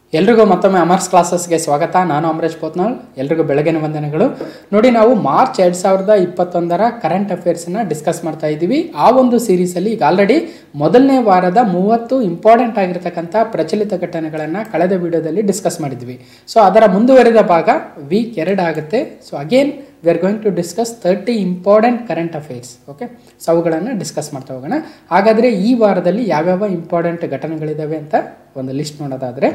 ಎಲ್ರಿಗೂ ಮತ್ತೊಮ್ಮೆ ಅಮರ್ಸ್ ಕ್ಲಾಸಸ್ಗೆ ಸ್ವಾಗತ ನಾನು ಅಮರೇಶ್ ಪೋತ್ನಾಳ್ ಎಲ್ರಿಗೂ ಬೆಳಗಿನ ವಂದನೆಗಳು ನೋಡಿ ನಾವು ಮಾರ್ಚ್ ಎರಡು ಸಾವಿರದ ಇಪ್ಪತ್ತೊಂದರ ಕರೆಂಟ್ ಅಫೇರ್ಸನ್ನ ಡಿಸ್ಕಸ್ ಮಾಡ್ತಾ ಇದ್ದೀವಿ ಆ ಒಂದು ಸೀರೀಸಲ್ಲಿ ಈಗ ಆಲ್ರೆಡಿ ಮೊದಲನೇ ವಾರದ ಮೂವತ್ತು ಇಂಪಾರ್ಟೆಂಟ್ ಆಗಿರ್ತಕ್ಕಂಥ ಪ್ರಚಲಿತ ಘಟನೆಗಳನ್ನು ಕಳೆದ ವಿಡಿಯೋದಲ್ಲಿ ಡಿಸ್ಕಸ್ ಮಾಡಿದ್ವಿ ಸೊ ಅದರ ಮುಂದುವರಿದ ಭಾಗ ವೀಕ್ ಎರಡು ಆಗುತ್ತೆ so again we are going to discuss thirty important current affairs okay so ಅವುಗಳನ್ನು ಡಿಸ್ಕಸ್ ಮಾಡ್ತಾ ಹೋಗೋಣ ಹಾಗಾದರೆ ಈ ವಾರದಲ್ಲಿ ಯಾವ್ಯಾವ ಇಂಪಾರ್ಟೆಂಟ್ ಘಟನೆಗಳಿದ್ದಾವೆ ಅಂತ ಒಂದು ಲಿಸ್ಟ್ ನೋಡೋದಾದರೆ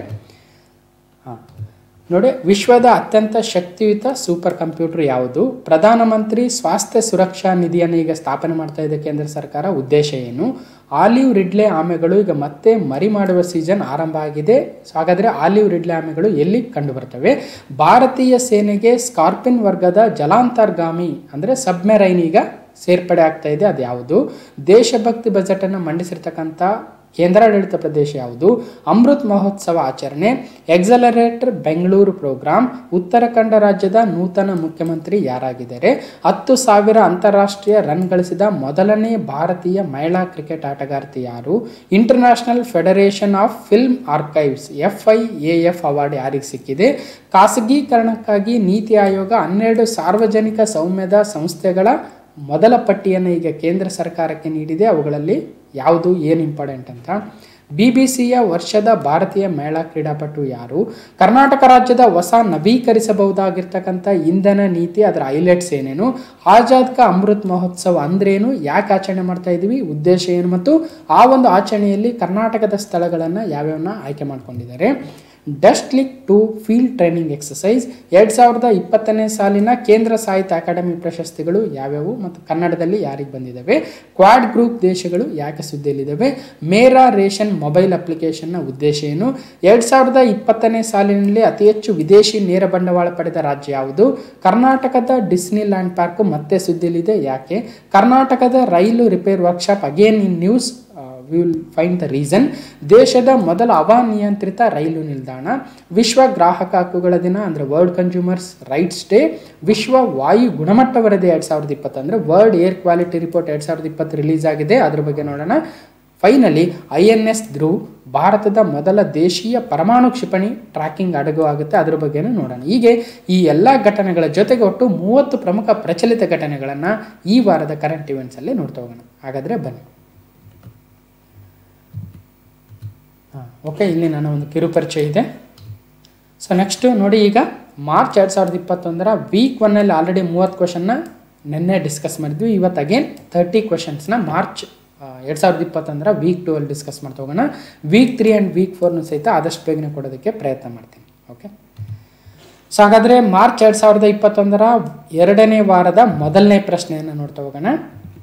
ಹಾಂ ನೋಡಿ ವಿಶ್ವದ ಅತ್ಯಂತ ಶಕ್ತಿಯುತ ಸೂಪರ್ ಕಂಪ್ಯೂಟರ್ ಯಾವುದು ಪ್ರಧಾನಮಂತ್ರಿ ಸ್ವಾಸ್ಥ್ಯ ಸುರಕ್ಷಾ ನಿಧಿಯನ್ನು ಈಗ ಸ್ಥಾಪನೆ ಮಾಡ್ತಾ ಇದೆ ಕೇಂದ್ರ ಸರ್ಕಾರ ಉದ್ದೇಶ ಏನು ಆಲಿವ್ ರಿಡ್ಲೆ ಆಮೆಗಳು ಈಗ ಮತ್ತೆ ಮರಿ ಮಾಡುವ ಸೀಸನ್ ಆರಂಭ ಆಗಿದೆ ಸೊ ಹಾಗಾದರೆ ಆಲಿವ್ ರಿಡ್ಲೆ ಆಮೆಗಳು ಎಲ್ಲಿ ಕಂಡುಬರ್ತವೆ ಭಾರತೀಯ ಸೇನೆಗೆ ಸ್ಕಾರ್ಪಿನ್ ವರ್ಗದ ಜಲಾಂತರ್ಗಾಮಿ ಅಂದರೆ ಸಬ್ಮೆರೈನ್ ಈಗ ಸೇರ್ಪಡೆ ಆಗ್ತಾ ಇದೆ ಅದು ಯಾವುದು ದೇಶಭಕ್ತಿ ಬಜೆಟನ್ನು ಮಂಡಿಸಿರ್ತಕ್ಕಂಥ ಕೇಂದ್ರಾಡಳಿತ ಪ್ರದೇಶ ಯಾವುದು ಅಮೃತ್ ಮಹೋತ್ಸವ ಆಚರಣೆ ಎಕ್ಸಲರೇಟರ್ ಬೆಂಗಳೂರು ಪ್ರೋಗ್ರಾಂ ಉತ್ತರಾಖಂಡ ರಾಜ್ಯದ ನೂತನ ಮುಖ್ಯಮಂತ್ರಿ ಯಾರಾಗಿದ್ದಾರೆ ಹತ್ತು ಸಾವಿರ ಅಂತಾರಾಷ್ಟ್ರೀಯ ರನ್ ಗಳಿಸಿದ ಮೊದಲನೇ ಭಾರತೀಯ ಮಹಿಳಾ ಕ್ರಿಕೆಟ್ ಆಟಗಾರ್ತಿ ಯಾರು international federation of film archives F I A F award ಯಾರಿಗೆ ಸಿಕ್ಕಿದೆ ಖಾಸಗೀಕರಣಕ್ಕಾಗಿ ನೀತಿ ಆಯೋಗ ಹನ್ನೆರಡು ಸಾರ್ವಜನಿಕ ಸೌಮ್ಯದ ಸಂಸ್ಥೆಗಳ ಮೊದಲ ಪಟ್ಟಿಯನ್ನು ಈಗ ಕೇಂದ್ರ ಸರ್ಕಾರಕ್ಕೆ ನೀಡಿದೆ ಅವುಗಳಲ್ಲಿ ಯಾವುದು ಏನು ಇಂಪಾರ್ಟೆಂಟ್ ಅಂತ ಬಿ ಬಿ ಸಿಯ ವರ್ಷದ ಭಾರತೀಯ ಮಹಿಳಾ ಕ್ರೀಡಾಪಟು ಯಾರು ಕರ್ನಾಟಕ ರಾಜ್ಯದ ಹೊಸ ನವೀಕರಿಸಬಹುದಾಗಿರ್ತಕ್ಕಂಥ ಇಂಧನ ನೀತಿ ಅದರ ಹೈಲೈಟ್ಸ್ ಏನೇನು ಆಜಾದ್ ಕಾ ಅಮೃತ್ ಮಹೋತ್ಸವ ಅಂದ್ರೇನು ಯಾಕೆ ಆಚರಣೆ ಮಾಡ್ತಾ ಇದ್ದೀವಿ ಉದ್ದೇಶ ಏನು ಮತ್ತು ಆ ಒಂದು ಆಚರಣೆಯಲ್ಲಿ ಕರ್ನಾಟಕದ ಸ್ಥಳಗಳನ್ನು ಯಾವ್ಯಾವನ್ನ ಆಯ್ಕೆ ಮಾಡ್ಕೊಂಡಿದ್ದಾರೆ Dustlik two field training exercise ಎರಡು ಸಾವಿರದ ಇಪ್ಪತ್ತನೇ ಸಾಲಿನ ಕೇಂದ್ರ ಸಾಹಿತ್ಯ ಅಕಾಡೆಮಿ ಪ್ರಶಸ್ತಿಗಳು ಯಾವ್ಯಾವು ಮತ್ತು ಕನ್ನಡದಲ್ಲಿ ಯಾರಿಗೆ ಬಂದಿದ್ದಾವೆ ಕ್ವಾಡ್ ಗ್ರೂಪ್ ದೇಶಗಳು ಯಾಕೆ ಸುದ್ದಿಯಲ್ಲಿದ್ದಾವೆ ಮೇರಾ ರೇಷನ್ ಮೊಬೈಲ್ ಅಪ್ಲಿಕೇಶನ್ನ ಉದ್ದೇಶ ಏನು ಎರಡು ಸಾವಿರದ ಇಪ್ಪತ್ತನೇ ಸಾಲಿನಲ್ಲಿ ಅತಿ ಹೆಚ್ಚು ವಿದೇಶಿ ನೇರ ಬಂಡವಾಳ ಪಡೆದ ರಾಜ್ಯ ಯಾವುದು ಕರ್ನಾಟಕದ ಡಿಸ್ನಿ ಲ್ಯಾಂಡ್ ಪಾರ್ಕ್ ಮತ್ತೆ ಸುದ್ದಿಯಲ್ಲಿದೆ ಯಾಕೆ ಕರ್ನಾಟಕದ ರೈಲು repair workshop again in news we will find the reason ದೇಶದ ಮೊದಲ ಹವಾನಿಯಂತ್ರಿತ ರೈಲು ನಿಲ್ದಾಣ ವಿಶ್ವ ಗ್ರಾಹಕ ಹಕ್ಕುಗಳ ದಿನ ಅಂದರೆ ವರ್ಲ್ಡ್ ಕನ್ಸ್ಯೂಮರ್ಸ್ ರೈಟ್ಸ್ ಡೇ ವಿಶ್ವ ವಾಯು ಗುಣಮಟ್ಟ ವರದಿ ಎರಡು ಸಾವಿರದ ಇಪ್ಪತ್ತು ಅಂದರೆ ವರ್ಲ್ಡ್ ಏರ್ ಕ್ವಾಲಿಟಿ ರಿಪೋರ್ಟ್ ಎರಡು ಸಾವಿರದ ಇಪ್ಪತ್ತು ರಿಲೀಸ್ ಆಗಿದೆ ಅದ್ರ ಬಗ್ಗೆ ನೋಡೋಣ finally I N S Dhruv ಭಾರತದ ಮೊದಲ ದೇಶೀಯ ಪರಮಾಣು ಕ್ಷಿಪಣಿ ಟ್ರ್ಯಾಕಿಂಗ್ ಅಡಗು ಆಗುತ್ತೆ ಅದ್ರ ಬಗ್ಗೆನೂ ನೋಡೋಣ ಹೀಗೆ ಈ ಎಲ್ಲ ಘಟನೆಗಳ ಜೊತೆಗೆ ಒಟ್ಟು ಮೂವತ್ತು ಪ್ರಮುಖ ಪ್ರಚಲಿತ ಘಟನೆಗಳನ್ನು ಈ ವಾರದ ಕರೆಂಟ್ ಇವೆಂಟ್ಸಲ್ಲಿ ನೋಡ್ತಾ ಹೋಗೋಣ ಹಾಗಾದರೆ ಬನ್ನಿ ಹಾಂ ಓಕೆ ಇಲ್ಲಿ ನನ್ನ ಒಂದು ಕಿರುಪರಿಚಯ ಇದೆ ಸೊ ನೆಕ್ಸ್ಟು ನೋಡಿ ಈಗ ಮಾರ್ಚ್ ಎರಡು ಸಾವಿರದ ಇಪ್ಪತ್ತೊಂದರ ವೀಕ್ ಒನ್ನಲ್ಲಿ ಆಲ್ರೆಡಿ ಮೂವತ್ತು ಕ್ವಶನ್ನ ನಿನ್ನೆ ಡಿಸ್ಕಸ್ ಮಾಡಿದ್ವಿ ಇವತ್ತು ಅಗೇನ್ ತರ್ಟಿ ಕ್ವಶನ್ಸ್ನ ಮಾರ್ಚ್ ಎರಡು ಸಾವಿರದ ಇಪ್ಪತ್ತೊಂದರ ವೀಕ್ ಟೂ ಅಲ್ಲಿ ಡಿಸ್ಕಸ್ ಮಾಡ್ತಾ ಹೋಗೋಣ ವೀಕ್ ತ್ರೀ ಆ್ಯಂಡ್ ವೀಕ್ ಫೋರ್ನು ಸಹಿತ ಆದಷ್ಟು ಬೇಗನೆ ಕೊಡೋದಕ್ಕೆ ಪ್ರಯತ್ನ ಮಾಡ್ತೀನಿ ಓಕೆ ಸೊ ಹಾಗಾದರೆ ಮಾರ್ಚ್ ಎರಡು ಸಾವಿರದ ಇಪ್ಪತ್ತೊಂದರ ಎರಡನೇ ವಾರದ ಮೊದಲನೇ ಪ್ರಶ್ನೆಯನ್ನು ನೋಡ್ತಾ ಹೋಗೋಣ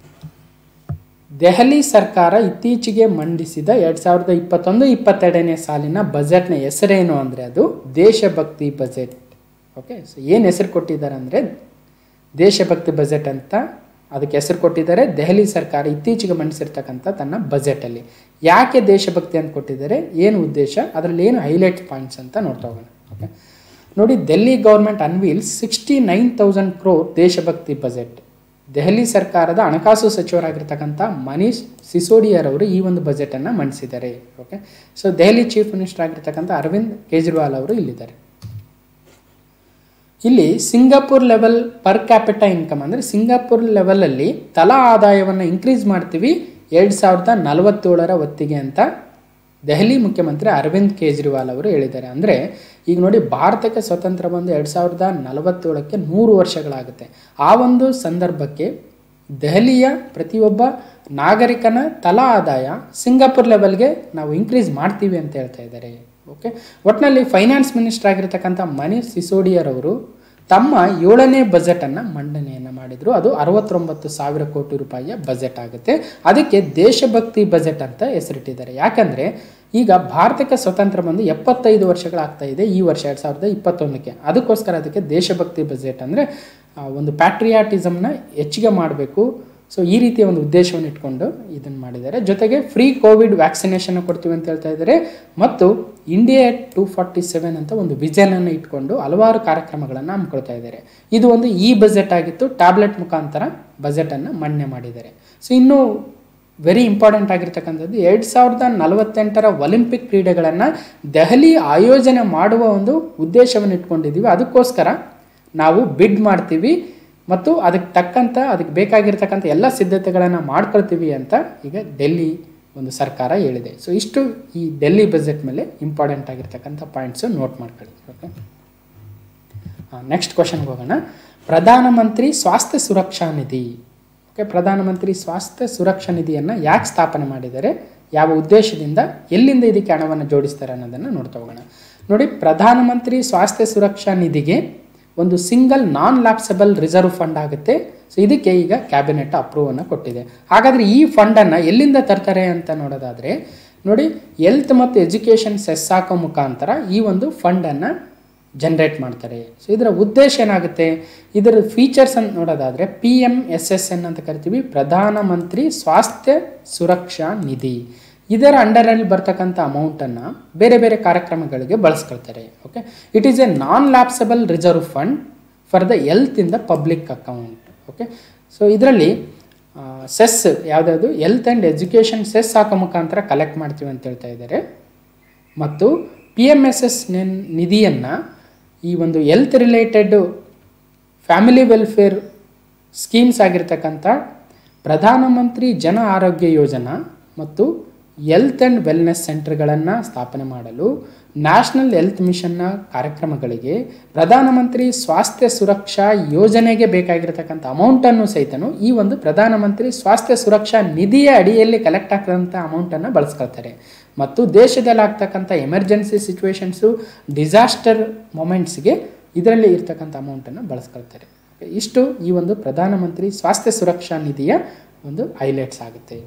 ದೆಹಲಿ ಸರ್ಕಾರ ಇತ್ತೀಚೆಗೆ ಮಂಡಿಸಿದ ಎರಡು ಸಾವಿರದ ಇಪ್ಪತ್ತೊಂದು ಇಪ್ಪತ್ತೆರಡನೇ ಸಾಲಿನ ಬಜೆಟ್ನ ಹೆಸರೇನು ಅಂದರೆ ಅದು ದೇಶಭಕ್ತಿ ಬಜೆಟ್ ಓಕೆ ಸೊ ಏನು ಹೆಸರು ಕೊಟ್ಟಿದ್ದಾರೆ ಅಂದರೆ ದೇಶಭಕ್ತಿ ಬಜೆಟ್ ಅಂತ ಅದಕ್ಕೆ ಹೆಸರು ಕೊಟ್ಟಿದ್ದಾರೆ ದೆಹಲಿ ಸರ್ಕಾರ ಇತ್ತೀಚೆಗೆ ಮಂಡಿಸಿರ್ತಕ್ಕಂಥ ತನ್ನ ಬಜೆಟಲ್ಲಿ ಯಾಕೆ ದೇಶಭಕ್ತಿ ಅಂತ ಕೊಟ್ಟಿದ್ದಾರೆ ಏನು ಉದ್ದೇಶ ಅದರಲ್ಲಿ ಏನು ಹೈಲೈಟ್ ಪಾಯಿಂಟ್ಸ್ ಅಂತ ನೋಡ್ತಾ ಹೋಗೋಣ ಓಕೆ ನೋಡಿ Delhi government unveils sixty nine thousand crore ದೇಶಭಕ್ತಿ ಬಜೆಟ್ ದೆಹಲಿ ಸರ್ಕಾರದ ಹಣಕಾಸು ಸಚಿವರಾಗಿರ್ತಕ್ಕಂಥ ಮನೀಶ್ ಸಿಸೋಡಿಯರ್ ಈ ಒಂದು ಬಜೆಟನ್ನು ಮಂಡಿಸಿದ್ದಾರೆ okay so Delhi chief minister ಆಗಿರ್ತಕ್ಕಂಥ ಅರವಿಂದ್ ಕೇಜ್ರಿವಾಲ್ ಅವರು ಇಲ್ಲಿದ್ದಾರೆ ಇಲ್ಲಿ Singapore level per capita income ಅಂದರೆ ಸಿಂಗಾಪುರ್ ಲೆವೆಲಲ್ಲಿ ತಲಾ ಆದಾಯವನ್ನು ಇನ್ಕ್ರೀಸ್ ಮಾಡ್ತೀವಿ ಎರಡು ಸಾವಿರದ ನಲವತ್ತೇಳರ ಹೊತ್ತಿಗೆ ಅಂತ ದೆಹಲಿ ಮುಖ್ಯಮಂತ್ರಿ ಅರವಿಂದ್ ಕೇಜ್ರಿವಾಲ್ ಅವರು ಹೇಳಿದ್ದಾರೆ ಅಂದರೆ ಈಗ ನೋಡಿ ಭಾರತಕ್ಕೆ ಸ್ವತಂತ್ರ ಬಂದು ಎರಡು ಸಾವಿರದ ನಲವತ್ತೇಳಕ್ಕೆ ನೂರು ವರ್ಷಗಳಾಗುತ್ತೆ ಆ ಒಂದು ಸಂದರ್ಭಕ್ಕೆ ದೆಹಲಿಯ ಪ್ರತಿಯೊಬ್ಬ ನಾಗರಿಕನ ತಲಾ ಆದಾಯ ಸಿಂಗಾಪುರ್ ಲೆವೆಲ್ಗೆ ನಾವು ಇನ್ಕ್ರೀಸ್ ಮಾಡ್ತೀವಿ ಅಂತ ಹೇಳ್ತಾ ಇದ್ದಾರೆ ಓಕೆ ಒಟ್ಟಿನಲ್ಲಿ ಫೈನಾನ್ಸ್ ಮಿನಿಸ್ಟರ್ ಆಗಿರ್ತಕ್ಕಂಥ ಮನೀಶ್ ಸಿಸೋಡಿಯರ್ ಅವರು ತಮ್ಮ ಏಳನೇ ಬಜೆಟನ್ನು ಮಂಡನೆಯನ್ನು ಮಾಡಿದರು ಅದು ಅರವತ್ತೊಂಬತ್ತು ಸಾವಿರ ಕೋಟಿ ರೂಪಾಯಿಯ ಬಜೆಟ್ ಆಗುತ್ತೆ ಅದಕ್ಕೆ ದೇಶಭಕ್ತಿ ಬಜೆಟ್ ಅಂತ ಹೆಸರಿಟ್ಟಿದ್ದಾರೆ ಯಾಕಂದರೆ ಈಗ ಭಾರತಕ್ಕೆ ಸ್ವತಂತ್ರ ಬಂದು ಎಪ್ಪತ್ತೈದು ವರ್ಷಗಳಾಗ್ತಾ ಇದೆ ಈ ವರ್ಷ ಎರಡು ಸಾವಿರದ ಇಪ್ಪತ್ತೊಂದಕ್ಕೆ ಅದಕ್ಕೋಸ್ಕರ ಅದಕ್ಕೆ ದೇಶಭಕ್ತಿ ಬಜೆಟ್ ಅಂದರೆ ಒಂದು ಪ್ಯಾಟ್ರಿಯಾಟಿಸಮ್ನ ಹೆಚ್ಚಿಗೆ ಮಾಡಬೇಕು ಸೊ ಈ ರೀತಿಯ ಒಂದು ಉದ್ದೇಶವನ್ನು ಇಟ್ಕೊಂಡು ಇದನ್ನು ಮಾಡಿದ್ದಾರೆ ಜೊತೆಗೆ ಫ್ರೀ ಕೋವಿಡ್ ವ್ಯಾಕ್ಸಿನೇಷನ್ ಕೊಡ್ತೀವಿ ಅಂತ ಹೇಳ್ತಾ ಇದ್ದಾರೆ ಮತ್ತು ಇಂಡಿಯಾ ಟೂ ಫಾರ್ಟಿ ಸೆವೆನ್ ಅಂತ ಒಂದು ವಿಷನನ್ನು ಇಟ್ಕೊಂಡು ಹಲವಾರು ಕಾರ್ಯಕ್ರಮಗಳನ್ನು ಹಮ್ಮಿಕೊಳ್ತಾ ಇದ್ದಾರೆ ಇದು ಒಂದು ಈ ಬಜೆಟ್ ಆಗಿತ್ತು ಟ್ಯಾಬ್ಲೆಟ್ ಮುಖಾಂತರ ಬಜೆಟನ್ನು ಮಂಡನೆ ಮಾಡಿದ್ದಾರೆ ಸೊ ಇನ್ನು ವೆರಿ ಇಂಪಾರ್ಟೆಂಟ್ ಆಗಿರ್ತಕ್ಕಂಥದ್ದು ಎರಡು ಸಾವಿರದ ನಲವತ್ತೆಂಟರ ಒಲಿಂಪಿಕ್ ಕ್ರೀಡೆಗಳನ್ನು ದೆಹಲಿ ಆಯೋಜನೆ ಮಾಡುವ ಒಂದು ಉದ್ದೇಶವನ್ನು ಇಟ್ಕೊಂಡಿದ್ದೀವಿ ಅದಕ್ಕೋಸ್ಕರ ನಾವು ಬಿಡ್ ಮಾಡ್ತೀವಿ ಮತ್ತು ಅದಕ್ಕೆ ತಕ್ಕಂಥ ಅದಕ್ಕೆ ಬೇಕಾಗಿರ್ತಕ್ಕಂಥ ಎಲ್ಲ ಸಿದ್ಧತೆಗಳನ್ನು ಮಾಡ್ಕೊಳ್ತೀವಿ ಅಂತ ಈಗ ಡೆಲ್ಲಿ ಒಂದು ಸರ್ಕಾರ ಹೇಳಿದೆ ಸೊ ಇಷ್ಟು ಈ ಡೆಲ್ಲಿ ಬಜೆಟ್ ಮೇಲೆ ಇಂಪಾರ್ಟೆಂಟ್ ಆಗಿರ್ತಕ್ಕಂಥ ಪಾಯಿಂಟ್ಸು ನೋಟ್ ಮಾಡ್ಕೊಳ್ಳಿ ಓಕೆ ನೆಕ್ಸ್ಟ್ ಕ್ವಶನ್ಗೆ ಹೋಗೋಣ ಪ್ರಧಾನಮಂತ್ರಿ ಸ್ವಾಸ್ಥ್ಯ ಸುರಕ್ಷಾ ನಿಧಿ ಓಕೆ ಪ್ರಧಾನಮಂತ್ರಿ ಸ್ವಾಸ್ಥ್ಯ ಸುರಕ್ಷಾ ನಿಧಿಯನ್ನು ಯಾಕೆ ಸ್ಥಾಪನೆ ಮಾಡಿದ್ದಾರೆ ಯಾವ ಉದ್ದೇಶದಿಂದ ಎಲ್ಲಿಂದ ಇದಕ್ಕೆ ಹಣವನ್ನು ಜೋಡಿಸ್ತಾರೆ ಅನ್ನೋದನ್ನು ನೋಡ್ತಾ ಹೋಗೋಣ ನೋಡಿ ಪ್ರಧಾನಮಂತ್ರಿ ಸ್ವಾಸ್ಥ್ಯ ಸುರಕ್ಷಾ ನಿಧಿಗೆ ಒಂದು single non lapsable reserve fund ಆಗುತ್ತೆ ಸೊ ಇದಕ್ಕೆ ಈಗ ಕ್ಯಾಬಿನೆಟ್ ಅಪ್ರೂವನ್ನು ಕೊಟ್ಟಿದೆ ಹಾಗಾದರೆ ಈ ಫಂಡನ್ನು ಎಲ್ಲಿಂದ ತರ್ತಾರೆ ಅಂತ ನೋಡೋದಾದರೆ ನೋಡಿ ಹೆಲ್ತ್ ಮತ್ತು ಎಜುಕೇಷನ್ ಸೆಸ್ ಹಾಕೋ ಮುಖಾಂತರ ಈ ಒಂದು ಫಂಡನ್ನು ಜನ್ರೇಟ್ ಮಾಡ್ತಾರೆ ಸೊ ಇದರ ಉದ್ದೇಶ ಏನಾಗುತ್ತೆ ಇದರ ಫೀಚರ್ಸ್ ಅಂತ ನೋಡೋದಾದರೆ P M S S N ಅಂತ ಕರಿತೀವಿ ಪ್ರಧಾನಮಂತ್ರಿ ಸ್ವಾಸ್ಥ್ಯ ಸುರಕ್ಷಾ ನಿಧಿ ಇದರ ಅಂಡರಲ್ಲಿ ಬರ್ತಕ್ಕಂಥ ಅಮೌಂಟನ್ನು ಬೇರೆ ಬೇರೆ ಕಾರ್ಯಕ್ರಮಗಳಿಗೆ ಬಳಸ್ಕೊಳ್ತಾರೆ okay it is a non lapsable reserve fund for the health in the public account okay so ಇದರಲ್ಲಿ ಸೆಸ್ ಯಾವುದಾದ್ರು ಹೆಲ್ತ್ ಆ್ಯಂಡ್ ಎಜುಕೇಷನ್ ಸೆಸ್ ಹಾಕೋ ಮುಖಾಂತರ ಕಲೆಕ್ಟ್ ಮಾಡ್ತೀವಿ ಅಂತ ಹೇಳ್ತಾ ಇದ್ದಾರೆ ಮತ್ತು ಪಿ ಎಮ್ ಎಸ್ ಎಸ್ ನಿಧಿಯನ್ನು ಈ ಒಂದು health related family welfare schemes ಆಗಿರ್ತಕ್ಕಂಥ ಪ್ರಧಾನಮಂತ್ರಿ ಜನ ಆರೋಗ್ಯ ಯೋಜನಾ ಮತ್ತು ಹೆಲ್ತ್ ಆ್ಯಂಡ್ ವೆಲ್ನೆಸ್ ಸೆಂಟರ್ಗಳನ್ನು ಸ್ಥಾಪನೆ ಮಾಡಲು ನ್ಯಾಷನಲ್ ಹೆಲ್ತ್ ಮಿಷನ್ನ ಕಾರ್ಯಕ್ರಮಗಳಿಗೆ ಪ್ರಧಾನಮಂತ್ರಿ ಸ್ವಾಸ್ಥ್ಯ ಸುರಕ್ಷಾ ಯೋಜನೆಗೆ ಬೇಕಾಗಿರತಕ್ಕಂಥ ಅಮೌಂಟನ್ನು ಸಹಿತನು ಈ ಒಂದು ಪ್ರಧಾನಮಂತ್ರಿ ಸ್ವಾಸ್ಥ್ಯ ಸುರಕ್ಷಾ ನಿಧಿಯ ಅಡಿಯಲ್ಲಿ ಕಲೆಕ್ಟ್ ಆಗ್ತಕ್ಕಂಥ ಅಮೌಂಟನ್ನು ಬಳಸ್ಕೊಳ್ತಾರೆ ಮತ್ತು ದೇಶದಲ್ಲಿ ಆಗ್ತಕ್ಕಂಥ ಎಮರ್ಜೆನ್ಸಿ ಸಿಚುವೇಶನ್ಸು ಡಿಸಾಸ್ಟರ್ ಮೊಮೆಂಟ್ಸ್ಗೆ ಇದರಲ್ಲಿ ಇರ್ತಕ್ಕಂಥ ಅಮೌಂಟನ್ನು ಬಳಸ್ಕೊಳ್ತಾರೆ ಇಷ್ಟು ಈ ಒಂದು ಪ್ರಧಾನಮಂತ್ರಿ ಸ್ವಾಸ್ಥ್ಯ ಸುರಕ್ಷಾ ನಿಧಿಯ ಒಂದು ಹೈಲೈಟ್ಸ್ ಆಗುತ್ತೆ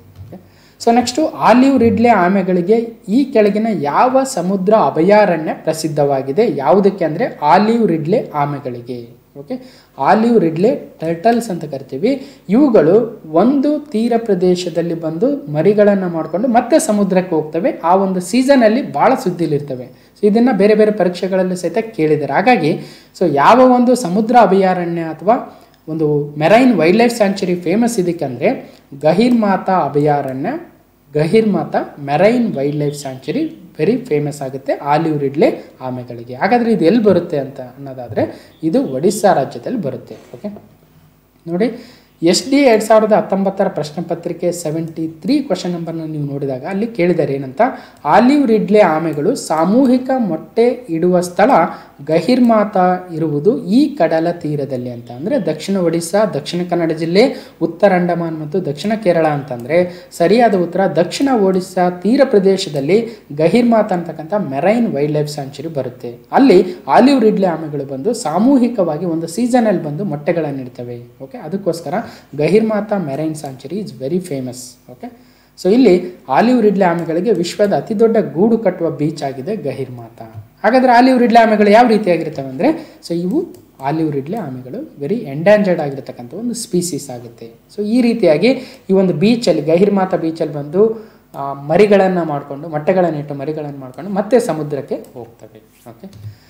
ಸೊ ನೆಕ್ಸ್ಟು ಆಲಿವ್ ರಿಡ್ಲೆ ಆಮೆಗಳಿಗೆ ಈ ಕೆಳಗಿನ ಯಾವ ಸಮುದ್ರ ಅಭಯಾರಣ್ಯ ಪ್ರಸಿದ್ಧವಾಗಿದೆ ಯಾವುದಕ್ಕೆ ಅಂದರೆ ಆಲಿವ್ ರಿಡ್ಲೆ ಆಮೆಗಳಿಗೆ ಓಕೆ ಆಲಿವ್ ರಿಡ್ಲೆ ಟರ್ಟಲ್ಸ್ ಅಂತ ಕರಿತೀವಿ ಇವುಗಳು ಒಂದು ತೀರ ಪ್ರದೇಶದಲ್ಲಿ ಬಂದು ಮರಿಗಳನ್ನು ಮಾಡಿಕೊಂಡು ಮತ್ತೆ ಸಮುದ್ರಕ್ಕೆ ಹೋಗ್ತವೆ ಆ ಒಂದು ಸೀಸನಲ್ಲಿ ಭಾಳ ಸುದ್ದಿಲಿರ್ತವೆ ಸೊ ಇದನ್ನು ಬೇರೆ ಬೇರೆ ಪರೀಕ್ಷೆಗಳಲ್ಲಿ ಸಹಿತ ಕೇಳಿದ್ದಾರೆ ಹಾಗಾಗಿ ಸೊ ಯಾವ ಒಂದು ಸಮುದ್ರ ಅಭಯಾರಣ್ಯ ಅಥವಾ ಒಂದು marine wildlife sanctuary famous ಇದಕ್ಕೆ ಅಂದರೆ ಗಹಿರ್ಮಾತಾ ಅಭಯಾರಣ್ಯ Gahirmatha marine wildlife sanctuary very famous ಆಗುತ್ತೆ ಆಲಿವ್ ರಿಡ್ಲೆ ಆಮೆಗಳಿಗೆ ಹಾಗಾದರೆ ಇದು ಎಲ್ಲಿ ಬರುತ್ತೆ ಅಂತ ಅನ್ನೋದಾದರೆ ಇದು ಒಡಿಸ್ಸಾ ರಾಜ್ಯದಲ್ಲಿ ಬರುತ್ತೆ ಓಕೆ ನೋಡಿ ಎಸ್ ಡಿ ಎರಡು ಸಾವಿರದ ಹತ್ತೊಂಬತ್ತರ ಪ್ರಶ್ನೆ ಪತ್ರಿಕೆ ಸೆವೆಂಟಿ ತ್ರೀ ಕ್ವಶನ್ ನಂಬರ್ನ ನೀವು ನೋಡಿದಾಗ ಅಲ್ಲಿ ಕೇಳಿದ್ದಾರೆ ಏನಂತ ಆಲಿವ್ ರಿಡ್ಲೆ ಆಮೆಗಳು ಸಾಮೂಹಿಕ ಮೊಟ್ಟೆ ಇಡುವ ಸ್ಥಳ ಗಹಿರ್ಮಾತಾ ಇರುವುದು ಈ ಕಡಲ ತೀರದಲ್ಲಿ ಅಂತ ಅಂದರೆ ದಕ್ಷಿಣ ಒಡಿಸ್ಸಾ ದಕ್ಷಿಣ ಕನ್ನಡ ಜಿಲ್ಲೆ ಉತ್ತರ ಅಂಡಮಾನ್ ಮತ್ತು ದಕ್ಷಿಣ ಕೇರಳ ಅಂತಂದರೆ ಸರಿಯಾದ ಉತ್ತರ ದಕ್ಷಿಣ ಒಡಿಸ್ಸಾ ತೀರ ಪ್ರದೇಶದಲ್ಲಿ ಗಹಿರ್ಮಾತಾ ಅಂತಕ್ಕಂಥ ಮೆರೈನ್ ವೈಲ್ಡ್ ಲೈಫ್ ಸ್ಯಾಂಚುರಿ ಬರುತ್ತೆ ಅಲ್ಲಿ ಆಲಿವ್ ರಿಡ್ಲೆ ಆಮೆಗಳು ಬಂದು ಸಾಮೂಹಿಕವಾಗಿ ಒಂದು ಸೀಸನಲ್ಲಿ ಬಂದು ಮೊಟ್ಟೆಗಳನ್ನು ಇಡ್ತವೆ ಓಕೆ ಅದಕ್ಕೋಸ್ಕರ Gahirmatha marine sanctuary is very famous okay so ಇಲ್ಲಿ ಆಲಿವ್ ರಿಡ್ಲೆ ಆಮೆಗಳಿಗೆ ವಿಶ್ವದ ಅತಿ ದೊಡ್ಡ ಗೂಡು ಕಟ್ಟುವ ಬೀಚ್ ಆಗಿದೆ ಗಹಿರ್ಮಾತಾ ಹಾಗಾದರೆ ಆಲಿವ್ ರಿಡ್ಲೆ ಆಮೆಗಳು ಯಾವ ರೀತಿಯಾಗಿರ್ತವೆ ಅಂದರೆ ಸೊ ಇವು ಆಲಿವ್ ರಿಡ್ಲೆ ಆಮೆಗಳು ವೆರಿ ಎಂಡ್ಯಾಂಜರ್ಡ್ ಆಗಿರ್ತಕ್ಕಂಥ ಒಂದು ಸ್ಪೀಸೀಸ್ ಆಗುತ್ತೆ ಸೊ ಈ ರೀತಿಯಾಗಿ ಈ ಒಂದು ಬೀಚಲ್ಲಿ ಗಹಿರ್ಮಾತಾ ಬೀಚಲ್ಲಿ ಬಂದು ಮರಿಗಳನ್ನು ಮಾಡಿಕೊಂಡು ಮೊಟ್ಟೆಗಳನ್ನಿಟ್ಟು ಮರಿಗಳನ್ನು ಮಾಡಿಕೊಂಡು ಮತ್ತೆ ಸಮುದ್ರಕ್ಕೆ ಹೋಗ್ತವೆ okay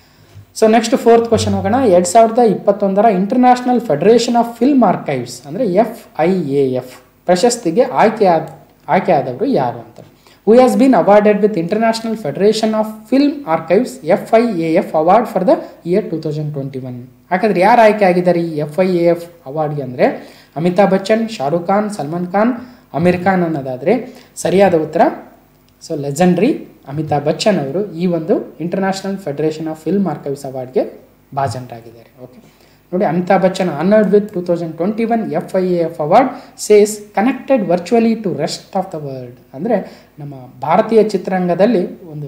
so next fourth question ಹೋಗೋಣ ಎರಡು ಸಾವಿರದ ಇಪ್ಪತ್ತೊಂದರ international federation of film archives ಅಂದರೆ ಎಫ್ ಐ ಎ ಎಫ್ ಪ್ರಶಸ್ತಿಗೆ ಆಯ್ಕೆ ಆದ ಆಯ್ಕೆ ಆದವರು ಯಾರು ಅಂತ who has been awarded with international federation of film archives F I A F award for the year two thousand twenty one ಹಾಗಾದ್ರೆ ಯಾರು ಆಯ್ಕೆ ಆಗಿದ್ದಾರೆ ಈ ಎಫ್ ಐ ಎ ಎಫ್ ಅವಾರ್ಡ್ಗೆ ಅಂದರೆ ಅಮಿತಾಬ್ ಬಚ್ಚನ್ ಶಾರುಖ್ ಖಾನ್ ಸಲ್ಮಾನ್ ಖಾನ್ ಅಮೀರ್ ಖಾನ್ ಅನ್ನೋದಾದರೆ ಸರಿಯಾದ ಉತ್ತರ ಸೊ ಲೆಜೆಂಡ್ರಿ ಅಮಿತಾಬ್ ಬಚ್ಚನ್ ಅವರು ಈ ಒಂದು international federation of film archives ಅವಾರ್ಡ್ಗೆ ಭಾಜನರಾಗಿದ್ದಾರೆ ಓಕೆ ನೋಡಿ Amitabh Bachchan honoured with two thousand twenty one F I F award says connected virtually to rest of the world ಅಂದರೆ ನಮ್ಮ ಭಾರತೀಯ ಚಿತ್ರರಂಗದಲ್ಲಿ ಒಂದು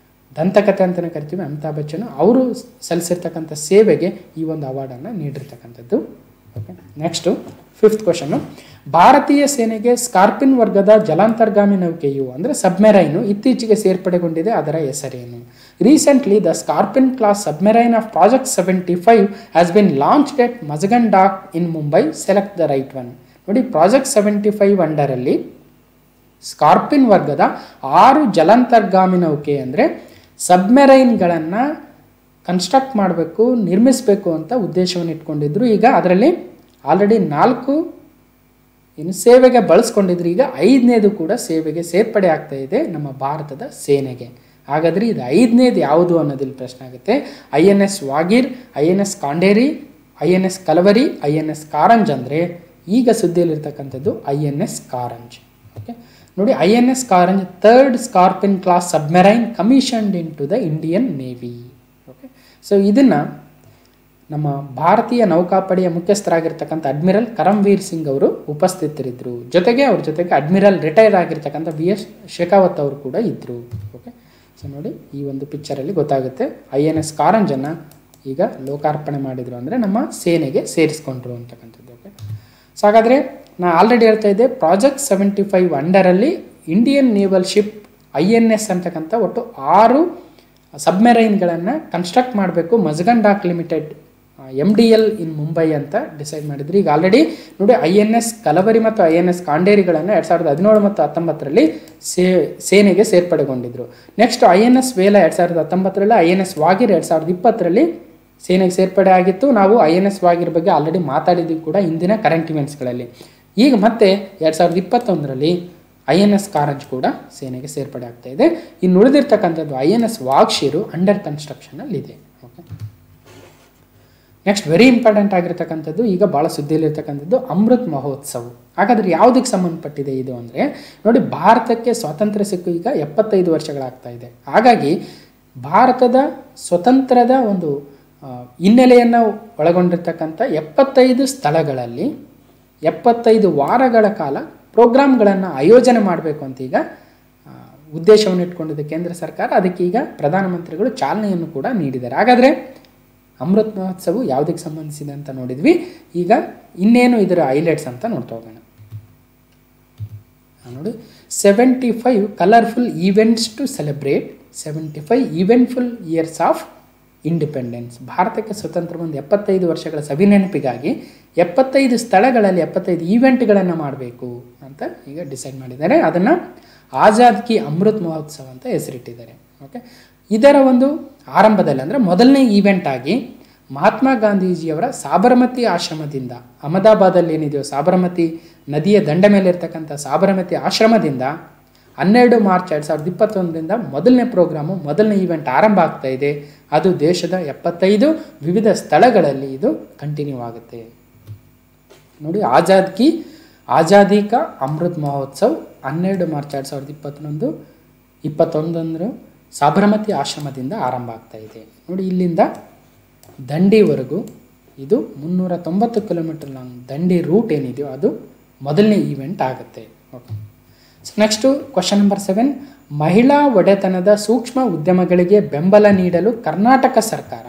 ದಂತಕಥೆ ಅಂತಲೇ ಕರಿತೀವಿ ಅಮಿತಾಬ್ ಬಚ್ಚನ್ ಅವರು ಸಲ್ಲಿಸಿರ್ತಕ್ಕಂಥ ಸೇವೆಗೆ ಈ ಒಂದು ಅವಾರ್ಡನ್ನು ನೀಡಿರ್ತಕ್ಕಂಥದ್ದು ಓಕೆ ನೆಕ್ಸ್ಟು ಫಿಫ್ತ್ ಕ್ವಶನ್ನು ಭಾರತೀಯ ಸೇನೆಗೆ ಸ್ಕಾರ್ಪಿನ್ ವರ್ಗದ ಜಲಾಂತರ್ಗಾಮಿ ನೌಕೆಯು ಅಂದರೆ ಸಬ್ಮೆರೈನು ಇತ್ತೀಚೆಗೆ ಸೇರ್ಪಡೆಗೊಂಡಿದೆ ಅದರ ಹೆಸರೇನು recently the Scorpene class submarine of project seventy five has been launched at Mazagon dock in Mumbai select the right one ನೋಡಿ ಪ್ರಾಜೆಕ್ಟ್ ಸೆವೆಂಟಿ ಫೈವ್ ಅಂಡರಲ್ಲಿ ಸ್ಕಾರ್ಪಿನ್ ವರ್ಗದ ಆರು ಜಲಾಂತರ್ಗಾಮಿ ನೌಕೆ ಅಂದರೆ ಸಬ್ಮೆರೈನ್ಗಳನ್ನು ಕನ್ಸ್ಟ್ರಕ್ಟ್ ಮಾಡಬೇಕು ನಿರ್ಮಿಸಬೇಕು ಅಂತ ಉದ್ದೇಶವನ್ನು ಇಟ್ಕೊಂಡಿದ್ರು ಈಗ ಅದರಲ್ಲಿ ಆಲ್ರೆಡಿ ನಾಲ್ಕು ಇನ್ನು ಸೇವೆಗೆ ಬಳಸ್ಕೊಂಡಿದ್ರೆ ಈಗ ಐದನೇದು ಕೂಡ ಸೇವೆಗೆ ಸೇರ್ಪಡೆ ಆಗ್ತಾ ಇದೆ ನಮ್ಮ ಭಾರತದ ಸೇನೆಗೆ ಹಾಗಾದರೆ ಇದು ಐದನೇದು ಯಾವುದು ಅನ್ನೋದಿಲ್ಲಿ ಪ್ರಶ್ನೆ ಆಗುತ್ತೆ I N S Vagir I N S Khanderi I N S Kalvari I N S Karanj ಅಂದರೆ ಈಗ ಸುದ್ದಿಯಲ್ಲಿರ್ತಕ್ಕಂಥದ್ದು I N S Karanj okay ನೋಡಿ I N S Karanj third Scorpene class submarine commissioned into the Indian navy okay so ಇದನ್ನು ನಮ್ಮ ಭಾರತೀಯ ನೌಕಾಪಡೆಯ ಮುಖ್ಯಸ್ಥರಾಗಿರ್ತಕ್ಕಂಥ admiral ಕರಮ್ವೀರ್ Singh ಅವರು ಉಪಸ್ಥಿತರಿದ್ದರು ಜೊತೆಗೆ ಅವ್ರ ಜೊತೆಗೆ ಅಡ್ಮಿರಲ್ ರಿಟೈರ್ ಆಗಿರ್ತಕ್ಕಂಥ ಬಿ ಎಸ್ ಶೇಖಾವತ್ ಅವರು ಕೂಡ ಇದ್ದರು ಓಕೆ ಸೊ ನೋಡಿ ಈ ಒಂದು ಪಿಕ್ಚರಲ್ಲಿ ಗೊತ್ತಾಗುತ್ತೆ ಐ ಎನ್ ಎಸ್ ಕಾರಂಜನ್ನು ಈಗ ಲೋಕಾರ್ಪಣೆ ಮಾಡಿದರು ಅಂದರೆ ನಮ್ಮ ಸೇನೆಗೆ ಸೇರಿಸ್ಕೊಂಡ್ರು ಅಂತಕ್ಕಂಥದ್ದು ಓಕೆ ಸೊ ಹಾಗಾದರೆ ನಾ ಆಲ್ರೆಡಿ ಹೇಳ್ತಾ ಇದ್ದೆ ಪ್ರಾಜೆಕ್ಟ್ ಸೆವೆಂಟಿ ಫೈವ್ ಅಂಡರಲ್ಲಿ Indian naval ship I N S ಅಂತಕ್ಕಂಥ ಒಟ್ಟು ಆರು ಸಬ್ಮೆರೈನ್ಗಳನ್ನು ಕನ್ಸ್ಟ್ರಕ್ಟ್ ಮಾಡಬೇಕು Mazagon dock limited M D L in Mumbai ಅಂತ ಡಿಸೈಡ್ ಮಾಡಿದ್ರು ಈಗ ಆಲ್ರೆಡಿ ನೋಡಿ ಐ ಎನ್ ಎಸ್ ಕಲವರಿ ಮತ್ತು ಐ ಎನ್ ಎಸ್ ಕಾಂಡೇರಿಗಳನ್ನು ಎರಡು ಸಾವಿರದ ಹದಿನೇಳು ಮತ್ತು ಹತ್ತೊಂಬತ್ತರಲ್ಲಿ ಸೇ ಸೇನೆಗೆ ಸೇರ್ಪಡೆಗೊಂಡಿದ್ರು next I N S Vela ಎರಡು ಸಾವಿರದ ಹತ್ತೊಂಬತ್ತರಲ್ಲಿ ಐ ಎನ್ ಎಸ್ ವಾಗಿರ್ ಎರಡು ಸಾವಿರದ ಇಪ್ಪತ್ತರಲ್ಲಿ ಸೇನೆಗೆ ಸೇರ್ಪಡೆ ಆಗಿತ್ತು ನಾವು ಐ ಎನ್ ಎಸ್ ವಾಗಿರ್ ಬಗ್ಗೆ ಆಲ್ರೆಡಿ ಮಾತಾಡಿದ್ದೀವಿ ಕೂಡ ಇಂದಿನ ಕರೆಂಟ್ ಇವೆಂಟ್ಸ್ಗಳಲ್ಲಿ ಈಗ ಮತ್ತೆ ಎರಡು ಸಾವಿರದ ಇಪ್ಪತ್ತೊಂದರಲ್ಲಿ ಐ ಎನ್ ಎಸ್ ಕಾರಂಜ್ ಕೂಡ ಸೇನೆಗೆ ಸೇರ್ಪಡೆ ಆಗ್ತಾ ಇದೆ ಇನ್ನು ಉಳಿದಿರ್ತಕ್ಕಂಥದ್ದು I N S Vagsheer under ಕನ್ಸ್ಟ್ರಕ್ಷನಲ್ಲಿದೆ ಓಕೆ ನೆಕ್ಸ್ಟ್ ವೆರಿ ಇಂಪಾರ್ಟೆಂಟ್ ಆಗಿರ್ತಕ್ಕಂಥದ್ದು ಈಗ ಭಾಳ ಸುದ್ದಿಯಲ್ಲಿರ್ತಕ್ಕಂಥದ್ದು ಅಮೃತ್ ಮಹೋತ್ಸವ ಹಾಗಾದ್ರೆ ಯಾವುದಕ್ಕೆ ಸಂಬಂಧಪಟ್ಟಿದೆ ಇದು ಅಂದರೆ ನೋಡಿ ಭಾರತಕ್ಕೆ ಸ್ವಾತಂತ್ರ್ಯ ಸಿಕ್ಕು ಈಗ ಎಪ್ಪತ್ತೈದು ವರ್ಷಗಳಾಗ್ತಾ ಇದೆ ಹಾಗಾಗಿ ಭಾರತದ ಸ್ವತಂತ್ರದ ಒಂದು ಆ, ಹಿನ್ನೆಲೆಯನ್ನು ಒಳಗೊಂಡಿರ್ತಕ್ಕಂಥ ಎಪ್ಪತ್ತೈದು ಸ್ಥಳಗಳಲ್ಲಿ ಎಪ್ಪತ್ತೈದು ವಾರಗಳ ಕಾಲ ಪ್ರೋಗ್ರಾಮ್ಗಳನ್ನು ಆಯೋಜನೆ ಮಾಡಬೇಕು ಅಂತ ಈಗ ಆ, ಉದ್ದೇಶವನ್ನು ಇಟ್ಕೊಂಡಿದೆ ಕೇಂದ್ರ ಸರ್ಕಾರ ಅದಕ್ಕೆ ಈಗ ಪ್ರಧಾನಮಂತ್ರಿಗಳು ಚಾಲನೆಯನ್ನು ಕೂಡ ನೀಡಿದ್ದಾರೆ ಹಾಗಾದರೆ ಅಮೃತ್ ಮಹೋತ್ಸವ ಯಾವುದಕ್ಕೆ ಸಂಬಂಧಿಸಿದೆ ಅಂತ ನೋಡಿದ್ವಿ ಈಗ ಇನ್ನೇನು ಇದರ ಹೈಲೈಟ್ಸ್ ಅಂತ ನೋಡ್ತಾ ಹೋಗೋಣ ಆ, ನೋಡಿ seventy five colourful events to celebrate seventy five eventful years of independence ಭಾರತಕ್ಕೆ ಸ್ವತಂತ್ರ ಬಂದು ಎಪ್ಪತ್ತೈದು ವರ್ಷಗಳ ಸವಿನೆನಪಿಗಾಗಿ ಎಪ್ಪತ್ತೈದು ಸ್ಥಳಗಳಲ್ಲಿ ಎಪ್ಪತ್ತೈದು ಈವೆಂಟ್ಗಳನ್ನು ಮಾಡಬೇಕು ಅಂತ ಈಗ ಡಿಸೈಡ್ ಮಾಡಿದ್ದಾರೆ ಅದನ್ನು ಆಜಾದ್ ಕಿ ಅಮೃತ್ ಮಹೋತ್ಸವ ಅಂತ ಹೆಸರಿಟ್ಟಿದ್ದಾರೆ ಓಕೆ ಇದರ ಒಂದು ಆರಂಭದಲ್ಲಿ ಅಂದರೆ ಮೊದಲನೇ ಈವೆಂಟ್ ಆಗಿ ಮಹಾತ್ಮ ಗಾಂಧೀಜಿಯವರ ಸಾಬರಮತಿ ಆಶ್ರಮದಿಂದ ಅಹಮದಾಬಾದಲ್ಲಿ ಏನಿದೆಯೋ ಸಾಬರಮತಿ ನದಿಯ ದಂಡ ಮೇಲೆ ಇರ್ತಕ್ಕಂಥ ಸಾಬರಮತಿ ಆಶ್ರಮದಿಂದ ಹನ್ನೆರಡು ಮಾರ್ಚ್ ಎರಡು ಸಾವಿರದ ಇಪ್ಪತ್ತೊಂದರಿಂದ ಮೊದಲನೇ ಪ್ರೋಗ್ರಾಮು ಮೊದಲನೇ ಈವೆಂಟ್ ಆರಂಭ ಆಗ್ತಾ ಇದೆ ಅದು ದೇಶದ ಎಪ್ಪತ್ತೈದು ವಿವಿಧ ಸ್ಥಳಗಳಲ್ಲಿ ಇದು ಕಂಟಿನ್ಯೂ ಆಗುತ್ತೆ ನೋಡಿ ಆಜಾದ್ ಕಿ ಆಜಾದಿ ಕಾ ಅಮೃತ್ ಮಹೋತ್ಸವ್ ಹನ್ನೆರಡು ಮಾರ್ಚ್ ಎರಡು ಸಾವಿರದ ಇಪ್ಪತ್ತೊಂದು ಇಪ್ಪತ್ತೊಂದರಂದು ಸಾಬರಮತಿ ಆಶ್ರಮದಿಂದ ಆರಂಭ ಆಗ್ತಾ ಇದೆ ನೋಡಿ ಇಲ್ಲಿಂದ ದಂಡಿವರೆಗೂ ಇದು ಮುನ್ನೂರ ತೊಂಬತ್ತು ಕಿಲೋಮೀಟರ್ ಲಾಂಗ್ ದಂಡಿ ರೂಟ್ ಏನಿದೆಯೋ ಅದು ಮೊದಲನೇ ಈವೆಂಟ್ ಆಗುತ್ತೆ okay so next question number seven ಮಹಿಳಾ ಒಡೆತನದ ಸೂಕ್ಷ್ಮ ಉದ್ಯಮಗಳಿಗೆ ಬೆಂಬಲ ನೀಡಲು ಕರ್ನಾಟಕ ಸರ್ಕಾರ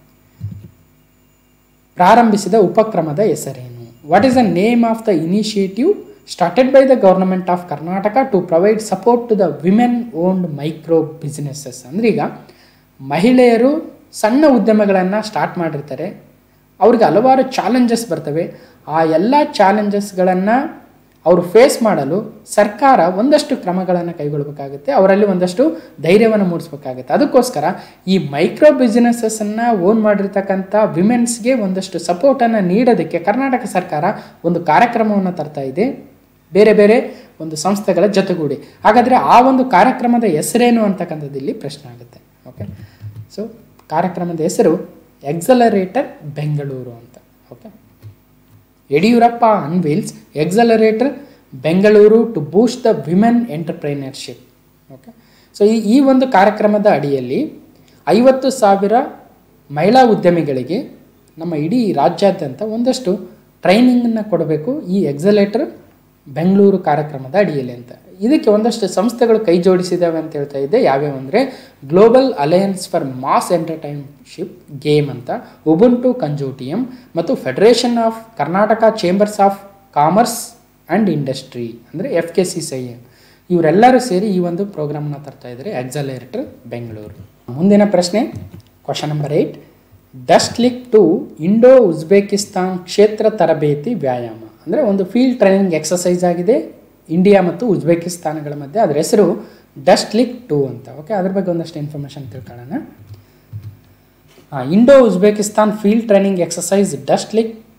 ಪ್ರಾರಂಭಿಸಿದ ಉಪಕ್ರಮದ ಹೆಸರೇನು what is the name of the initiative started by the government of Karnataka to provide support to the women owned micro businesses ಅಂದ್ರೆ ಈಗ ಮಹಿಳೆಯರು ಸಣ್ಣ ಉದ್ಯಮಗಳನ್ನು ಸ್ಟಾರ್ಟ್ ಮಾಡಿರ್ತಾರೆ ಅವ್ರಿಗೆ ಹಲವಾರು ಚಾಲೆಂಜಸ್ ಬರ್ತವೆ ಆ ಎಲ್ಲ ಚಾಲೆಂಜಸ್ಗಳನ್ನು ಅವರು ಫೇಸ್ ಮಾಡಲು ಸರ್ಕಾರ ಒಂದಷ್ಟು ಕ್ರಮಗಳನ್ನು ಕೈಗೊಳ್ಳಬೇಕಾಗುತ್ತೆ ಅವರಲ್ಲಿ ಒಂದಷ್ಟು ಧೈರ್ಯವನ್ನು ಮೂಡಿಸ್ಬೇಕಾಗುತ್ತೆ ಅದಕ್ಕೋಸ್ಕರ ಈ ಮೈಕ್ರೋ ಬಿಸ್ನೆಸಸ್ಸನ್ನು ಓನ್ ಮಾಡಿರ್ತಕ್ಕಂಥ ವಿಮೆನ್ಸ್ಗೆ ಒಂದಷ್ಟು ಸಪೋರ್ಟನ್ನು ನೀಡೋದಕ್ಕೆ ಕರ್ನಾಟಕ ಸರ್ಕಾರ ಒಂದು ಕಾರ್ಯಕ್ರಮವನ್ನು ತರ್ತಾ ಇದೆ ಬೇರೆ ಬೇರೆ ಒಂದು ಸಂಸ್ಥೆಗಳ ಜೊತೆಗೂಡಿ ಹಾಗಾದರೆ ಆ ಒಂದು ಕಾರ್ಯಕ್ರಮದ ಹೆಸರೇನು ಅಂತಕ್ಕಂಥದ್ದು ಇಲ್ಲಿ ಪ್ರಶ್ನೆ ಆಗುತ್ತೆ ಓಕೆ ಸೊ ಕಾರ್ಯಕ್ರಮದ ಹೆಸರು ಎಕ್ಸಲರೇಟರ್ ಬೆಂಗಳೂರು ಅಂತ okay Yediyurappa unveils accelerator Bengaluru to boost the women entrepreneurship okay so ಈ ಈ ಒಂದು ಕಾರ್ಯಕ್ರಮದ ಅಡಿಯಲ್ಲಿ ಐವತ್ತು ಸಾವಿರ ಮಹಿಳಾ ಉದ್ಯಮಿಗಳಿಗೆ ನಮ್ಮ ಇಡೀ ರಾಜ್ಯಾದ್ಯಂತ ಒಂದಷ್ಟು ಟ್ರೈನಿಂಗನ್ನು ಕೊಡಬೇಕು ಈ ಎಕ್ಸಲೇಟರ್ ಬೆಂಗಳೂರು ಕಾರ್ಯಕ್ರಮದ ಅಡಿಯಲ್ಲಿ ಅಂತ ಇದಕ್ಕೆ ಒಂದಷ್ಟು ಸಂಸ್ಥೆಗಳು ಕೈ ಜೋಡಿಸಿದ್ದಾವೆ ಅಂತ ಹೇಳ್ತಾ ಇದ್ದೆ ಯಾವ್ಯಾವ ಅಂದರೆ global alliance for mass entrepreneurship game ಅಂತ ಉಬುಂಟು ಕಂಜೋಟಿಯಂ ಮತ್ತು federation of Karnataka chambers of commerce and industry ಅಂದರೆ ಎಫ್ ಕೆ ಸಿ ಸಿ ಇವರೆಲ್ಲರೂ ಸೇರಿ ಈ ಒಂದು ಪ್ರೋಗ್ರಾಮ್ನ ತರ್ತಾ ಇದ್ದಾರೆ ಎಕ್ಸಲೇಟರ್ ಬೆಂಗಳೂರು ಮುಂದಿನ ಪ್ರಶ್ನೆ question number eight Dustlik two Indo Uzbekistan ಕ್ಷೇತ್ರ ತರಬೇತಿ ವ್ಯಾಯಾಮ ಅಂದರೆ ಒಂದು ಫೀಲ್ಡ್ ಟ್ರೈನಿಂಗ್ ಎಕ್ಸಸೈಸ್ ಆಗಿದೆ ಇಂಡಿಯಾ ಮತ್ತು ಉಜ್ಬೇಕಿಸ್ತಾನಗಳ ಮಧ್ಯೆ ಅದರ ಹೆಸರು ಡಸ್ಟ್ ಲಿಕ್ ಟು ಅಂತ ಓಕೆ ಅದ್ರ ಬಗ್ಗೆ ಒಂದಷ್ಟು ಇನ್ಫಾರ್ಮೇಷನ್ ತಿಳ್ಕೊಳ್ಳೋಣ Indo Uzbekistan field training exercise Dustlik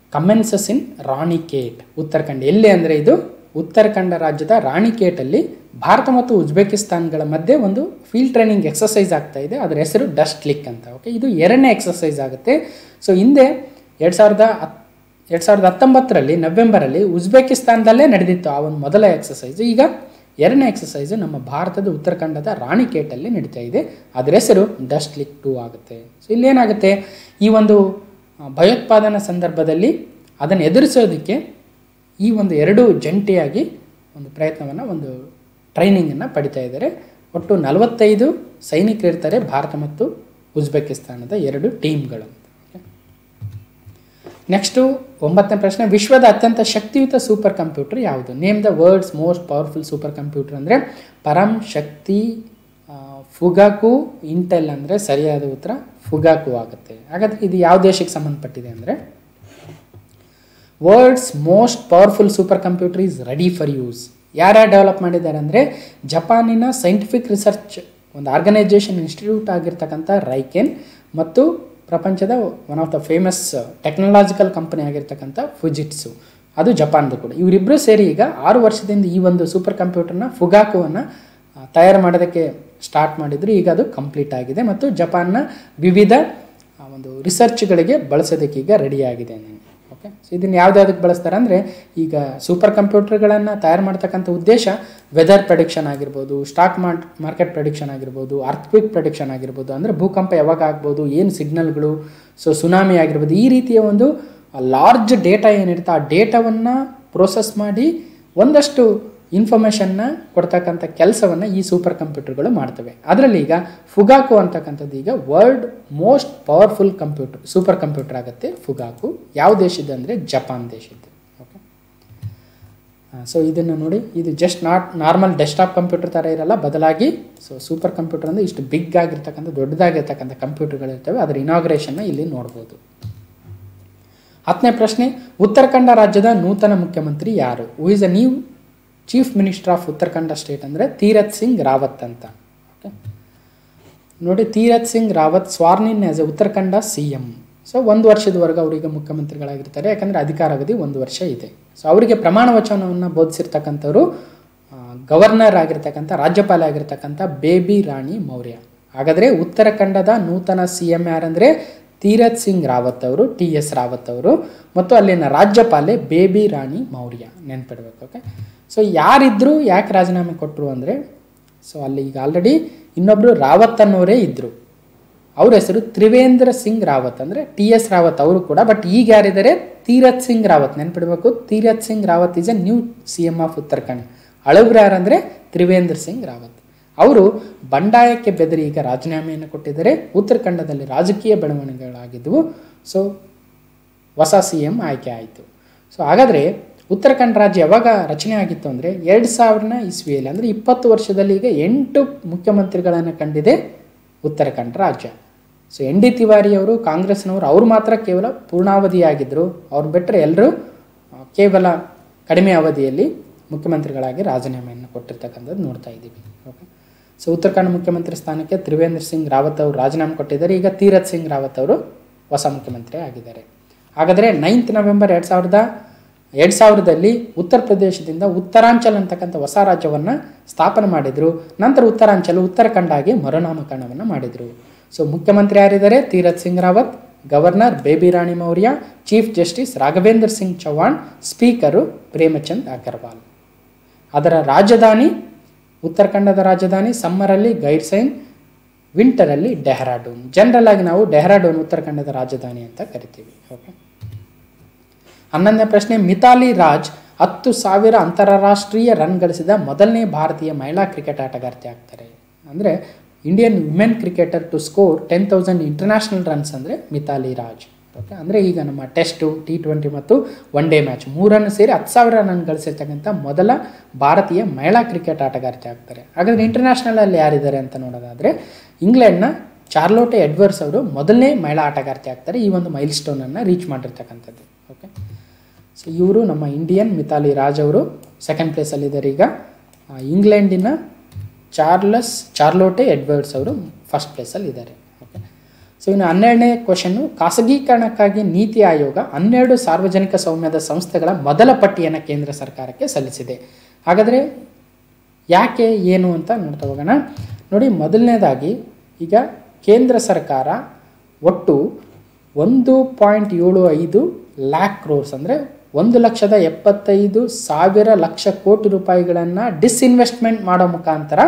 commences in Ranikhet Uttarakhand ಎಲ್ಲಿ ಅಂದರೆ ಇದು ಉತ್ತರಾಖಂಡ ರಾಜ್ಯದ ರಾಣಿಕೇಟಲ್ಲಿ ಭಾರತ ಮತ್ತು ಉಜ್ಬೇಕಿಸ್ತಾನ್ಗಳ ಮಧ್ಯೆ ಒಂದು ಫೀಲ್ಡ್ ಟ್ರೈನಿಂಗ್ ಎಕ್ಸಸೈಸ್ ಆಗ್ತಾ ಇದೆ ಅದರ ಹೆಸರು ಡಸ್ಟ್ ಲಿಕ್ ಅಂತ ಓಕೆ ಇದು ಎರಡನೇ ಎಕ್ಸಸೈಸ್ ಆಗುತ್ತೆ ಸೊ ಹಿಂದೆ ಎರಡು ಸಾವಿರದ ಹತ್ ಎರಡು ಸಾವಿರದ ಹತ್ತೊಂಬತ್ತರಲ್ಲಿ ನವೆಂಬರಲ್ಲಿ ಉಜ್ಬೇಕಿಸ್ತಾನದಲ್ಲೇ ನಡೆದಿತ್ತು ಆ ಒಂದು ಮೊದಲ ಎಕ್ಸಸೈಸ್ ಈಗ ಎರಡನೇ ಎಕ್ಸಸೈಸ್ ನಮ್ಮ ಭಾರತದ ಉತ್ತರಾಖಂಡದ ರಾಣಿಕೇಟಲ್ಲಿ ನಡೀತಾ ಇದೆ ಅದರ ಹೆಸರು ಡಸ್ಟ್ ಲಿಕ್ ಟೂ ಆಗುತ್ತೆ ಸೊ ಇಲ್ಲೇನಾಗುತ್ತೆ ಈ ಒಂದು ಆ, ಭಯೋತ್ಪಾದನಾ ಸಂದರ್ಭದಲ್ಲಿ ಅದನ್ನು ಎದುರಿಸೋದಕ್ಕೆ ಈ ಒಂದು ಎರಡು ಜಂಟಿಯಾಗಿ ಒಂದು ಪ್ರಯತ್ನವನ್ನು ಒಂದು ಟ್ರೈನಿಂಗನ್ನು ಪಡಿತಾ ಇದ್ದಾರೆ ಒಟ್ಟು ನಲವತ್ತೈದು ಸೈನಿಕರು ಇರ್ತಾರೆ ಭಾರತ ಮತ್ತು ಉಜ್ಬೇಕಿಸ್ತಾನದ ಎರಡು ಟೀಮ್ಗಳು ನೆಕ್ಸ್ಟು ಒಂಬತ್ತನೇ ಪ್ರಶ್ನೆ ವಿಶ್ವದ ಅತ್ಯಂತ ಶಕ್ತಿಯುತ ಸೂಪರ್ ಕಂಪ್ಯೂಟರ್ ಯಾವುದು name the world's most powerful super computer ಅಂದರೆ ಪರಂ ಶಕ್ತಿ ಆ, ಫುಗಾಕು ಇಂಟೆಲ್ ಅಂದರೆ ಸರಿಯಾದ ಉತ್ತರ ಫುಗಾಕು ಆಗುತ್ತೆ ಹಾಗಾದರೆ ಇದು ಯಾವ ದೇಶಕ್ಕೆ ಸಂಬಂಧಪಟ್ಟಿದೆ ಅಂದರೆ world's most powerful super computer is ready for use ಯಾರ್ಯಾರು ಡೆವಲಪ್ ಮಾಡಿದ್ದಾರೆ ಅಂದರೆ ಜಪಾನಿನ ಸೈಂಟಿಫಿಕ್ ರಿಸರ್ಚ್ ಒಂದು ಆರ್ಗನೈಜೇಷನ್ ಇನ್ಸ್ಟಿಟ್ಯೂಟ್ ಆಗಿರ್ತಕ್ಕಂಥ ರೈಕೆನ್ ಮತ್ತು ಪ್ರಪಂಚದ one of the famous technological company ಆಗಿರ್ತಕ್ಕಂಥ ಫುಜಿಟ್ಸು ಅದು ಜಪಾನ್ದು ಕೂಡ ಇವರಿಬ್ಬರು ಸೇರಿ ಈಗ ಆರು ವರ್ಷದಿಂದ ಈ ಒಂದು ಸೂಪರ್ ಕಂಪ್ಯೂಟರ್ನ ಫುಗಾಕುವನ್ನು ತಯಾರು ಮಾಡೋದಕ್ಕೆ ಸ್ಟಾರ್ಟ್ ಮಾಡಿದ್ರು ಈಗ ಅದು ಕಂಪ್ಲೀಟ್ ಆಗಿದೆ ಮತ್ತು ಜಪಾನ್ನ ವಿವಿಧ ಆ, ಒಂದು ರಿಸರ್ಚ್ಗಳಿಗೆ ಬಳಸೋದಕ್ಕೆ ಈಗ ರೆಡಿ ಆಗಿದೆ ನನಗೆ ಓಕೆ ಸೊ ಇದನ್ನು ಯಾವ್ದಾವ್ದಕ್ಕೆ ಬಳಸ್ತಾರೆ ಅಂದರೆ ಈಗ ಸೂಪರ್ ಕಂಪ್ಯೂಟರ್ಗಳನ್ನು ತಯಾರು ಮಾಡ್ತಕ್ಕಂಥ ಉದ್ದೇಶ ವೆದರ್ ಪ್ರಡಿಕ್ಷನ್ ಆಗಿರ್ಬೋದು ಸ್ಟಾಕ್ ಮಾರ್ಟ್ ಮಾರ್ಕೆಟ್ ಪ್ರಡಿಕ್ಷನ್ ಆಗಿರ್ಬೋದು ಅರ್ಥಕ್ವಿಕ್ ಪ್ರಡಿಕ್ಷನ್ ಆಗಿರ್ಬೋದು ಅಂದರೆ ಭೂಕಂಪ ಯಾವಾಗ ಆಗ್ಬೋದು ಏನು ಸಿಗ್ನಲ್ಗಳು ಸೊ ಸುನಾಮಿ ಆಗಿರ್ಬೋದು ಈ ರೀತಿಯ ಒಂದು ಲಾರ್ಜ್ ಡೇಟಾ ಏನಿರುತ್ತೆ ಆ ಡೇಟಾವನ್ನು ಪ್ರೋಸೆಸ್ ಮಾಡಿ ಒಂದಷ್ಟು ಇನ್ಫಾರ್ಮೇಷನ್ನ ಕೊಡ್ತಕ್ಕಂಥ ಕೆಲಸವನ್ನು ಈ ಸೂಪರ್ ಕಂಪ್ಯೂಟರ್ಗಳು ಮಾಡ್ತವೆ ಅದರಲ್ಲಿ ಈಗ ಫುಗಾಕು ಅಂತಕ್ಕಂಥದ್ದು ಈಗ world most powerful computer super computer ಆಗುತ್ತೆ ಫುಗಾಕು ಯಾವ ದೇಶದ್ದು ಅಂದರೆ ಜಪಾನ್ ದೇಶದ್ದು ಓಕೆ ಸೊ ಇದನ್ನು ನೋಡಿ ಇದು just not normal desktop computer ಥರ ಇರಲ್ಲ ಬದಲಾಗಿ ಸೊ ಸೂಪರ್ ಕಂಪ್ಯೂಟರ್ ಅಂದರೆ ಇಷ್ಟು ಬಿಗ್ ಆಗಿರ್ತಕ್ಕಂಥ ದೊಡ್ಡದಾಗಿರ್ತಕ್ಕಂಥ ಕಂಪ್ಯೂಟರ್ಗಳಿರ್ತವೆ ಅದರ ಇನಾಗ್ರೇಷನ್ನ ಇಲ್ಲಿ ನೋಡ್ಬೋದು ಹತ್ತನೇ ಪ್ರಶ್ನೆ ಉತ್ತರಾಖಂಡ ರಾಜ್ಯದ ನೂತನ ಮುಖ್ಯಮಂತ್ರಿ ಯಾರು who is a new chief minister of Uttarakhand state ಅಂದರೆ ತೀರತ್ ಸಿಂಗ್ ರಾವತ್ ಅಂತ ಓಕೆ ನೋಡಿ Tirath Singh Rawat sworn in as a Uttarakhand C M so ಒಂದು ವರ್ಷದವರೆಗೂ ಅವರಿಗೆ ಮುಖ್ಯಮಂತ್ರಿಗಳಾಗಿರ್ತಾರೆ ಯಾಕಂದರೆ ಅಧಿಕಾರಾವಧಿ ಒಂದು ವರ್ಷ ಇದೆ ಸೊ ಅವರಿಗೆ ಪ್ರಮಾಣ ವಚನವನ್ನು ಬೋಧಿಸಿರ್ತಕ್ಕಂಥವ್ರು ಆ, ಗವರ್ನರ್ ಆಗಿರ್ತಕ್ಕಂಥ ರಾಜ್ಯಪಾಲ ಆಗಿರ್ತಕ್ಕಂಥ ಬೇಬಿ ರಾಣಿ ಮೌರ್ಯ ಹಾಗಾದರೆ ಉತ್ತರಾಖಂಡದ ನೂತನ ಸಿ ಎಮ್ ಯಾರಂದರೆ ತೀರತ್ ಸಿಂಗ್ ರಾವತ್ ಅವರು ಟಿ ಎಸ್ ರಾವತ್ ಅವರು ಮತ್ತು ಅಲ್ಲಿನ ರಾಜ್ಯಪಾಲೆ ಬೇಬಿ ರಾಣಿ ಮೌರ್ಯ ನೆನ್ಪಿಡ್ಬೇಕು ಓಕೆ ಸೊ ಯಾರಿದ್ರು ಯಾಕೆ ರಾಜೀನಾಮೆ ಕೊಟ್ಟರು ಅಂದರೆ ಸೊ ಅಲ್ಲಿ ಈಗ ಆಲ್ರೆಡಿ ಇನ್ನೊಬ್ಬರು ರಾವತ್ ಅನ್ನೋರೇ ಇದ್ದರು ಅವ್ರ ಹೆಸರು ತ್ರಿವೇಂದ್ರ ಸಿಂಗ್ ರಾವತ್ ಅಂದರೆ ಟಿ ಎಸ್ ರಾವತ್ ಅವರು ಕೂಡ ಬಟ್ ಈಗ ಯಾರಿದ್ದಾರೆ ತೀರತ್ ಸಿಂಗ್ ರಾವತ್ ನೆನ್ಪಿಡ್ಬೇಕು Tirath Singh Rawat is a new C M of Uttarakhand ಹಳಬ್ರು ಯಾರಂದರೆ ತ್ರಿವೇಂದ್ರ ಸಿಂಗ್ ರಾವತ್ ಅವರು ಬಂಡಾಯಕ್ಕೆ ಬೆದರಿ ಈಗ ರಾಜೀನಾಮೆಯನ್ನು ಕೊಟ್ಟಿದ್ದಾರೆ ಉತ್ತರಾಖಂಡದಲ್ಲಿ ರಾಜಕೀಯ ಬೆಳವಣಿಗೆಗಳಾಗಿದ್ದವು ಸೊ ಹೊಸ ಸಿ ಎಮ್ ಆಯ್ಕೆ ಆಯಿತು ಸೊ ಹಾಗಾದರೆ ಉತ್ತರಾಖಂಡ ರಾಜ್ಯ ಯಾವಾಗ ರಚನೆ ಆಗಿತ್ತು ಅಂದರೆ ಎರಡು ಸಾವಿರನ ಇಸ್ವಿಯಲ್ಲಿ ಅಂದರೆ ಇಪ್ಪತ್ತು ವರ್ಷದಲ್ಲಿ ಈಗ ಎಂಟು ಮುಖ್ಯಮಂತ್ರಿಗಳನ್ನು ಕಂಡಿದೆ ಉತ್ತರಾಖಂಡ ರಾಜ್ಯ ಸೊ ಎನ್ ಡಿ ತಿವಾರಿ ಅವರು ಕಾಂಗ್ರೆಸ್ನವರು ಅವರು ಮಾತ್ರ ಕೇವಲ ಪೂರ್ಣಾವಧಿಯಾಗಿದ್ದರು ಅವ್ರು ಬಿಟ್ಟರೆ ಎಲ್ಲರೂ ಆ, ಕೇವಲ ಕಡಿಮೆ ಅವಧಿಯಲ್ಲಿ ಮುಖ್ಯಮಂತ್ರಿಗಳಾಗಿ ರಾಜೀನಾಮೆಯನ್ನು ಕೊಟ್ಟಿರ್ತಕ್ಕಂಥದ್ದು ನೋಡ್ತಾ ಇದ್ದೀವಿ ಓಕೆ ಸೊ ಉತ್ತರಾಖಂಡ ಮುಖ್ಯಮಂತ್ರಿ ಸ್ಥಾನಕ್ಕೆ ತ್ರಿವೇಂದ್ರ ಸಿಂಗ್ ರಾವತ್ ಅವರು ರಾಜೀನಾಮೆ ಕೊಟ್ಟಿದ್ದಾರೆ ಈಗ ತೀರತ್ ಸಿಂಗ್ ರಾವತ್ ಅವರು ಹೊಸ ಮುಖ್ಯಮಂತ್ರಿ ಆಗಿದ್ದಾರೆ ಹಾಗಾದರೆ ನೈನ್ತ್ ನವೆಂಬರ್ ಎರಡು ಸಾವಿರದ ಎರಡು ಸಾವಿರದಲ್ಲಿ ಉತ್ತರ ಪ್ರದೇಶದಿಂದ ಉತ್ತರಾಂಚಲ್ ಅಂತಕ್ಕಂಥ ಹೊಸ ರಾಜ್ಯವನ್ನು ಸ್ಥಾಪನೆ ಮಾಡಿದರು ನಂತರ ಉತ್ತರಾಂಚಲ್ ಉತ್ತರಾಖಂಡ ಆಗಿ ಮರುನಾಮಕರಣವನ್ನು ಮಾಡಿದರು ಸೊ ಮುಖ್ಯಮಂತ್ರಿ ಯಾರಿದ್ದಾರೆ Tirath Singh Rawat governor Baby Rani Maurya chief justice Raghavendra Singh Chauhan speaker Premchand Agarwal ಅದರ ರಾಜಧಾನಿ ಉತ್ತರಾಖಂಡದ ರಾಜಧಾನಿ ಸಮ್ಮರಲ್ಲಿ ಗೈರ್ಸೈನ್ ವಿಂಟರಲ್ಲಿ ಡೆಹ್ರಾಡೂನ್ ಜನರಲ್ ಆಗಿ ನಾವು ಡೆಹ್ರಾಡೂನ್ ಉತ್ತರಾಖಂಡದ ರಾಜಧಾನಿ ಅಂತ ಕರಿತೀವಿ ಓಕೆ ಹನ್ನೊಂದನೇ ಪ್ರಶ್ನೆ ಮಿತಾಲಿ ರಾಜ್ ಹತ್ತು ಸಾವಿರ ಅಂತಾರಾಷ್ಟ್ರೀಯ ರನ್ ಗಳಿಸಿದ ಮೊದಲನೇ ಭಾರತೀಯ ಮಹಿಳಾ ಕ್ರಿಕೆಟ್ ಆಟಗಾರ್ತಿ ಆಗ್ತಾರೆ ಅಂದರೆ Indian women cricketer to score ten thousand international runs ಅಂದರೆ ಮಿತಾಲಿ ರಾಜ್ ಓಕೆ ಅಂದರೆ ಈಗ ನಮ್ಮ ಟೆಸ್ಟು ಟಿ ಟ್ವೆಂಟಿ ಮತ್ತು ಒನ್ ಡೇ ಮ್ಯಾಚ್ ಮೂರನ್ನು ಸೇರಿ ಹತ್ತು ಸಾವಿರ ರನ್ ಗಳಿಸಿರ್ತಕ್ಕಂಥ ಮೊದಲ ಭಾರತೀಯ ಮಹಿಳಾ ಕ್ರಿಕೆಟ್ ಆಟಗಾರ್ತಿ ಆಗ್ತಾರೆ ಹಾಗಾದರೆ ಇಂಟರ್ನ್ಯಾಷನಲಲ್ಲಿ ಯಾರಿದ್ದಾರೆ ಅಂತ ನೋಡೋದಾದರೆ ಇಂಗ್ಲೆಂಡ್ನ ಚಾರ್ಲೋಟೆ ಎಡ್ವರ್ಡ್ಸ್ ಅವರು ಮೊದಲನೇ ಮಹಿಳಾ ಆಟಗಾರ್ತಿ ಆಗ್ತಾರೆ ಈ ಒಂದು ಮೈಲ್ ಸ್ಟೋನನ್ನು ರೀಚ್ ಮಾಡಿರ್ತಕ್ಕಂಥದ್ದು ಓಕೆ ಸೊ ಇವರು ನಮ್ಮ ಇಂಡಿಯನ್ ಮಿತಾಲಿ ರಾಜ್ ಅವರು ಸೆಕೆಂಡ್ ಪ್ಲೇಸಲ್ಲಿದ್ದಾರೆ ಈಗ ಆ, ಇಂಗ್ಲೆಂಡಿನ ಚಾರ್ಲಸ್ ಚಾರ್ಲೋಟೆ ಎಡ್ವರ್ಡ್ಸ್ ಅವರು ಫಸ್ಟ್ ಪ್ಲೇಸಲ್ಲಿ ಇದ್ದಾರೆ ಓಕೆ ಸೊ ಸೊ ಇನ್ನು ಹನ್ನೆರಡನೇ ಕ್ವಶನ್ನು ಖಾಸಗೀಕರಣಕ್ಕಾಗಿ ನೀತಿ ಆಯೋಗ ಹನ್ನೆರಡು ಸಾರ್ವಜನಿಕ ಸೌಮ್ಯದ ಸಂಸ್ಥೆಗಳ ಮೊದಲ ಪಟ್ಟಿಯನ್ನು ಕೇಂದ್ರ ಸರ್ಕಾರಕ್ಕೆ ಸಲ್ಲಿಸಿದೆ ಹಾಗಾದರೆ ಯಾಕೆ ಏನು ಅಂತ ನೋಡ್ತಾ ಹೋಗೋಣ ನೋಡಿ ಮೊದಲನೇದಾಗಿ ಈಗ ಕೇಂದ್ರ ಸರ್ಕಾರ ಒಟ್ಟು ಒಂದು ಪಾಯಿಂಟ್ ಏಳು ಐದು ಲ್ಯಾಕ್ ಕ್ರೋರ್ಸ್ ಅಂದರೆ ಒಂದು ಲಕ್ಷದ ಎಪ್ಪತ್ತೈದು ಸಾವಿರ ಲಕ್ಷ ಕೋಟಿ ರೂಪಾಯಿಗಳನ್ನು ಡಿಸ್ಇನ್ವೆಸ್ಟ್ಮೆಂಟ್ ಮಾಡೋ ಮುಖಾಂತರ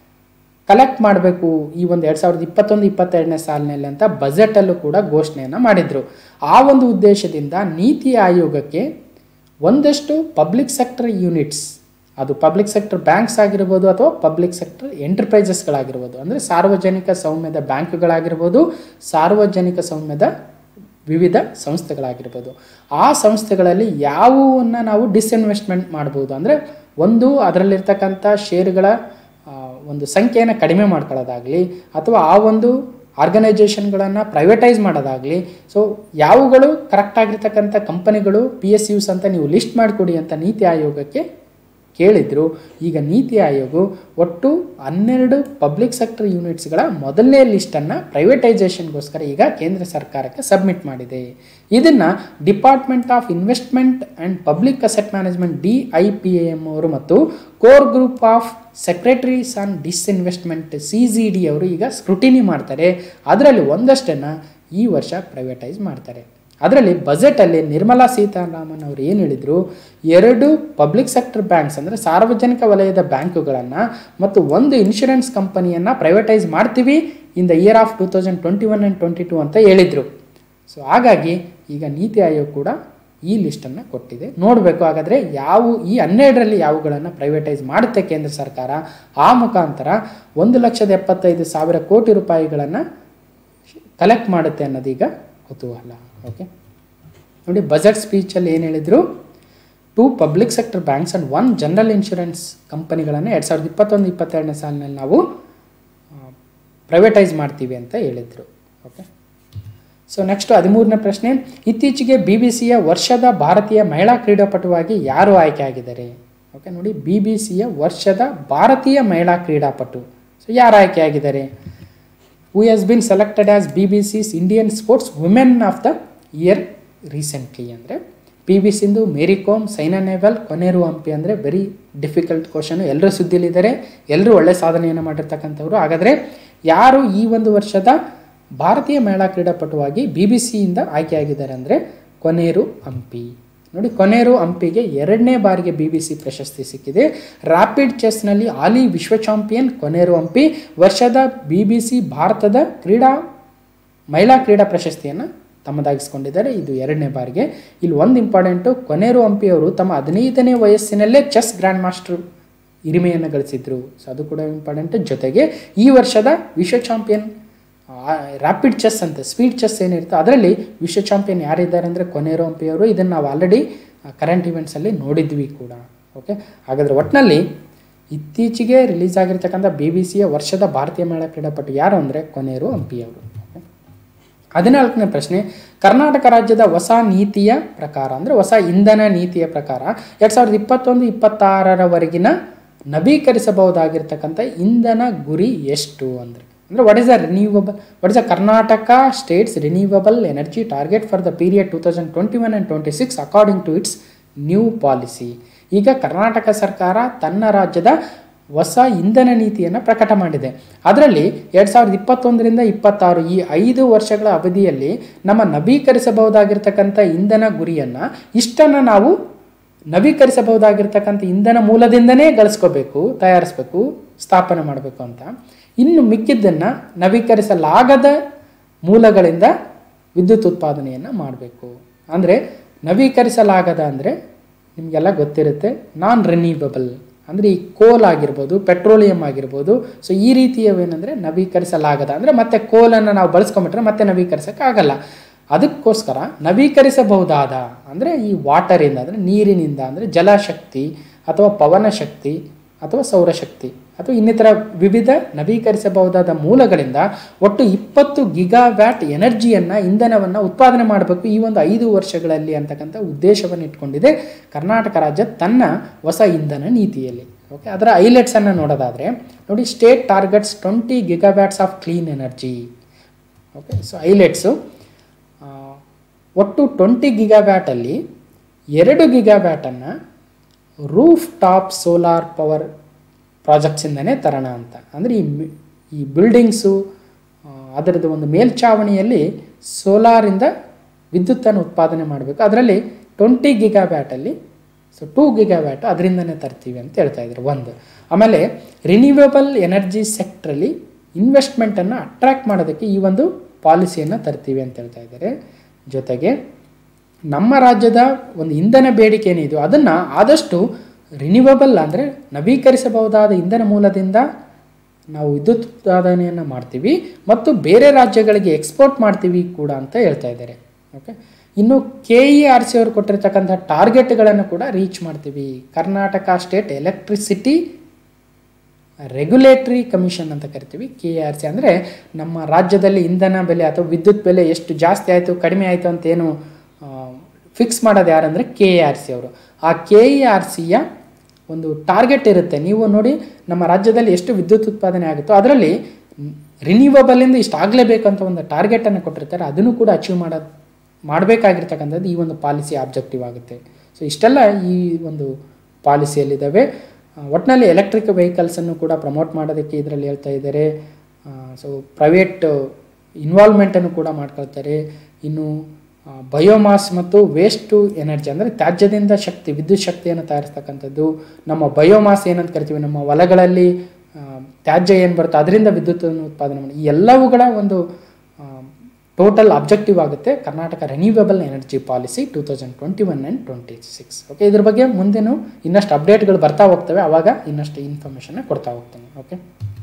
ಕಲೆಕ್ಟ್ ಮಾಡಬೇಕು ಈ ಒಂದು ಎರಡು ಸಾವಿರದ ಇಪ್ಪತ್ತೊಂದು ಇಪ್ಪತ್ತೆರಡನೇ ಸಾಲಿನಲ್ಲಿ ಅಂತ ಬಜೆಟಲ್ಲೂ ಕೂಡ ಘೋಷಣೆಯನ್ನು ಮಾಡಿದರು ಆ ಒಂದು ಉದ್ದೇಶದಿಂದ ನೀತಿ ಆಯೋಗಕ್ಕೆ ಒಂದಷ್ಟು ಪಬ್ಲಿಕ್ ಸೆಕ್ಟರ್ ಯೂನಿಟ್ಸ್ ಅದು ಪಬ್ಲಿಕ್ ಸೆಕ್ಟರ್ ಬ್ಯಾಂಕ್ಸ್ ಆಗಿರ್ಬೋದು ಅಥವಾ ಪಬ್ಲಿಕ್ ಸೆಕ್ಟರ್ ಎಂಟರ್ಪ್ರೈಸಸ್ಗಳಾಗಿರ್ಬೋದು ಅಂದರೆ ಸಾರ್ವಜನಿಕ ಸೌಮ್ಯದ ಬ್ಯಾಂಕ್ಗಳಾಗಿರ್ಬೋದು ಸಾರ್ವಜನಿಕ ಸೌಮ್ಯದ ವಿವಿಧ ಸಂಸ್ಥೆಗಳಾಗಿರ್ಬೋದು ಆ ಸಂಸ್ಥೆಗಳಲ್ಲಿ ಯಾವುವನ್ನು ನಾವು ಡಿಸ್ಇನ್ವೆಸ್ಟ್ಮೆಂಟ್ ಮಾಡ್ಬೋದು ಅಂದರೆ ಒಂದು ಅದರಲ್ಲಿರ್ತಕ್ಕಂಥ ಷೇರುಗಳ ಆ, ಒಂದು ಸಂಖ್ಯೆಯನ್ನು ಕಡಿಮೆ ಮಾಡ್ಕೊಳ್ಳೋದಾಗಲಿ ಅಥವಾ ಆ ಒಂದು ಆರ್ಗನೈಜೇಷನ್ಗಳನ್ನು ಪ್ರೈವೇಟೈಸ್ ಮಾಡೋದಾಗಲಿ ಸೊ ಯಾವುಗಳು ಕರೆಕ್ಟ್ ಆಗಿರ್ತಕ್ಕಂಥ ಕಂಪನಿಗಳು ಪಿ ಎಸ್ ಯುಸ್ ಅಂತ ನೀವು ಲಿಸ್ಟ್ ಮಾಡಿಕೊಡಿ ಅಂತ ನೀತಿ ಆಯೋಗಕ್ಕೆ ಕೇಳಿದ್ರು ಈಗ ನೀತಿ ಆಯೋಗ ಒಟ್ಟು ಹನ್ನೆರಡು ಪಬ್ಲಿಕ್ ಸೆಕ್ಟರ್ ಯೂನಿಟ್ಸ್ಗಳ ಮೊದಲನೇ ಲಿಸ್ಟನ್ನು ಪ್ರೈವೇಟೈಸೇಷನ್ಗೋಸ್ಕರ ಈಗ ಕೇಂದ್ರ ಸರ್ಕಾರಕ್ಕೆ ಸಬ್ಮಿಟ್ ಮಾಡಿದೆ ಇದನ್ನು department of investment and public asset management D I P M ಅವರು ಮತ್ತು core group of secretaries on disinvestment C G D ಅವರು ಈಗ ಸ್ಕ್ರುಟಿನಿ ಮಾಡ್ತಾರೆ ಅದರಲ್ಲಿ ಒಂದಷ್ಟನ್ನು ಈ ವರ್ಷ ಪ್ರೈವೇಟೈಸ್ ಮಾಡ್ತಾರೆ ಅದರಲ್ಲಿ ಬಜೆಟಲ್ಲಿ ನಿರ್ಮಲಾ ಸೀತಾರಾಮನ್ ಅವರು ಏನು ಹೇಳಿದರು ಎರಡು ಪಬ್ಲಿಕ್ ಸೆಕ್ಟರ್ ಬ್ಯಾಂಕ್ಸ್ ಅಂದರೆ ಸಾರ್ವಜನಿಕ ವಲಯದ ಬ್ಯಾಂಕುಗಳನ್ನು ಮತ್ತು ಒಂದು ಇನ್ಶೂರೆನ್ಸ್ ಕಂಪನಿಯನ್ನು ಪ್ರೈವೇಟೈಸ್ ಮಾಡ್ತೀವಿ in the year of two thousand twenty one and twenty two ಅಂತ ಹೇಳಿದರು ಸೊ ಹಾಗಾಗಿ ಈಗ ನೀತಿ ಆಯೋಗ ಕೂಡ ಈ ಲಿಸ್ಟನ್ನು ಕೊಟ್ಟಿದೆ ನೋಡಬೇಕು ಹಾಗಾದರೆ ಯಾವ ಈ ಹನ್ನೆರಡರಲ್ಲಿ ಯಾವುಗಳನ್ನು ಪ್ರೈವೇಟೈಸ್ ಮಾಡುತ್ತೆ ಕೇಂದ್ರ ಸರ್ಕಾರ ಆ ಮುಖಾಂತರ ಒಂದು ಲಕ್ಷದ ಎಪ್ಪತ್ತೈದು ಸಾವಿರ ಕೋಟಿ ರೂಪಾಯಿಗಳನ್ನು ಕಲೆಕ್ಟ್ ಮಾಡುತ್ತೆ ಅನ್ನೋದೀಗ ಕುತೂಹಲ ಓಕೆ ನೋಡಿ ಬಜೆಟ್ ಸ್ಪೀಚಲ್ಲಿ ಏನು ಹೇಳಿದರು two public sector banks and one general insurance ಕಂಪನಿಗಳನ್ನು ಎರಡು ಸಾವಿರದ ಇಪ್ಪತ್ತೊಂದು ಇಪ್ಪತ್ತೆರಡನೇ ಸಾಲಿನಲ್ಲಿ ನಾವು ಪ್ರೈವೇಟೈಸ್ ಮಾಡ್ತೀವಿ ಅಂತ ಹೇಳಿದರು ಓಕೆ ಸೊ ನೆಕ್ಸ್ಟ್ ಹದಿಮೂರನೇ ಪ್ರಶ್ನೆ ಇತ್ತೀಚೆಗೆ ಬಿ ಬಿ ಸಿಯ ವರ್ಷದ ಭಾರತೀಯ ಮಹಿಳಾ ಕ್ರೀಡಾಪಟುವಾಗಿ ಯಾರು ಆಯ್ಕೆ ಆಗಿದ್ದಾರೆ ಓಕೆ ನೋಡಿ ಬಿ ಬಿ ಸಿಯ ವರ್ಷದ ಭಾರತೀಯ ಮಹಿಳಾ ಕ್ರೀಡಾಪಟು ಸೊ ಯಾರು ಆಯ್ಕೆ ಆಗಿದ್ದಾರೆ who has been selected as B B C's Indian sports woman of the year recently ಅಂದರೆ ಪಿ ವಿ ಸಿಂಧು ಮೇರಿ ಕೋಮ್ ಸೈನಾ ನೆಹ್ವಾಲ್ ಕೊನೆರು ಹಂಪಿ ಅಂದರೆ ವೆರಿ ಡಿಫಿಕಲ್ಟ್ ಕ್ವಶನು ಎಲ್ಲರೂ ಸುದ್ದಿಲಿದ್ದಾರೆ ಎಲ್ಲರೂ ಒಳ್ಳೆ ಸಾಧನೆಯನ್ನು ಮಾಡಿರ್ತಕ್ಕಂಥವ್ರು ಹಾಗಾದರೆ ಯಾರು ಈ ಒಂದು ವರ್ಷದ ಭಾರತೀಯ ಮಹಿಳಾ ಕ್ರೀಡಾಪಟುವಾಗಿ ಬಿ ಬಿ ಸಿಯಿಂದ ಆಯ್ಕೆಯಾಗಿದ್ದಾರೆ ಅಂದರೆ ಕೊನೇರು ಹಂಪಿ ನೋಡಿ ಕೊನೇರು ಹಂಪಿಗೆ ಎರಡನೇ ಬಾರಿಗೆ ಬಿ ಬಿ ಸಿ ಪ್ರಶಸ್ತಿ ಸಿಕ್ಕಿದೆ ರ್ಯಾಪಿಡ್ ಚೆಸ್ನಲ್ಲಿ ಹಾಲಿ ವಿಶ್ವ ಚಾಂಪಿಯನ್ ಕೊನೇರು ಹಂಪಿ ವರ್ಷದ ಬಿ ಬಿ ಸಿ ಭಾರತದ ಕ್ರೀಡಾ ಮಹಿಳಾ ಕ್ರೀಡಾ ಪ್ರಶಸ್ತಿಯನ್ನು ತಮ್ಮದಾಗಿಸ್ಕೊಂಡಿದ್ದಾರೆ ಇದು ಎರಡನೇ ಬಾರಿಗೆ ಇಲ್ಲಿ ಒಂದು ಇಂಪಾರ್ಟೆಂಟು ಕೊನೇರು ಹಂಪಿ ಅವರು ತಮ್ಮ ಹದಿನೈದನೇ ವಯಸ್ಸಿನಲ್ಲೇ ಚೆಸ್ ಗ್ರ್ಯಾಂಡ್ ಮಾಸ್ಟರ್ ಹಿರಿಮೆಯನ್ನು ಗಳಿಸಿದ್ರು ಸೊ ಅದು ಕೂಡ ಇಂಪಾರ್ಟೆಂಟ್ ಜೊತೆಗೆ ಈ ವರ್ಷದ ವಿಶ್ವ ಚಾಂಪಿಯನ್ ರ್ಯಾಪಿಡ್ ಚೆಸ್ ಅಂತ ಸ್ಪೀಡ್ ಚೆಸ್ ಏನಿರುತ್ತೆ ಅದರಲ್ಲಿ ವಿಶ್ವ ಚಾಂಪಿಯನ್ ಯಾರಿದ್ದಾರೆ ಅಂದರೆ ಕೊನೇರು ಹಂಪಿ ಅವರು ಇದನ್ನು ನಾವು ಆಲ್ರೆಡಿ ಕರೆಂಟ್ ಇವೆಂಟ್ಸಲ್ಲಿ ನೋಡಿದ್ವಿ ಕೂಡ ಓಕೆ ಹಾಗಾದರೆ ಒಟ್ಟಿನಲ್ಲಿ ಇತ್ತೀಚೆಗೆ ರಿಲೀಸ್ ಆಗಿರ್ತಕ್ಕಂಥ ಬಿ ಬಿ ಸಿಯ ವರ್ಷದ ಭಾರತೀಯ ಮಹಿಳಾ ಕ್ರೀಡಾಪಟು ಯಾರು ಅಂದರೆ ಕೊನೇರು ಹಂಪಿ ಅವರು ಹದಿನಾಲ್ಕನೇ ಪ್ರಶ್ನೆ ಕರ್ನಾಟಕ ರಾಜ್ಯದ ಹೊಸ ನೀತಿಯ ಪ್ರಕಾರ ಅಂದರೆ ಹೊಸ ಇಂಧನ ನೀತಿಯ ಪ್ರಕಾರ ಎರಡು ಸಾವಿರದ ಇಪ್ಪತ್ತೊಂದು ಇಪ್ಪತ್ತಾರರವರೆಗಿನ ನವೀಕರಿಸಬಹುದಾಗಿರ್ತಕ್ಕಂಥ ಇಂಧನ ಗುರಿ ಎಷ್ಟು ಅಂದರೆ ಅಂದರೆ what is the renewable what is the Karnataka state's renewable energy target for the period two thousand twenty one and twenty six according to its new policy ಈಗ ಕರ್ನಾಟಕ ಸರ್ಕಾರ ತನ್ನ ರಾಜ್ಯದ ಹೊಸ ಇಂಧನ ನೀತಿಯನ್ನು ಪ್ರಕಟ ಮಾಡಿದೆ ಅದರಲ್ಲಿ ಎರಡು ಸಾವಿರದ ಇಪ್ಪತ್ತೊಂದರಿಂದ ಇಪ್ಪತ್ತಾರು ಈ ಐದು ವರ್ಷಗಳ ಅವಧಿಯಲ್ಲಿ ನಮ್ಮ ನವೀಕರಿಸಬಹುದಾಗಿರ್ತಕ್ಕಂಥ ಇಂಧನ ಗುರಿಯನ್ನು ಇಷ್ಟನ್ನು ನಾವು ನವೀಕರಿಸಬಹುದಾಗಿರ್ತಕ್ಕಂಥ ಇಂಧನ ಮೂಲದಿಂದನೇ ಗಳಿಸ್ಕೋಬೇಕು ತಯಾರಿಸ್ಬೇಕು ಸ್ಥಾಪನೆ ಮಾಡಬೇಕು ಅಂತ ಇನ್ನು ಮಿಕ್ಕಿದ್ದನ್ನು ನವೀಕರಿಸಲಾಗದ ಮೂಲಗಳಿಂದ ವಿದ್ಯುತ್ ಉತ್ಪಾದನೆಯನ್ನು ಮಾಡಬೇಕು ಅಂದರೆ ನವೀಕರಿಸಲಾಗದ ಅಂದರೆ ನಿಮಗೆಲ್ಲ ಗೊತ್ತಿರುತ್ತೆ ನಾನ್ ರಿನ್ಯೂವಬಲ್ ಅಂದರೆ ಈ ಕೋಲ್ ಆಗಿರ್ಬೋದು ಪೆಟ್ರೋಲಿಯಂ ಆಗಿರ್ಬೋದು ಸೊ ಈ ರೀತಿಯವೇನೆಂದರೆ ನವೀಕರಿಸಲಾಗದ ಅಂದರೆ ಮತ್ತೆ ಕೋಲನ್ನು ನಾವು ಬಳಸ್ಕೊಂಬಿಟ್ರೆ ಮತ್ತೆ ನವೀಕರಿಸೋಕ್ಕಾಗಲ್ಲ ಅದಕ್ಕೋಸ್ಕರ ನವೀಕರಿಸಬಹುದಾದ ಅಂದರೆ ಈ ವಾಟರಿಂದ ಅಂದರೆ ನೀರಿನಿಂದ ಅಂದರೆ ಜಲಶಕ್ತಿ ಅಥವಾ ಪವನ ಶಕ್ತಿ ಅಥವಾ ಸೌರಶಕ್ತಿ ಅಥವಾ ಇನ್ನಿತರ ವಿವಿಧ ನವೀಕರಿಸಬಹುದಾದ ಮೂಲಗಳಿಂದ ಒಟ್ಟು ಇಪ್ಪತ್ತು ಗಿಗಾವ್ಯಾಟ್ ಎನರ್ಜಿಯನ್ನು ಇಂಧನವನ್ನು ಉತ್ಪಾದನೆ ಮಾಡಬೇಕು ಈ ಒಂದು ಐದು ವರ್ಷಗಳಲ್ಲಿ ಅಂತಕ್ಕಂಥ ಉದ್ದೇಶವನ್ನು ಇಟ್ಕೊಂಡಿದೆ ಕರ್ನಾಟಕ ರಾಜ್ಯ ತನ್ನ ಹೊಸ ಇಂಧನ ನೀತಿಯಲ್ಲಿ ಓಕೆ ಅದರ ಹೈಲೈಟ್ಸನ್ನು ನೋಡೋದಾದರೆ ನೋಡಿ state targets twenty gigawatts of clean energy okay so highlights ಒಟ್ಟು ಟ್ವೆಂಟಿ ಗಿಗಾವ್ಯಾಟಲ್ಲಿ ಎರಡು ಗಿಗಾವ್ಯಾಟನ್ನು ರೂಫ್ ಟಾಪ್ ಸೋಲಾರ್ ಪವರ್ ಪ್ರಾಜೆಕ್ಟ್ಸಿಂದನೇ ತರೋಣ ಅಂತ ಅಂದರೆ ಈ ಮಿ- ಈ ಬಿಲ್ಡಿಂಗ್ಸು ಅದರದ್ದು ಒಂದು ಮೇಲ್ಛಾವಣಿಯಲ್ಲಿ ಸೋಲಾರಿಂದ ವಿದ್ಯುತ್ತನ್ನು ಉತ್ಪಾದನೆ ಮಾಡಬೇಕು ಅದರಲ್ಲಿ ಟ್ವೆಂಟಿ ಗಿಗಾವ್ಯಾಟಲ್ಲಿ ಸೊ ಟೂ ಗಿಗಾವ್ಯಾಟ್ ಅದರಿಂದನೇ ತರ್ತೀವಿ ಅಂತ ಹೇಳ್ತಾ ಇದ್ರು ಒಂದು ಆಮೇಲೆ ರಿನ್ಯೂವೇಬಲ್ ಎನರ್ಜಿ ಸೆಕ್ಟ್ರಲ್ಲಿ ಇನ್ವೆಸ್ಟ್ಮೆಂಟನ್ನು ಅಟ್ರಾಕ್ಟ್ ಮಾಡೋದಕ್ಕೆ ಈ ಒಂದು ಪಾಲಿಸಿಯನ್ನು ತರ್ತೀವಿ ಅಂತ ಹೇಳ್ತಾ ಇದ್ದಾರೆ ಜೊತೆಗೆ ನಮ್ಮ ರಾಜ್ಯದ ಒಂದು ಇಂಧನ ಬೇಡಿಕೆ ಏನಿದೆಯೋ ಅದನ್ನು ಆದಷ್ಟು ರಿನ್ಯೂವಬಲ್ ಅಂದರೆ ನವೀಕರಿಸಬಹುದಾದ ಇಂಧನ ಮೂಲದಿಂದ ನಾವು ವಿದ್ಯುತ್ ಉತ್ಪಾದನೆಯನ್ನು ಮಾಡ್ತೀವಿ ಮತ್ತು ಬೇರೆ ರಾಜ್ಯಗಳಿಗೆ ಎಕ್ಸ್ಪೋರ್ಟ್ ಮಾಡ್ತೀವಿ ಕೂಡ ಅಂತ ಹೇಳ್ತಾ ಇದ್ದಾರೆ ಓಕೆ ಇನ್ನು ಕೆ ಇ ಆರ್ ಸಿ ಅವರು ಕೊಟ್ಟಿರ್ತಕ್ಕಂಥ ಟಾರ್ಗೆಟ್ಗಳನ್ನು ಕೂಡ ರೀಚ್ ಮಾಡ್ತೀವಿ Karnataka state electricity regulatory commission ಅಂತ ಕರಿತೀವಿ ಕೆ ಆರ್ ಸಿ ಅಂದರೆ ನಮ್ಮ ರಾಜ್ಯದಲ್ಲಿ ಇಂಧನ ಬೆಲೆ ಅಥವಾ ವಿದ್ಯುತ್ ಬೆಲೆ ಎಷ್ಟು ಜಾಸ್ತಿ ಆಯಿತು ಕಡಿಮೆ ಆಯಿತು ಅಂತ ಏನು ಫಿಕ್ಸ್ ಮಾಡೋದು ಯಾರಂದರೆ ಕೆ ಆರ್ ಸಿ ಅವರು ಆ ಕೆ ಆರ್ ಸಿಯ ಒಂದು ಟಾರ್ಗೆಟ್ ಇರುತ್ತೆ ನೀವು ನೋಡಿ ನಮ್ಮ ರಾಜ್ಯದಲ್ಲಿ ಎಷ್ಟು ವಿದ್ಯುತ್ ಉತ್ಪಾದನೆ ಆಗುತ್ತೋ ಅದರಲ್ಲಿ ರಿನ್ಯೂವಬಲಿಂದ ಇಷ್ಟು ಆಗಲೇಬೇಕು ಅಂತ ಒಂದು ಟಾರ್ಗೆಟನ್ನು ಕೊಟ್ಟಿರ್ತಾರೆ ಅದನ್ನು ಕೂಡ ಅಚೀವ್ ಮಾಡೋದು ಮಾಡಬೇಕಾಗಿರ್ತಕ್ಕಂಥದ್ದು ಈ ಒಂದು ಪಾಲಿಸಿ ಆಬ್ಜೆಕ್ಟಿವ್ ಆಗುತ್ತೆ ಸೊ ಇಷ್ಟೆಲ್ಲ ಈ ಒಂದು ಪಾಲಿಸಿಯಲ್ಲಿದ್ದಾವೆ ಒಟ್ಟಿನಲ್ಲಿ ಎಲೆಕ್ಟ್ರಿಕ್ ವೆಹಿಕಲ್ಸನ್ನು ಕೂಡ ಪ್ರಮೋಟ್ ಮಾಡೋದಕ್ಕೆ ಇದರಲ್ಲಿ ಹೇಳ್ತಾ ಇದ್ದಾರೆ ಸೊ ಪ್ರೈವೇಟ್ ಇನ್ವಾಲ್ವ್ಮೆಂಟನ್ನು ಕೂಡ ಮಾಡ್ಕೊಳ್ತಾರೆ ಇನ್ನು ಬಯೋಮಾಸ್ ಮತ್ತು ವೇಸ್ಟು ಎನರ್ಜಿ ಅಂದರೆ ತ್ಯಾಜ್ಯದಿಂದ ಶಕ್ತಿ ವಿದ್ಯುತ್ ಶಕ್ತಿಯನ್ನು ತಯಾರಿಸ್ತಕ್ಕಂಥದ್ದು ನಮ್ಮ ಬಯೋಮಾಸ್ ಏನಂತ ಕರಿತೀವಿ ನಮ್ಮ ಹೊಲಗಳಲ್ಲಿ ಆ, ತ್ಯಾಜ್ಯ ಏನು ಬರುತ್ತೆ ಅದರಿಂದ ವಿದ್ಯುತ್ತನ್ನು ಉತ್ಪಾದನೆ ಮಾಡಿ ಈ ಎಲ್ಲವುಗಳ ಒಂದು ಟೋಟಲ್ ಅಬ್ಜೆಕ್ಟಿವ್ ಆಗುತ್ತೆ Karnataka renewable energy policy two thousand twenty one and twenty six okay ಇದ್ರ ಬಗ್ಗೆ ಮುಂದೆನೂ ಇನ್ನಷ್ಟು ಅಪ್ಡೇಟ್ಗಳು ಬರ್ತಾ ಹೋಗ್ತವೆ ಆವಾಗ ಇನ್ನಷ್ಟು ಇನ್ಫಾರ್ಮೇಷನ್ನ ಕೊಡ್ತಾ ಹೋಗ್ತೇನೆ ಓಕೆ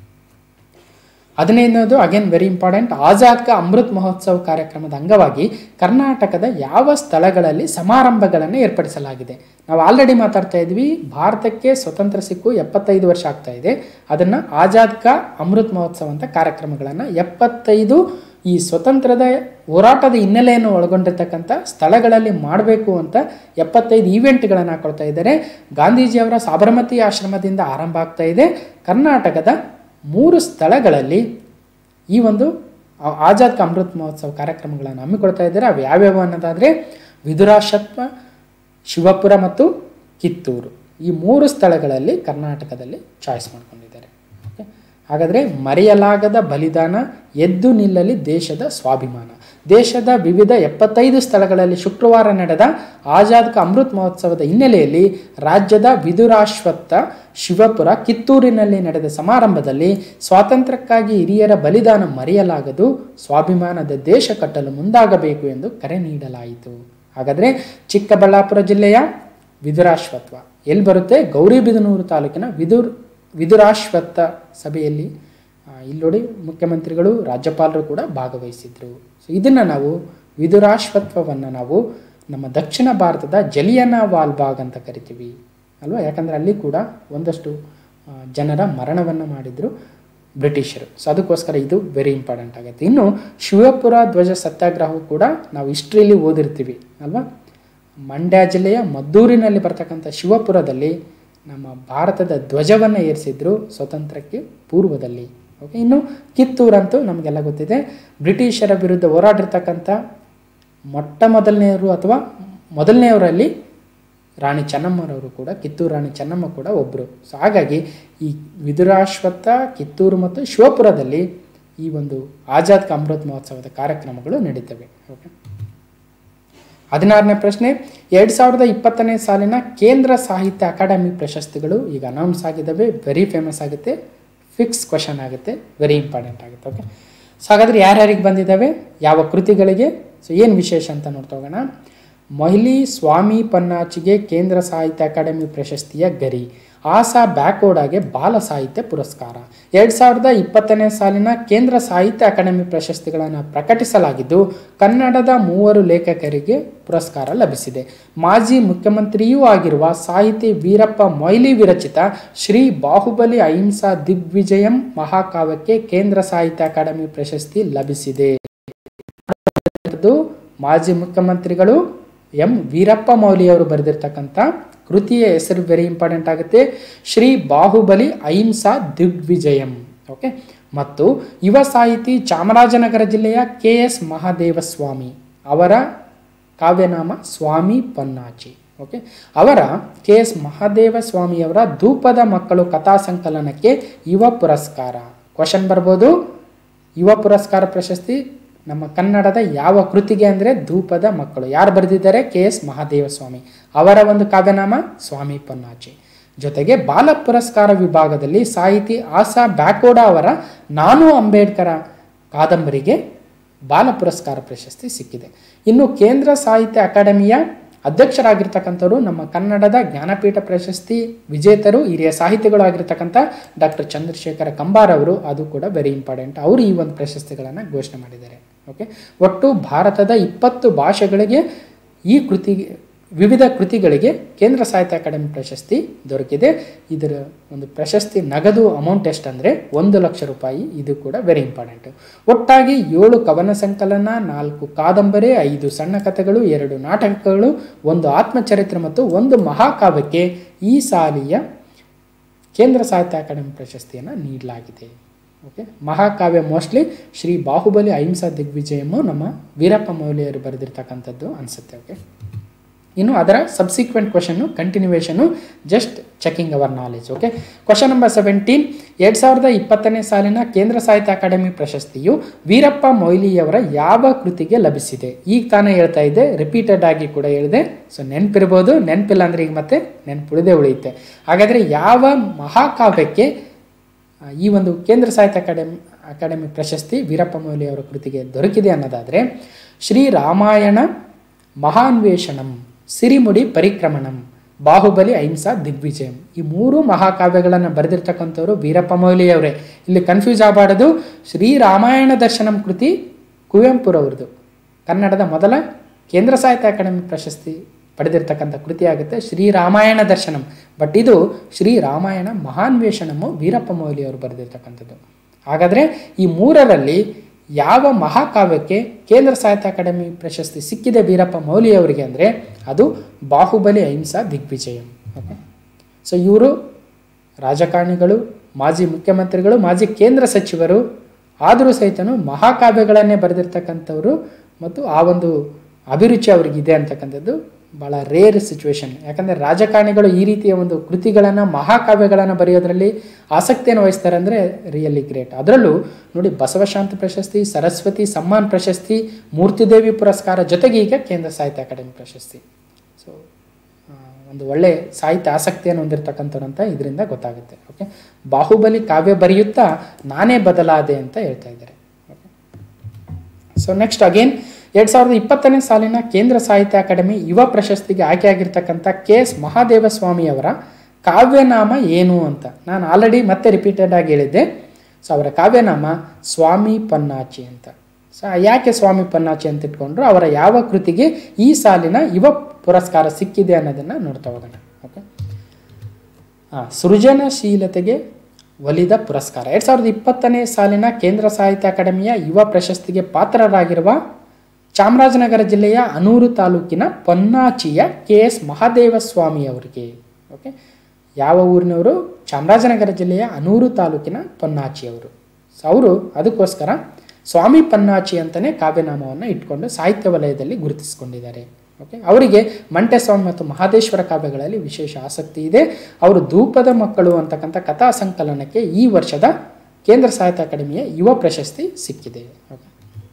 ಹದಿನೈದನೇದು again very important Azad ka Amrit ಮಹೋತ್ಸವ ಕಾರ್ಯಕ್ರಮದ ಅಂಗವಾಗಿ ಕರ್ನಾಟಕದ ಯಾವ ಸ್ಥಳಗಳಲ್ಲಿ ಸಮಾರಂಭಗಳನ್ನು ಏರ್ಪಡಿಸಲಾಗಿದೆ ನಾವು ಆಲ್ರೆಡಿ ಮಾತಾಡ್ತಾ ಇದ್ವಿ ಭಾರತಕ್ಕೆ ಸ್ವತಂತ್ರ ಸಿಕ್ಕು ಎಪ್ಪತ್ತೈದು ವರ್ಷ ಆಗ್ತಾ ಇದೆ ಅದನ್ನು ಆಜಾದ್ ಕಾ ಅಮೃತ್ ಮಹೋತ್ಸವ ಅಂತ ಕಾರ್ಯಕ್ರಮಗಳನ್ನು ಎಪ್ಪತ್ತೈದು ಈ ಸ್ವತಂತ್ರದ ಹೋರಾಟದ ಹಿನ್ನೆಲೆಯನ್ನು ಒಳಗೊಂಡಿರ್ತಕ್ಕಂಥ ಸ್ಥಳಗಳಲ್ಲಿ ಮಾಡಬೇಕು ಅಂತ ಎಪ್ಪತ್ತೈದು ಈವೆಂಟ್ಗಳನ್ನು ಹಾಕೊಳ್ತಾ ಇದ್ದಾರೆ ಗಾಂಧೀಜಿಯವರ ಸಾಬರಮತಿ ಆಶ್ರಮದಿಂದ ಆರಂಭ ಆಗ್ತಾ ಇದೆ ಕರ್ನಾಟಕದ ಮೂರು ಸ್ಥಳಗಳಲ್ಲಿ ಈ ಒಂದು ಆ- ಆಜಾದ್ ಕಾ ಅಮೃತ್ ಮಹೋತ್ಸವ ಕಾರ್ಯಕ್ರಮಗಳನ್ನು ಹಮ್ಮಿಕೊಳ್ತಾ ಇದ್ದಾರೆ ಅವು ಯಾವ್ಯಾವು ಅನ್ನೋದಾದರೆ ವಿದುರಾಶತ್ವ ಶಿವಪುರ ಮತ್ತು ಕಿತ್ತೂರು ಈ ಮೂರು ಸ್ಥಳಗಳಲ್ಲಿ ಕರ್ನಾಟಕದಲ್ಲಿ ಚಾಯ್ಸ್ ಮಾಡ್ಕೊಂಡಿದ್ದಾರೆ ಓಕೆ ಹಾಗಾದರೆ ಮರೆಯಲಾಗದ ಬಲಿದಾನ ಎದ್ದು ನಿಲ್ಲಲಿ ದೇಶದ ಸ್ವಾಭಿಮಾನ ದೇಶದ ವಿವಿಧ ಎಪ್ಪತ್ತೈದು ಸ್ಥಳಗಳಲ್ಲಿ ಶುಕ್ರವಾರ ನಡೆದ ಆಜಾದ್ ಕಾ ಅಮೃತ್ ಮಹೋತ್ಸವದ ಹಿನ್ನೆಲೆಯಲ್ಲಿ ರಾಜ್ಯದ ವಿದುರಾಶ್ವತ್ಥ ಶಿವಪುರ ಕಿತ್ತೂರಿನಲ್ಲಿ ನಡೆದ ಸಮಾರಂಭದಲ್ಲಿ ಸ್ವಾತಂತ್ರ್ಯಕ್ಕಾಗಿ ಹಿರಿಯರ ಬಲಿದಾನ ಮರೆಯಲಾಗದು ಸ್ವಾಭಿಮಾನದ ದೇಶ ಕಟ್ಟಲು ಮುಂದಾಗಬೇಕು ಎಂದು ಕರೆ ನೀಡಲಾಯಿತು ಹಾಗಾದರೆ ಚಿಕ್ಕಬಳ್ಳಾಪುರ ಜಿಲ್ಲೆಯ ವಿದುರಾಶ್ವತ್ವ ಎಲ್ಲಿ ಬರುತ್ತೆ ಗೌರಿಬಿದನೂರು ತಾಲೂಕಿನ ವಿದುರ್ ವಿದುರಾಶ್ವತ್ಥ ಸಭೆಯಲ್ಲಿ ಆ, ಇಲ್ಲಿ ನೋಡಿ ಮುಖ್ಯಮಂತ್ರಿಗಳು ರಾಜ್ಯಪಾಲರು ಕೂಡ ಭಾಗವಹಿಸಿದ್ರು ಸೊ ಇದನ್ನು ನಾವು ವಿದುರಾಶ್ವತ್ವವನ್ನು ನಾವು ನಮ್ಮ ದಕ್ಷಿಣ ಭಾರತದ ಜಲಿಯನ ವಾಲ್ಬಾಗ್ ಅಂತ ಕರಿತೀವಿ ಅಲ್ವಾ ಯಾಕಂದರೆ ಅಲ್ಲಿ ಕೂಡ ಒಂದಷ್ಟು ಆ, ಜನರ ಮರಣವನ್ನು ಮಾಡಿದರು ಬ್ರಿಟಿಷರು ಸೊ ಅದಕ್ಕೋಸ್ಕರ ಇದು ವೆರಿ ಇಂಪಾರ್ಟೆಂಟ್ ಆಗುತ್ತೆ ಇನ್ನು ಶಿವಪುರ ಧ್ವಜ ಸತ್ಯಾಗ್ರಹವು ಕೂಡ ನಾವು ಹಿಸ್ಟ್ರಿಯಲ್ಲಿ ಓದಿರ್ತೀವಿ ಅಲ್ವಾ ಮಂಡ್ಯ ಜಿಲ್ಲೆಯ ಮದ್ದೂರಿನಲ್ಲಿ ಬರ್ತಕ್ಕಂಥ ಶಿವಪುರದಲ್ಲಿ ನಮ್ಮ ಭಾರತದ ಧ್ವಜವನ್ನು ಏರಿಸಿದ್ರು ಸ್ವತಂತ್ರಕ್ಕೆ ಪೂರ್ವದಲ್ಲಿ ಓಕೆ ಇನ್ನು ಕಿತ್ತೂರಂತೂ ನಮಗೆಲ್ಲ ಗೊತ್ತಿದೆ ಬ್ರಿಟಿಷರ ವಿರುದ್ಧ ಹೋರಾಡಿರ್ತಕ್ಕಂಥ ಮೊಟ್ಟ ಮೊದಲನೆಯವರು ಅಥವಾ ಮೊದಲನೆಯವರಲ್ಲಿ ರಾಣಿ ಚೆನ್ನಮ್ಮರವರು ಕೂಡ ಕಿತ್ತೂರು ರಾಣಿ ಚೆನ್ನಮ್ಮ ಕೂಡ ಒಬ್ಬರು ಸೊ ಹಾಗಾಗಿ ಈ ವಿದುರಾಶ್ವತ್ಥ ಕಿತ್ತೂರು ಮತ್ತು ಶಿವಪುರದಲ್ಲಿ ಈ ಒಂದು ಆಜಾದ್ ಕಾ ಅಮೃತ್ ಮಹೋತ್ಸವದ ಕಾರ್ಯಕ್ರಮಗಳು ನಡೀತವೆ ಓಕೆ ಹದಿನಾರನೇ ಪ್ರಶ್ನೆ ಎರಡು ಸಾವಿರದ ಇಪ್ಪತ್ತನೇ ಸಾಲಿನ ಕೇಂದ್ರ ಸಾಹಿತ್ಯ ಅಕಾಡೆಮಿ ಪ್ರಶಸ್ತಿಗಳು ಈಗ ಅನೌನ್ಸ್ ಆಗಿದ್ದಾವೆ ವೆರಿ ಫೇಮಸ್ ಆಗುತ್ತೆ ಫಿಕ್ಸ್ ಕ್ವಶನ್ ಆಗುತ್ತೆ ವೆರಿ ಇಂಪಾರ್ಟೆಂಟ್ ಆಗುತ್ತೆ ಓಕೆ ಸೊ ಹಾಗಾದ್ರೆ ಯಾರ್ಯಾರಿಗೆ ಬಂದಿದ್ದಾವೆ ಯಾವ ಕೃತಿಗಳಿಗೆ ಸೊ ಏನು ವಿಶೇಷ ಅಂತ ನೋಡ್ತಾ ಹೋಗೋಣ ಮೊಹಿಲಿ ಸ್ವಾಮಿ ಪನ್ನಾಚಿಗೆ ಕೇಂದ್ರ ಸಾಹಿತ್ಯ ಅಕಾಡೆಮಿ ಪ್ರಶಸ್ತಿಯ ಗರಿ ಆಸಾ ಬ್ಯಾಕೋಡಾಗೆ ಬಾಲ ಸಾಹಿತ್ಯ ಪುರಸ್ಕಾರ ಎರಡು ಸಾವಿರದ ಇಪ್ಪತ್ತನೇ ಸಾಲಿನ ಕೇಂದ್ರ ಸಾಹಿತ್ಯ ಅಕಾಡೆಮಿ ಪ್ರಶಸ್ತಿಗಳನ್ನು ಪ್ರಕಟಿಸಲಾಗಿದ್ದು ಕನ್ನಡದ ಮೂವರು ಲೇಖಕರಿಗೆ ಪುರಸ್ಕಾರ ಲಭಿಸಿದೆ ಮಾಜಿ ಮುಖ್ಯಮಂತ್ರಿಯೂ ಆಗಿರುವ ಸಾಹಿತಿ ವೀರಪ್ಪ ಮೊಯ್ಲಿ ವಿರಚಿತ ಶ್ರೀ ಬಾಹುಬಲಿ ಅಹಿಂಸಾ ದಿಗ್ವಿಜಯಂ ಮಹಾಕಾವ್ಯಕ್ಕೆ ಕೇಂದ್ರ ಸಾಹಿತ್ಯ ಅಕಾಡೆಮಿ ಪ್ರಶಸ್ತಿ ಲಭಿಸಿದೆ ಇದು ಮಾಜಿ ಮುಖ್ಯಮಂತ್ರಿಗಳು ಎಂ ವೀರಪ್ಪ ಮೌಲಿ ಅವರು ಬರೆದಿರ್ತಕ್ಕಂಥ ಕೃತಿಯ ಹೆಸರು ವೆರಿ ಇಂಪಾರ್ಟೆಂಟ್ ಆಗುತ್ತೆ ಶ್ರೀ ಬಾಹುಬಲಿ ಅಹಿಂಸಾ ದಿಗ್ವಿಜಯಂ ಓಕೆ ಮತ್ತು ಯುವ ಸಾಹಿತಿ ಚಾಮರಾಜನಗರ ಜಿಲ್ಲೆಯ ಕೆ ಎಸ್ ಮಹಾದೇವಸ್ವಾಮಿ ಅವರ ಕಾವ್ಯನಾಮ ಸ್ವಾಮಿ ಪನ್ನಾಚಿ ಓಕೆ ಅವರ ಕೆ ಎಸ್ ಮಹಾದೇವ ಸ್ವಾಮಿಯವರ ಧೂಪದ ಮಕ್ಕಳು ಕಥಾ ಸಂಕಲನಕ್ಕೆ ಯುವ ಪುರಸ್ಕಾರ ಕ್ವಶನ್ ಬರ್ಬೋದು ಯುವ ಪುರಸ್ಕಾರ ಪ್ರಶಸ್ತಿ ನಮ್ಮ ಕನ್ನಡದ ಯಾವ ಕೃತಿಗೆ ಅಂದರೆ ಧೂಪದ ಮಕ್ಕಳು ಯಾರು ಬರೆದಿದ್ದಾರೆ ಕೆ ಎಸ್ ಮಹಾದೇವ ಸ್ವಾಮಿ ಅವರ ಒಂದು ಕಾವ್ಯನಾಮ ಸ್ವಾಮಿ ಪನ್ನಾಚಿ ಜೊತೆಗೆ ಬಾಲ ಪುರಸ್ಕಾರ ವಿಭಾಗದಲ್ಲಿ ಸಾಹಿತಿ ಆಸಾ ಬ್ಯಾಕೋಡ ಅವರ ನಾನು ಅಂಬೇಡ್ಕರ ಕಾದಂಬರಿಗೆ ಬಾಲ ಪುರಸ್ಕಾರ ಪ್ರಶಸ್ತಿ ಸಿಕ್ಕಿದೆ ಇನ್ನು ಕೇಂದ್ರ ಸಾಹಿತ್ಯ ಅಕಾಡೆಮಿಯ ಅಧ್ಯಕ್ಷರಾಗಿರ್ತಕ್ಕಂಥವ್ರು ನಮ್ಮ ಕನ್ನಡದ ಜ್ಞಾನಪೀಠ ಪ್ರಶಸ್ತಿ ವಿಜೇತರು ಹಿರಿಯ ಸಾಹಿತಿಗಳು ಆಗಿರ್ತಕ್ಕಂಥ ಡಾಕ್ಟರ್ ಚಂದ್ರಶೇಖರ ಕಂಬಾರ್ ಅವರು ಅದು ಕೂಡ ವೆರಿ ಇಂಪಾರ್ಟೆಂಟ್ ಅವರು ಈ ಒಂದು ಪ್ರಶಸ್ತಿಗಳನ್ನು ಘೋಷಣೆ ಮಾಡಿದ್ದಾರೆ ಓಕೆ ಒಟ್ಟು ಭಾರತದ ಇಪ್ಪತ್ತು ಭಾಷೆಗಳಿಗೆ ಈ ಕೃತಿಗೆ ವಿವಿಧ ಕೃತಿಗಳಿಗೆ ಕೇಂದ್ರ ಸಾಹಿತ್ಯ ಅಕಾಡೆಮಿ ಪ್ರಶಸ್ತಿ ದೊರಕಿದೆ ಇದರ ಒಂದು ಪ್ರಶಸ್ತಿ ನಗದು ಅಮೌಂಟ್ ಎಷ್ಟಂದರೆ ಒಂದು ಲಕ್ಷ ರೂಪಾಯಿ ಇದು ಕೂಡ ವೆರಿ ಇಂಪಾರ್ಟೆಂಟ್ ಒಟ್ಟಾಗಿ ಏಳು ಕವನ ಸಂಕಲನ ನಾಲ್ಕು ಕಾದಂಬರಿ ಐದು ಸಣ್ಣ ಕಥೆಗಳು ಎರಡು ನಾಟಕಗಳು ಒಂದು ಆತ್ಮಚರಿತ್ರೆ ಮತ್ತು ಒಂದು ಮಹಾಕಾವ್ಯಕ್ಕೆ ಈ ಸಾಲಿಯ ಕೇಂದ್ರ ಸಾಹಿತ್ಯ ಅಕಾಡೆಮಿ ಪ್ರಶಸ್ತಿಯನ್ನು ನೀಡಲಾಗಿದೆ ಓಕೆ ಮಹಾಕಾವ್ಯ ಮೋಸ್ಟ್ಲಿ ಶ್ರೀ ಬಾಹುಬಲಿ ಅಹಿಂಸಾ ದಿಗ್ವಿಜಯಮು ನಮ್ಮ ವೀರಪ್ಪ ಮೌಲ್ಯರು ಬರೆದಿರ್ತಕ್ಕಂಥದ್ದು ಅನಿಸುತ್ತೆ ಓಕೆ ಇನ್ನು ಅದರ subsequent question continuation just checking our knowledge okay question number seventeen ಎರಡು ಸಾವಿರದ ಇಪ್ಪತ್ತನೇ ಸಾಲಿನ ಕೇಂದ್ರ ಸಾಹಿತ್ಯ ಅಕಾಡೆಮಿ ಪ್ರಶಸ್ತಿಯು ವೀರಪ್ಪ ಮೊಯ್ಲಿಯವರ ಯಾವ ಕೃತಿಗೆ ಲಭಿಸಿದೆ ಈಗ ತಾನೇ ಹೇಳ್ತಾ ಇದ್ದೆ ರಿಪೀಟೆಡ್ ಆಗಿ ಕೂಡ ಹೇಳಿದೆ ಸೊ ನೆನಪಿರ್ಬೋದು ನೆನಪಿಲ್ಲ ಅಂದರೆ ಈಗ ಮತ್ತೆ ನೆನಪುಳಿದೇ ಉಳಿಯುತ್ತೆ ಹಾಗಾದರೆ ಯಾವ ಮಹಾಕಾವ್ಯಕ್ಕೆ ಆ, ಈ ಒಂದು ಕೇಂದ್ರ ಸಾಹಿತ್ಯ ಅಕಾಡೆಮಿ ಅಕಾಡೆಮಿ ಪ್ರಶಸ್ತಿ ವೀರಪ್ಪ ಮೊಯ್ಲಿ ಅವರ ಕೃತಿಗೆ ದೊರಕಿದೆ ಅನ್ನೋದಾದರೆ ಶ್ರೀ ರಾಮಾಯಣ ಮಹಾನ್ವೇಷಣಂ ಸಿರಿಮುಡಿ ಪರಿಕ್ರಮಣಂ ಬಾಹುಬಲಿ ಅಹಿಂಸಾ ದಿಗ್ವಿಜಯಂ ಈ ಮೂರು ಮಹಾಕಾವ್ಯಗಳನ್ನು ಬರೆದಿರ್ತಕ್ಕಂಥವ್ರು ವೀರಪ್ಪ ಮೊಯ್ಲಿ ಅವರೇ ಇಲ್ಲಿ ಕನ್ಫ್ಯೂಸ್ ಆಗಬಾರದು ಶ್ರೀ ರಾಮಾಯಣ ದರ್ಶನಂ ಕೃತಿ ಕುವೆಂಪುರವ್ರದ್ದು ಕನ್ನಡದ ಮೊದಲ ಕೇಂದ್ರ ಸಾಹಿತ್ಯ ಅಕಾಡೆಮಿ ಪ್ರಶಸ್ತಿ ಪಡೆದಿರ್ತಕ್ಕಂಥ ಕೃತಿ ಆಗುತ್ತೆ ಶ್ರೀ ರಾಮಾಯಣ ದರ್ಶನಂ ಬಟ್ ಇದು ಶ್ರೀ ರಾಮಾಯಣ ಮಹಾನ್ವೇಷಣಮು ವೀರಪ್ಪ ಮೊಯ್ಲಿ ಅವರು ಬರೆದಿರ್ತಕ್ಕಂಥದ್ದು ಹಾಗಾದರೆ ಈ ಮೂರರಲ್ಲಿ ಯಾವ ಮಹಾಕಾವ್ಯಕ್ಕೆ ಕೇಂದ್ರ ಸಾಹಿತ್ಯ ಅಕಾಡೆಮಿ ಪ್ರಶಸ್ತಿ ಸಿಕ್ಕಿದೆ ವೀರಪ್ಪ ಮೌಲಿ ಅವರಿಗೆ ಅಂದರೆ ಅದು ಬಾಹುಬಲಿ ಅಹಿಂಸಾ ದಿಗ್ವಿಜಯಂ ಓಕೆ ಸೊ ಇವರು ರಾಜಕಾರಣಿಗಳು ಮಾಜಿ ಮುಖ್ಯಮಂತ್ರಿಗಳು ಮಾಜಿ ಕೇಂದ್ರ ಸಚಿವರು ಆದರೂ ಸಹಿತನು ಮಹಾಕಾವ್ಯಗಳನ್ನೇ ಬರೆದಿರ್ತಕ್ಕಂಥವ್ರು ಮತ್ತು ಆ ಒಂದು ಅಭಿರುಚಿ ಅವರಿಗಿದೆ ಅಂತಕ್ಕಂಥದ್ದು ಭಾಳ ರೇರ್ ಸಿಚುವೇಶನ್ ಯಾಕಂದರೆ ರಾಜಕಾರಣಿಗಳು ಈ ರೀತಿಯ ಒಂದು ಕೃತಿಗಳನ್ನು ಮಹಾಕಾವ್ಯಗಳನ್ನು ಬರೆಯೋದ್ರಲ್ಲಿ ಆಸಕ್ತಿಯನ್ನು ವಹಿಸ್ತಾರೆ ಅಂದರೆ ರಿಯಲಿ ಗ್ರೇಟ್ ಅದರಲ್ಲೂ ನೋಡಿ ಬಸವಶಾಂತಿ ಪ್ರಶಸ್ತಿ ಸರಸ್ವತಿ ಸಮ್ಮಾನ್ ಪ್ರಶಸ್ತಿ ಮೂರ್ತಿದೇವಿ ಪುರಸ್ಕಾರ ಜೊತೆಗೆ ಈಗ ಕೇಂದ್ರ ಸಾಹಿತ್ಯ ಅಕಾಡೆಮಿ ಪ್ರಶಸ್ತಿ ಸೊ ಒಂದು ಒಳ್ಳೆ ಸಾಹಿತ್ಯ ಆಸಕ್ತಿಯನ್ನು ಹೊಂದಿರತಕ್ಕಂಥವ್ರು ಅಂತ ಇದರಿಂದ ಗೊತ್ತಾಗುತ್ತೆ ಓಕೆ ಬಾಹುಬಲಿ ಕಾವ್ಯ ಬರೆಯುತ್ತಾ ನಾನೇ ಬದಲಾದೆ ಅಂತ ಹೇಳ್ತಾ ಇದ್ದಾರೆ ಓಕೆ ಸೊ ನೆಕ್ಸ್ಟ್ ಅಗೇನ್ ಎರಡು ಸಾವಿರದ ಇಪ್ಪತ್ತನೇ ಸಾಲಿನ ಕೇಂದ್ರ ಸಾಹಿತ್ಯ ಅಕಾಡೆಮಿ ಯುವ ಪ್ರಶಸ್ತಿಗೆ ಆಯ್ಕೆಯಾಗಿರ್ತಕ್ಕಂಥ ಕೆ ಎಸ್ ಮಹಾದೇವ ಸ್ವಾಮಿಯವರ ಕಾವ್ಯನಾಮ ಏನು ಅಂತ ನಾನು ಆಲ್ರೆಡಿ ಮತ್ತೆ ರಿಪೀಟೆಡ್ ಆಗಿ ಹೇಳಿದ್ದೆ ಸೊ ಅವರ ಕಾವ್ಯನಾಮ ಸ್ವಾಮಿ ಪನ್ನಾಚಿ ಅಂತ ಸೊ ಯಾಕೆ ಸ್ವಾಮಿ ಪನ್ನಾಚಿ ಅಂತ ಇಟ್ಕೊಂಡ್ರು ಅವರ ಯಾವ ಕೃತಿಗೆ ಈ ಸಾಲಿನ ಯುವ ಪುರಸ್ಕಾರ ಸಿಕ್ಕಿದೆ ಅನ್ನೋದನ್ನು ನೋಡ್ತಾ ಹೋಗೋಣ ಓಕೆ ಹಾಂ ಸೃಜನಶೀಲತೆಗೆ ಒಲಿದ ಪುರಸ್ಕಾರ ಎರಡು ಸಾವಿರದ ಇಪ್ಪತ್ತನೇ ಸಾಲಿನ ಕೇಂದ್ರ ಸಾಹಿತ್ಯ ಅಕಾಡೆಮಿಯ ಯುವ ಪ್ರಶಸ್ತಿಗೆ ಪಾತ್ರರಾಗಿರುವ ಚಾಮರಾಜನಗರ ಜಿಲ್ಲೆಯ ಅನೂರು ತಾಲೂಕಿನ ಪೊನ್ನಾಚಿಯ ಕೆ ಎಸ್ ಮಹಾದೇವ ಸ್ವಾಮಿ ಅವರಿಗೆ ಓಕೆ ಯಾವ ಊರಿನವರು ಚಾಮರಾಜನಗರ ಜಿಲ್ಲೆಯ ಅನೂರು ತಾಲೂಕಿನ ಪೊನ್ನಾಚಿಯವರು ಸೊ ಅವರು ಅದಕ್ಕೋಸ್ಕರ ಸ್ವಾಮಿ ಪನ್ನಾಚಿ ಅಂತಲೇ ಕಾವ್ಯನಾಮವನ್ನು ಇಟ್ಕೊಂಡು ಸಾಹಿತ್ಯ ವಲಯದಲ್ಲಿ ಗುರುತಿಸಿಕೊಂಡಿದ್ದಾರೆ ಓಕೆ ಅವರಿಗೆ ಮಂಟೆಸ್ವಾಮಿ ಮತ್ತು ಮಹಾದೇಶ್ವರ ಕಾವ್ಯಗಳಲ್ಲಿ ವಿಶೇಷ ಆಸಕ್ತಿ ಇದೆ ಅವರು ಧೂಪದ ಮಕ್ಕಳು ಅಂತಕ್ಕಂಥ ಕಥಾ ಸಂಕಲನಕ್ಕೆ ಈ ವರ್ಷದ ಕೇಂದ್ರ ಸಾಹಿತ್ಯ ಅಕಾಡೆಮಿಯ ಯುವ ಪ್ರಶಸ್ತಿ ಸಿಕ್ಕಿದೆ ಓಕೆ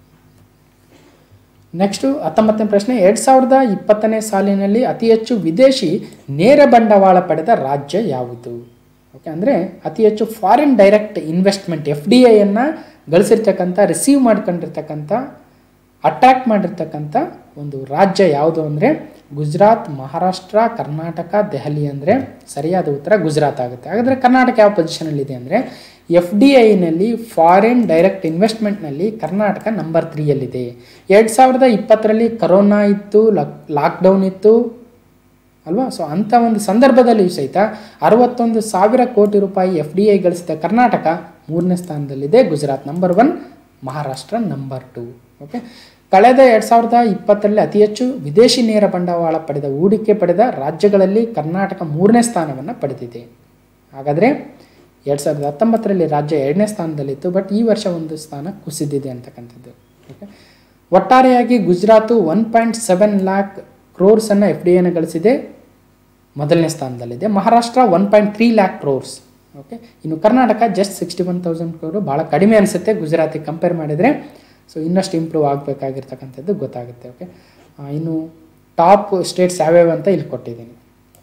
ನೆಕ್ಸ್ಟು ಹತ್ತೊಂಬತ್ತನೇ ಪ್ರಶ್ನೆ ಎರಡು ಸಾವಿರದ ಇಪ್ಪತ್ತನೇ ಸಾಲಿನಲ್ಲಿ ಅತಿ ಹೆಚ್ಚು ವಿದೇಶಿ ನೇರ ಬಂಡವಾಳ ಪಡೆದ ರಾಜ್ಯ ಯಾವುದು ಓಕೆ ಅಂದರೆ ಅತಿ ಹೆಚ್ಚು foreign direct investment F D ಐಯನ್ನು ಗಳಿಸಿರ್ತಕ್ಕಂಥ ರಿಸೀವ್ ಮಾಡ್ಕೊಂಡಿರ್ತಕ್ಕಂಥ ಅಟ್ರಾಕ್ಟ್ ಮಾಡಿರ್ತಕ್ಕಂಥ ಒಂದು ರಾಜ್ಯ ಯಾವುದು ಅಂದರೆ ಗುಜರಾತ್ ಮಹಾರಾಷ್ಟ್ರ ಕರ್ನಾಟಕ ದೆಹಲಿ ಅಂದರೆ ಸರಿಯಾದ ಉತ್ತರ ಗುಜರಾತ್ ಆಗುತ್ತೆ ಹಾಗಾದರೆ ಕರ್ನಾಟಕ ಯಾವ ಪೊಸಿಷನಲ್ಲಿದೆ ಅಂದರೆ ಎಫ್ ಡಿ ಐನಲ್ಲಿ ಫಾರಿನ್ ಡೈರೆಕ್ಟ್ ಇನ್ವೆಸ್ಟ್ಮೆಂಟ್ನಲ್ಲಿ ಕರ್ನಾಟಕ ನಂಬರ್ ತ್ರೀಯಲ್ಲಿದೆ ಎರಡು ಸಾವಿರದ ಇಪ್ಪತ್ತರಲ್ಲಿ ಕರೋನಾ ಇತ್ತು ಲಾಕ್ ಲಾಕ್ಡೌನ್ ಇತ್ತು ಅಲ್ವಾ ಸೊ ಅಂಥ ಒಂದು ಸಂದರ್ಭದಲ್ಲಿಯೂ ಸಹಿತ ಅರವತ್ತೊಂದು ಸಾವಿರ ಕೋಟಿ ರೂಪಾಯಿ ಎಫ್ ಡಿ ಐ ಗಳಿಸಿದ ಕರ್ನಾಟಕ ಮೂರನೇ ಸ್ಥಾನದಲ್ಲಿದೆ Gujarat number one Maharashtra number two okay ಕಳೆದ ಎರಡು ಸಾವಿರದ ಇಪ್ಪತ್ತರಲ್ಲಿ ಅತಿ ಹೆಚ್ಚು ವಿದೇಶಿ ನೇರ ಬಂಡವಾಳ ಪಡೆದ ಹೂಡಿಕೆ ಪಡೆದ ರಾಜ್ಯಗಳಲ್ಲಿ ಕರ್ನಾಟಕ ಮೂರನೇ ಸ್ಥಾನವನ್ನು ಪಡೆದಿದೆ ಹಾಗಾದರೆ ಎರಡು ಸಾವಿರದ ಹತ್ತೊಂಬತ್ತರಲ್ಲಿ ರಾಜ್ಯ ಎರಡನೇ ಸ್ಥಾನದಲ್ಲಿತ್ತು ಬಟ್ ಈ ವರ್ಷ ಒಂದು ಸ್ಥಾನ ಕುಸಿದಿದೆ ಅಂತಕ್ಕಂಥದ್ದು ಓಕೆ ಒಟ್ಟಾರೆಯಾಗಿ Gujarat one point seven lakh ಕ್ರೋರ್ಸನ್ನು ಎಫ್ ಡಿ ಎನ ಗಳಿಸಿದೆ ಮೊದಲನೇ ಸ್ಥಾನದಲ್ಲಿದೆ Maharashtra one point three lakh crores okay ಇನ್ನು Karnataka just sixty one thousand crore ಭಾಳ ಕಡಿಮೆ ಅನಿಸುತ್ತೆ ಗುಜರಾತಿಗೆ ಕಂಪೇರ್ ಮಾಡಿದರೆ ಸೊ ಇನ್ನಷ್ಟು ಇಂಪ್ರೂವ್ ಆಗಬೇಕಾಗಿರ್ತಕ್ಕಂಥದ್ದು ಗೊತ್ತಾಗುತ್ತೆ ಓಕೆ ಇನ್ನು ಟಾಪ್ ಸ್ಟೇಟ್ಸ್ ಯಾವ್ಯಾವ ಅಂತ ಇಲ್ಲಿ ಕೊಟ್ಟಿದ್ದೀನಿ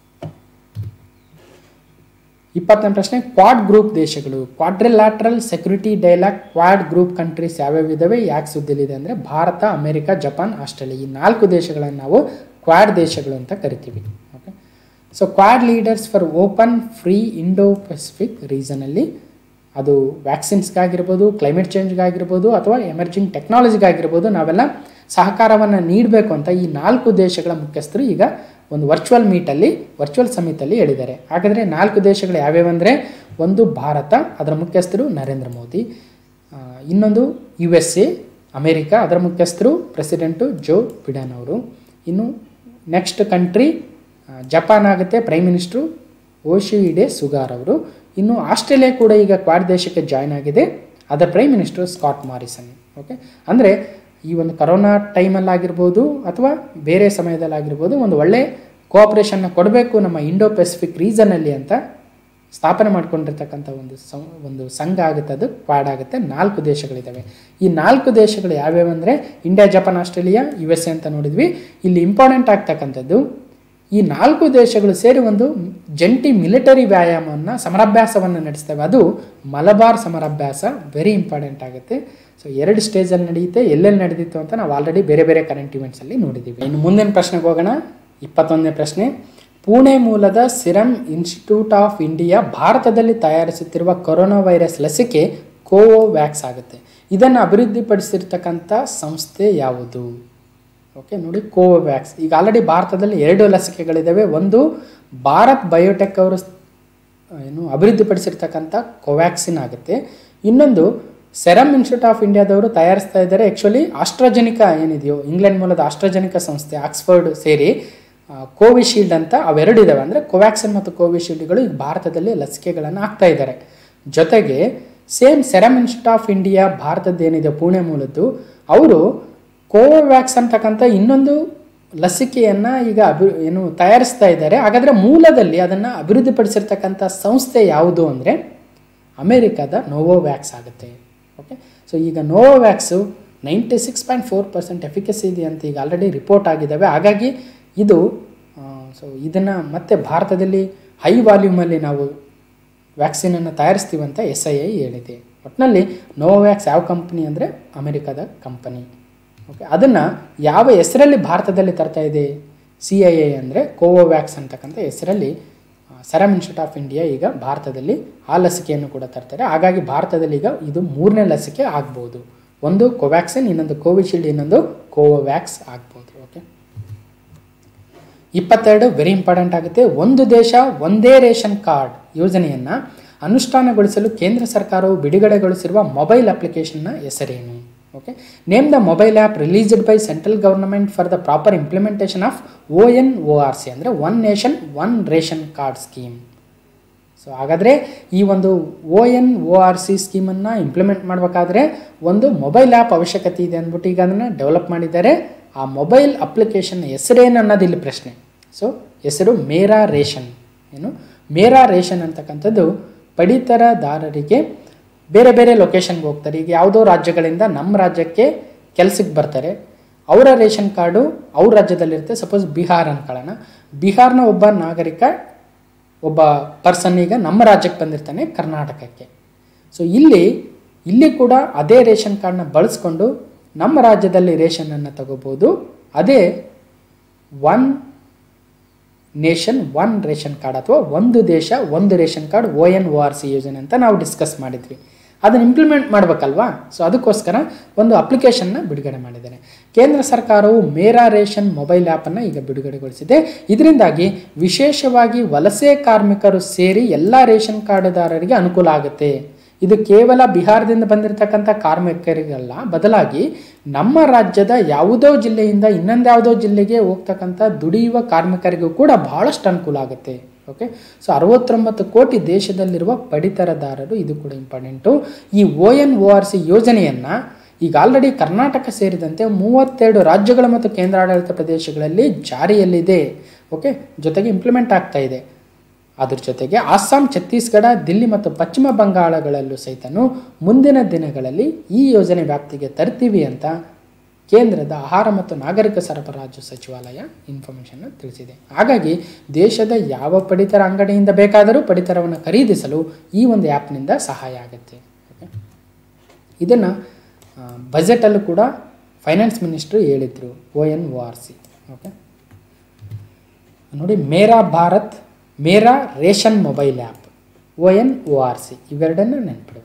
ಇಪ್ಪತ್ತನೇ ಪ್ರಶ್ನೆ ಕ್ವಾಡ್ ಗ್ರೂಪ್ ದೇಶಗಳು quadrilateral security dialogue quad group countries ಯಾವ್ಯಾವ ಇದಾವೆ ಯಾಕೆ ಸುದ್ದಿಲಿದೆ ಅಂದರೆ ಭಾರತ ಅಮೆರಿಕ ಜಪಾನ್ ಆಸ್ಟ್ರೇಲಿಯಾ ಈ ನಾಲ್ಕು ದೇಶಗಳನ್ನು ನಾವು ಕ್ವಾಡ್ ದೇಶಗಳು ಅಂತ ಕರಿತೀವಿ okay so quad leaders for open free Indo Pacific ರೀಸನಲ್ಲಿ ಅದು ವ್ಯಾಕ್ಸಿನ್ಸ್ಗಾಗಿರ್ಬೋದು ಕ್ಲೈಮೇಟ್ ಚೇಂಜ್ಗಾಗಿರ್ಬೋದು ಅಥವಾ ಎಮರ್ಜಿಂಗ್ ಟೆಕ್ನಾಲಜಿಗಾಗಿರ್ಬೋದು ನಾವೆಲ್ಲ ಸಹಕಾರವನ್ನು ನೀಡಬೇಕು ಅಂತ ಈ ನಾಲ್ಕು ದೇಶಗಳ ಮುಖ್ಯಸ್ಥರು ಈಗ ಒಂದು ವರ್ಚುವಲ್ ಮೀಟಲ್ಲಿ ವರ್ಚುವಲ್ ಸಮಿಟಲ್ಲಿ ಹೇಳಿದ್ದಾರೆ ಹಾಗಾದರೆ ನಾಲ್ಕು ದೇಶಗಳು ಯಾವ್ಯಾವಂದರೆ ಒಂದು ಭಾರತ ಅದರ ಮುಖ್ಯಸ್ಥರು ನರೇಂದ್ರ ಮೋದಿ ಆ, ಇನ್ನೊಂದು ಯು ಎಸ್ ಎ ಅಮೇರಿಕಾ ಅದರ ಮುಖ್ಯಸ್ಥರು ಪ್ರೆಸಿಡೆಂಟು ಜೋ ಬಿಡನ್ ಅವರು ಇನ್ನು ನೆಕ್ಸ್ಟ್ ಕಂಟ್ರಿ ಜಪಾನ್ ಆಗುತ್ತೆ ಪ್ರೈಮ್ ಮಿನಿಸ್ಟ್ರು ಓಶಿಡೆ ಸುಗಾರ್ ಅವರು ಇನ್ನು ಆಸ್ಟ್ರೇಲಿಯಾ ಕೂಡ ಈಗ ಕ್ವಾಡ್ ದೇಶಕ್ಕೆ ಜಾಯ್ನ್ ಆಗಿದೆ ಅದರ prime minister Scott Morrison okay ಅಂದರೆ ಈ ಒಂದು ಕರೋನಾ ಟೈಮಲ್ಲಾಗಿರ್ಬೋದು ಅಥವಾ ಬೇರೆ ಸಮಯದಲ್ಲಾಗಿರ್ಬೋದು ಒಂದು ಒಳ್ಳೆ ಕೋಆಪ್ರೇಷನ್ನ ಕೊಡಬೇಕು ನಮ್ಮ ಇಂಡೋ ಪೆಸಿಫಿಕ್ ರೀಸನಲ್ಲಿ ಅಂತ ಸ್ಥಾಪನೆ ಮಾಡ್ಕೊಂಡಿರ್ತಕ್ಕಂಥ ಒಂದು ಸಂ ಒಂದು ಸಂಘ ಆಗುತ್ತೆ ಅದು ಕ್ವಾಡ್ ಆಗುತ್ತೆ ನಾಲ್ಕು ದೇಶಗಳಿದ್ದಾವೆ ಈ ನಾಲ್ಕು ದೇಶಗಳು ಯಾವ್ಯಾವ ಅಂದರೆ India Japan Australia U S A ಅಂತ ನೋಡಿದ್ವಿ ಇಲ್ಲಿ ಇಂಪಾರ್ಟೆಂಟ್ ಆಗ್ತಕ್ಕಂಥದ್ದು ಈ ನಾಲ್ಕು ದೇಶಗಳು ಸೇರಿ ಒಂದು ಜಂಟಿ ಮಿಲಿಟರಿ ವ್ಯಾಯಾಮವನ್ನು ಸಮರಾಭ್ಯಾಸವನ್ನು ನಡೆಸ್ತೇವೆ ಅದು ಮಲಬಾರ್ ಸಮರಾಭ್ಯಾಸ ವೆರಿ ಇಂಪಾರ್ಟೆಂಟ್ ಆಗುತ್ತೆ ಸೊ ಎರಡು ಸ್ಟೇಜಲ್ಲಿ ನಡೆಯುತ್ತೆ ಎಲ್ಲೆಲ್ಲಿ ನಡೆದಿತ್ತು ಅಂತ ನಾವು ಆಲ್ರೆಡಿ ಬೇರೆ ಬೇರೆ ಕರೆಂಟ್ ಇವೆಂಟ್ಸಲ್ಲಿ ನೋಡಿದ್ದೀವಿ ಇನ್ನು ಮುಂದಿನ ಪ್ರಶ್ನೆಗೆ ಹೋಗೋಣ ಇಪ್ಪತ್ತೊಂದನೇ ಪ್ರಶ್ನೆ ಪುಣೆ ಮೂಲದ ಸಿರಮ್ ಇನ್ಸ್ಟಿಟ್ಯೂಟ್ ಆಫ್ ಇಂಡಿಯಾ ಭಾರತದಲ್ಲಿ ತಯಾರಿಸುತ್ತಿರುವ ಕೊರೋನಾ ವೈರಸ್ ಲಸಿಕೆ ಕೋವೋವ್ಯಾಕ್ಸ್ ಆಗುತ್ತೆ ಇದನ್ನು ಅಭಿವೃದ್ಧಿಪಡಿಸಿರ್ತಕ್ಕಂಥ ಸಂಸ್ಥೆ ಯಾವುದು ಓಕೆ ನೋಡಿ ಕೋವೋವ್ಯಾಕ್ಸ್ ಈಗ ಆಲ್ರೆಡಿ ಭಾರತದಲ್ಲಿ ಎರಡು ಲಸಿಕೆಗಳಿದ್ದಾವೆ ಒಂದು ಭಾರತ್ ಬಯೋಟೆಕ್ ಅವರು ಏನು ಅಭಿವೃದ್ಧಿಪಡಿಸಿರ್ತಕ್ಕಂಥ ಕೋವ್ಯಾಕ್ಸಿನ್ ಆಗುತ್ತೆ ಇನ್ನೊಂದು ಸೆರಮ್ ಇನ್ಸ್ಟಿಟ್ಯೂಟ್ ಆಫ್ ಇಂಡಿಯಾದವರು ತಯಾರಿಸ್ತಾ ಇದ್ದಾರೆ ಆ್ಯಕ್ಚುಲಿ ಆಸ್ಟ್ರಾಜೆನಿಕಾ ಏನಿದೆಯೋ ಇಂಗ್ಲೆಂಡ್ ಮೂಲದ ಆಸ್ಟ್ರಾಜೆನಿಕಾ ಸಂಸ್ಥೆ ಆಕ್ಸ್ಫರ್ಡ್ ಸೇರಿ ಆ, ಕೋವಿಶೀಲ್ಡ್ ಅಂತ ಅವೆರಡು ಇದಾವೆ ಅಂದರೆ ಕೋವ್ಯಾಕ್ಸಿನ್ ಮತ್ತು ಕೋವಿಶೀಲ್ಡ್ಗಳು ಈಗ ಭಾರತದಲ್ಲಿ ಲಸಿಕೆಗಳನ್ನು ಹಾಕ್ತಾ ಇದ್ದಾರೆ ಜೊತೆಗೆ same serum institute of India ಭಾರತದ್ದು ಏನಿದೆ ಪುಣೆ ಮೂಲದ್ದು ಅವರು ಕೋವ್ಯಾಕ್ಸ್ ಅಂತಕ್ಕಂಥ ಇನ್ನೊಂದು ಲಸಿಕೆಯನ್ನು ಈಗ ಅಭಿ ಏನು ತಯಾರಿಸ್ತಾ ಇದ್ದಾರೆ ಹಾಗಾದರೆ ಮೂಲದಲ್ಲಿ ಅದನ್ನು ಅಭಿವೃದ್ಧಿಪಡಿಸಿರ್ತಕ್ಕಂಥ ಸಂಸ್ಥೆ ಯಾವುದು ಅಂದರೆ ಅಮೇರಿಕಾದ ನೋವೋವ್ಯಾಕ್ಸ್ ಆಗುತ್ತೆ ಓಕೆ ಸೊ ಈಗ Novavax ninety six point four percent efficacy ಇದೆ ಅಂತ ಈಗ ಆಲ್ರೆಡಿ ರಿಪೋರ್ಟ್ ಆಗಿದ್ದಾವೆ ಹಾಗಾಗಿ ಇದು ಸೊ ಇದನ್ನು ಮತ್ತೆ ಭಾರತದಲ್ಲಿ ಹೈ ವಾಲ್ಯೂಮಲ್ಲಿ ನಾವು ವ್ಯಾಕ್ಸಿನನ್ನು ತಯಾರಿಸ್ತೀವಂತ ಎಸ್ ಐ ಐ ಹೇಳಿದೆ ಒಟ್ಟಿನಲ್ಲಿ ನೋವ್ಯಾಕ್ಸ್ ಯಾವ ಕಂಪ್ನಿ ಅಂದರೆ ಅಮೆರಿಕದ ಕಂಪನಿ ಓಕೆ ಅದನ್ನು ಯಾವ ಹೆಸರಲ್ಲಿ ಭಾರತದಲ್ಲಿ ತರ್ತಾ ಇದೆ ಸಿ ಐ ಐ ಅಂದರೆ ಕೋವೋವ್ಯಾಕ್ಸ್ ಅಂತಕ್ಕಂಥ ಹೆಸರಲ್ಲಿ ಸೆರಮ್ ಇನ್ಸ್ಟಿಟ್ಯೂಟ್ ಆಫ್ ಇಂಡಿಯಾ ಈಗ ಭಾರತದಲ್ಲಿ ಆ ಲಸಿಕೆಯನ್ನು ಕೂಡ ತರ್ತಾರೆ ಹಾಗಾಗಿ ಭಾರತದಲ್ಲಿ ಈಗ ಇದು ಮೂರನೇ ಲಸಿಕೆ ಆಗ್ಬೋದು ಒಂದು ಕೋವ್ಯಾಕ್ಸಿನ್ ಇನ್ನೊಂದು ಕೋವಿಶೀಲ್ಡ್ ಇನ್ನೊಂದು ಕೋವೋವ್ಯಾಕ್ಸ್ ಆಗ್ಬೋದು ಓಕೆ ಇಪ್ಪತ್ತೆರಡು ವೆರಿ ಇಂಪಾರ್ಟೆಂಟ್ ಆಗುತ್ತೆ ಒಂದು ದೇಶ ಒಂದೇ ರೇಷನ್ ಕಾರ್ಡ್ ಯೋಜನೆಯನ್ನು ಅನುಷ್ಠಾನಗೊಳಿಸಲು ಕೇಂದ್ರ ಸರ್ಕಾರವು ಬಿಡುಗಡೆಗೊಳಿಸಿರುವ ಮೊಬೈಲ್ ಅಪ್ಲಿಕೇಶನ್ನ ಹೆಸರೇನು okay name the mobile app released by central government for the proper implementation of O N O R C ಅಂದರೆ one nation one ration card scheme so ಹಾಗಾದರೆ ಈ ಒಂದು O N O R C ಸ್ಕೀಮನ್ನು implement ಮಾಡಬೇಕಾದ್ರೆ ಒಂದು mobile app ಅವಶ್ಯಕತೆ ಇದೆ ಅಂದ್ಬಿಟ್ಟು ಈಗ ಅದನ್ನು ಡೆವಲಪ್ ಮಾಡಿದ್ದಾರೆ ಆ ಮೊಬೈಲ್ ಅಪ್ಲಿಕೇಶನ್ ಹೆಸರೇನು ಅನ್ನೋದು ಇಲ್ಲಿ ಪ್ರಶ್ನೆ ಸೊ ಹೆಸರು ಮೇರಾ ರೇಷನ್ ಏನು ಮೇರಾ ರೇಷನ್ ಅಂತಕ್ಕಂಥದ್ದು ಪಡಿತರದಾರರಿಗೆ ಬೇರೆ ಬೇರೆ ಲೊಕೇಶನ್ಗೆ ಹೋಗ್ತಾರೆ ಈಗ ಯಾವುದೋ ರಾಜ್ಯಗಳಿಂದ ನಮ್ಮ ರಾಜ್ಯಕ್ಕೆ ಕೆಲಸಕ್ಕೆ ಬರ್ತಾರೆ ಅವರ ರೇಷನ್ ಕಾರ್ಡು ಅವ್ರ ರಾಜ್ಯದಲ್ಲಿರುತ್ತೆ ಸಪೋಸ್ ಬಿಹಾರ್ ಅನ್ಕೊಳ್ಳೋಣ ಬಿಹಾರ್ನ ಒಬ್ಬ ನಾಗರಿಕ ಒಬ್ಬ ಪರ್ಸನ್ ಈಗ ನಮ್ಮ ರಾಜ್ಯಕ್ಕೆ ಬಂದಿರ್ತಾನೆ ಕರ್ನಾಟಕಕ್ಕೆ ಸೊ ಇಲ್ಲಿ ಇಲ್ಲಿ ಕೂಡ ಅದೇ ರೇಷನ್ ಕಾರ್ಡ್ನ ಬಳಸ್ಕೊಂಡು ನಮ್ಮ ರಾಜ್ಯದಲ್ಲಿ ರೇಷನನ್ನು ತಗೋಬೋದು ಅದೇ one nation one ration card ಅಥವಾ ಒಂದು ದೇಶ ಒಂದು ration card O N O R C ಯೋಜನೆ ಅಂತ ನಾವು ಡಿಸ್ಕಸ್ ಮಾಡಿದ್ವಿ ಅದನ್ನು ಇಂಪ್ಲಿಮೆಂಟ್ ಮಾಡಬೇಕಲ್ವಾ ಸೊ ಅದಕ್ಕೋಸ್ಕರ ಒಂದು ಅಪ್ಲಿಕೇಶನ್ನ ಬಿಡುಗಡೆ ಮಾಡಿದ್ದಾರೆ ಕೇಂದ್ರ ಸರ್ಕಾರವು ಮೇರಾ ರೇಷನ್ ಮೊಬೈಲ್ ಆ್ಯಪನ್ನು ಈಗ ಬಿಡುಗಡೆಗೊಳಿಸಿದೆ ಇದರಿಂದಾಗಿ ವಿಶೇಷವಾಗಿ ವಲಸೆ ಕಾರ್ಮಿಕರು ಸೇರಿ ಎಲ್ಲ ರೇಷನ್ ಕಾರ್ಡುದಾರರಿಗೆ ಅನುಕೂಲ ಆಗುತ್ತೆ ಇದು ಕೇವಲ ಬಿಹಾರದಿಂದ ಬಂದಿರತಕ್ಕಂಥ ಕಾರ್ಮಿಕರಿಗಲ್ಲ ಬದಲಾಗಿ ನಮ್ಮ ರಾಜ್ಯದ ಯಾವುದೋ ಜಿಲ್ಲೆಯಿಂದ ಇನ್ನೊಂದ್ಯಾವುದೋ ಜಿಲ್ಲೆಗೆ ಹೋಗ್ತಕ್ಕಂಥ ದುಡಿಯುವ ಕಾರ್ಮಿಕರಿಗೂ ಕೂಡ ಬಹಳಷ್ಟು ಅನುಕೂಲ ಆಗುತ್ತೆ ಓಕೆ ಸೊ ಅರವತ್ತೊಂಬತ್ತು ಕೋಟಿ ದೇಶದಲ್ಲಿರುವ ಪಡಿತರದಾರರು ಇದು ಕೂಡ ಇಂಪಾರ್ಟೆಂಟು ಈ O N O R C ಯೋಜನೆಯನ್ನು ಈಗ ಆಲ್ರೆಡಿ ಕರ್ನಾಟಕ ಸೇರಿದಂತೆ ಮೂವತ್ತೆರಡು ರಾಜ್ಯಗಳು ಮತ್ತು ಕೇಂದ್ರಾಡಳಿತ ಪ್ರದೇಶಗಳಲ್ಲಿ ಜಾರಿಯಲ್ಲಿದೆ ಓಕೆ ಜೊತೆಗೆ ಇಂಪ್ಲಿಮೆಂಟ್ ಆಗ್ತಾ ಇದೆ ಅದ್ರ ಜೊತೆಗೆ ಅಸ್ಸಾಂ ಛತ್ತೀಸ್ಗಢ ದಿಲ್ಲಿ ಮತ್ತು ಪಶ್ಚಿಮ ಬಂಗಾಳಗಳಲ್ಲೂ ಸಹಿತನು ಮುಂದಿನ ದಿನಗಳಲ್ಲಿ ಈ ಯೋಜನೆ ವ್ಯಾಪ್ತಿಗೆ ತರ್ತೀವಿ ಅಂತ ಕೇಂದ್ರದ ಆಹಾರ ಮತ್ತು ನಾಗರಿಕ ಸರಬರಾಜು ಸಚಿವಾಲಯ ಇನ್ಫಾರ್ಮೇಷನ್ನ ತಿಳಿಸಿದೆ ಹಾಗಾಗಿ ದೇಶದ ಯಾವ ಪಡಿತರ ಅಂಗಡಿಯಿಂದ ಬೇಕಾದರೂ ಪಡಿತರವನ್ನು ಖರೀದಿಸಲು ಈ ಒಂದು ಆ್ಯಪ್ನಿಂದ ಸಹಾಯ ಆಗುತ್ತೆ ಓಕೆ ಇದನ್ನು ಬಜೆಟಲ್ಲೂ ಕೂಡ ಫೈನಾನ್ಸ್ ಮಿನಿಸ್ಟ್ರು ಹೇಳಿದರು O N O R C okay ನೋಡಿ Mera Bharat Mera ration mobile app O N O R C ಇವೆರಡನ್ನು ನೆನ್ಪಿಡಬೇಕು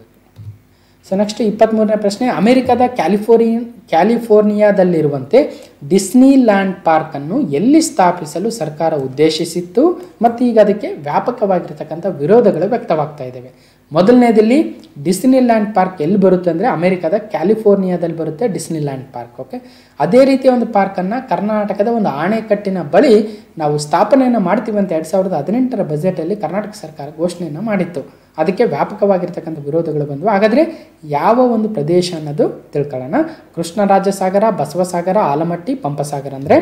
ಸೊ ನೆಕ್ಸ್ಟ್ ಇಪ್ಪತ್ತ್ಮೂರನೇ ಪ್ರಶ್ನೆ ಅಮೆರಿಕದ ಕ್ಯಾಲಿಫೋರ್ನಿಯ ಕ್ಯಾಲಿಫೋರ್ನಿಯಾದಲ್ಲಿರುವಂತೆ ಡಿಸ್ನಿ ಲ್ಯಾಂಡ್ ಪಾರ್ಕನ್ನು ಎಲ್ಲಿ ಸ್ಥಾಪಿಸಲು ಸರ್ಕಾರ ಉದ್ದೇಶಿಸಿತ್ತು ಮತ್ತು ಈಗ ಅದಕ್ಕೆ ವ್ಯಾಪಕವಾಗಿರ್ತಕ್ಕಂಥ ವಿರೋಧಗಳು ವ್ಯಕ್ತವಾಗ್ತಾ ಇದ್ದಾವೆ ಮೊದಲನೇದಲ್ಲಿ ಡಿಸ್ನಿ ಲ್ಯಾಂಡ್ ಪಾರ್ಕ್ ಎಲ್ಲಿ ಬರುತ್ತೆ ಅಂದರೆ ಅಮೆರಿಕದ ಕ್ಯಾಲಿಫೋರ್ನಿಯಾದಲ್ಲಿ ಬರುತ್ತೆ ಡಿಸ್ನಿ ಲ್ಯಾಂಡ್ ಪಾರ್ಕ್ ಓಕೆ ಅದೇ ರೀತಿಯ ಒಂದು ಪಾರ್ಕನ್ನು ಕರ್ನಾಟಕದ ಒಂದು ಆಣೆಕಟ್ಟಿನ ಬಳಿ ನಾವು ಸ್ಥಾಪನೆಯನ್ನು ಮಾಡ್ತೀವಿ ಅಂತ ಎರಡು ಸಾವಿರದ ಹದಿನೆಂಟರ ಬಜೆಟಲ್ಲಿ ಕರ್ನಾಟಕ ಸರ್ಕಾರ ಘೋಷಣೆಯನ್ನು ಮಾಡಿತ್ತು ಅದಕ್ಕೆ ವ್ಯಾಪಕವಾಗಿರ್ತಕ್ಕಂಥ ವಿರೋಧಗಳು ಬಂದವು ಹಾಗಾದರೆ ಯಾವ ಒಂದು ಪ್ರದೇಶ ಅನ್ನೋದು ತಿಳ್ಕೊಳ್ಳೋಣ ಕೃಷ್ಣರಾಜ ಸಾಗರ ಬಸವಸಾಗರ ಆಲಮಟ್ಟಿ ಪಂಪಸಾಗರ ಅಂದರೆ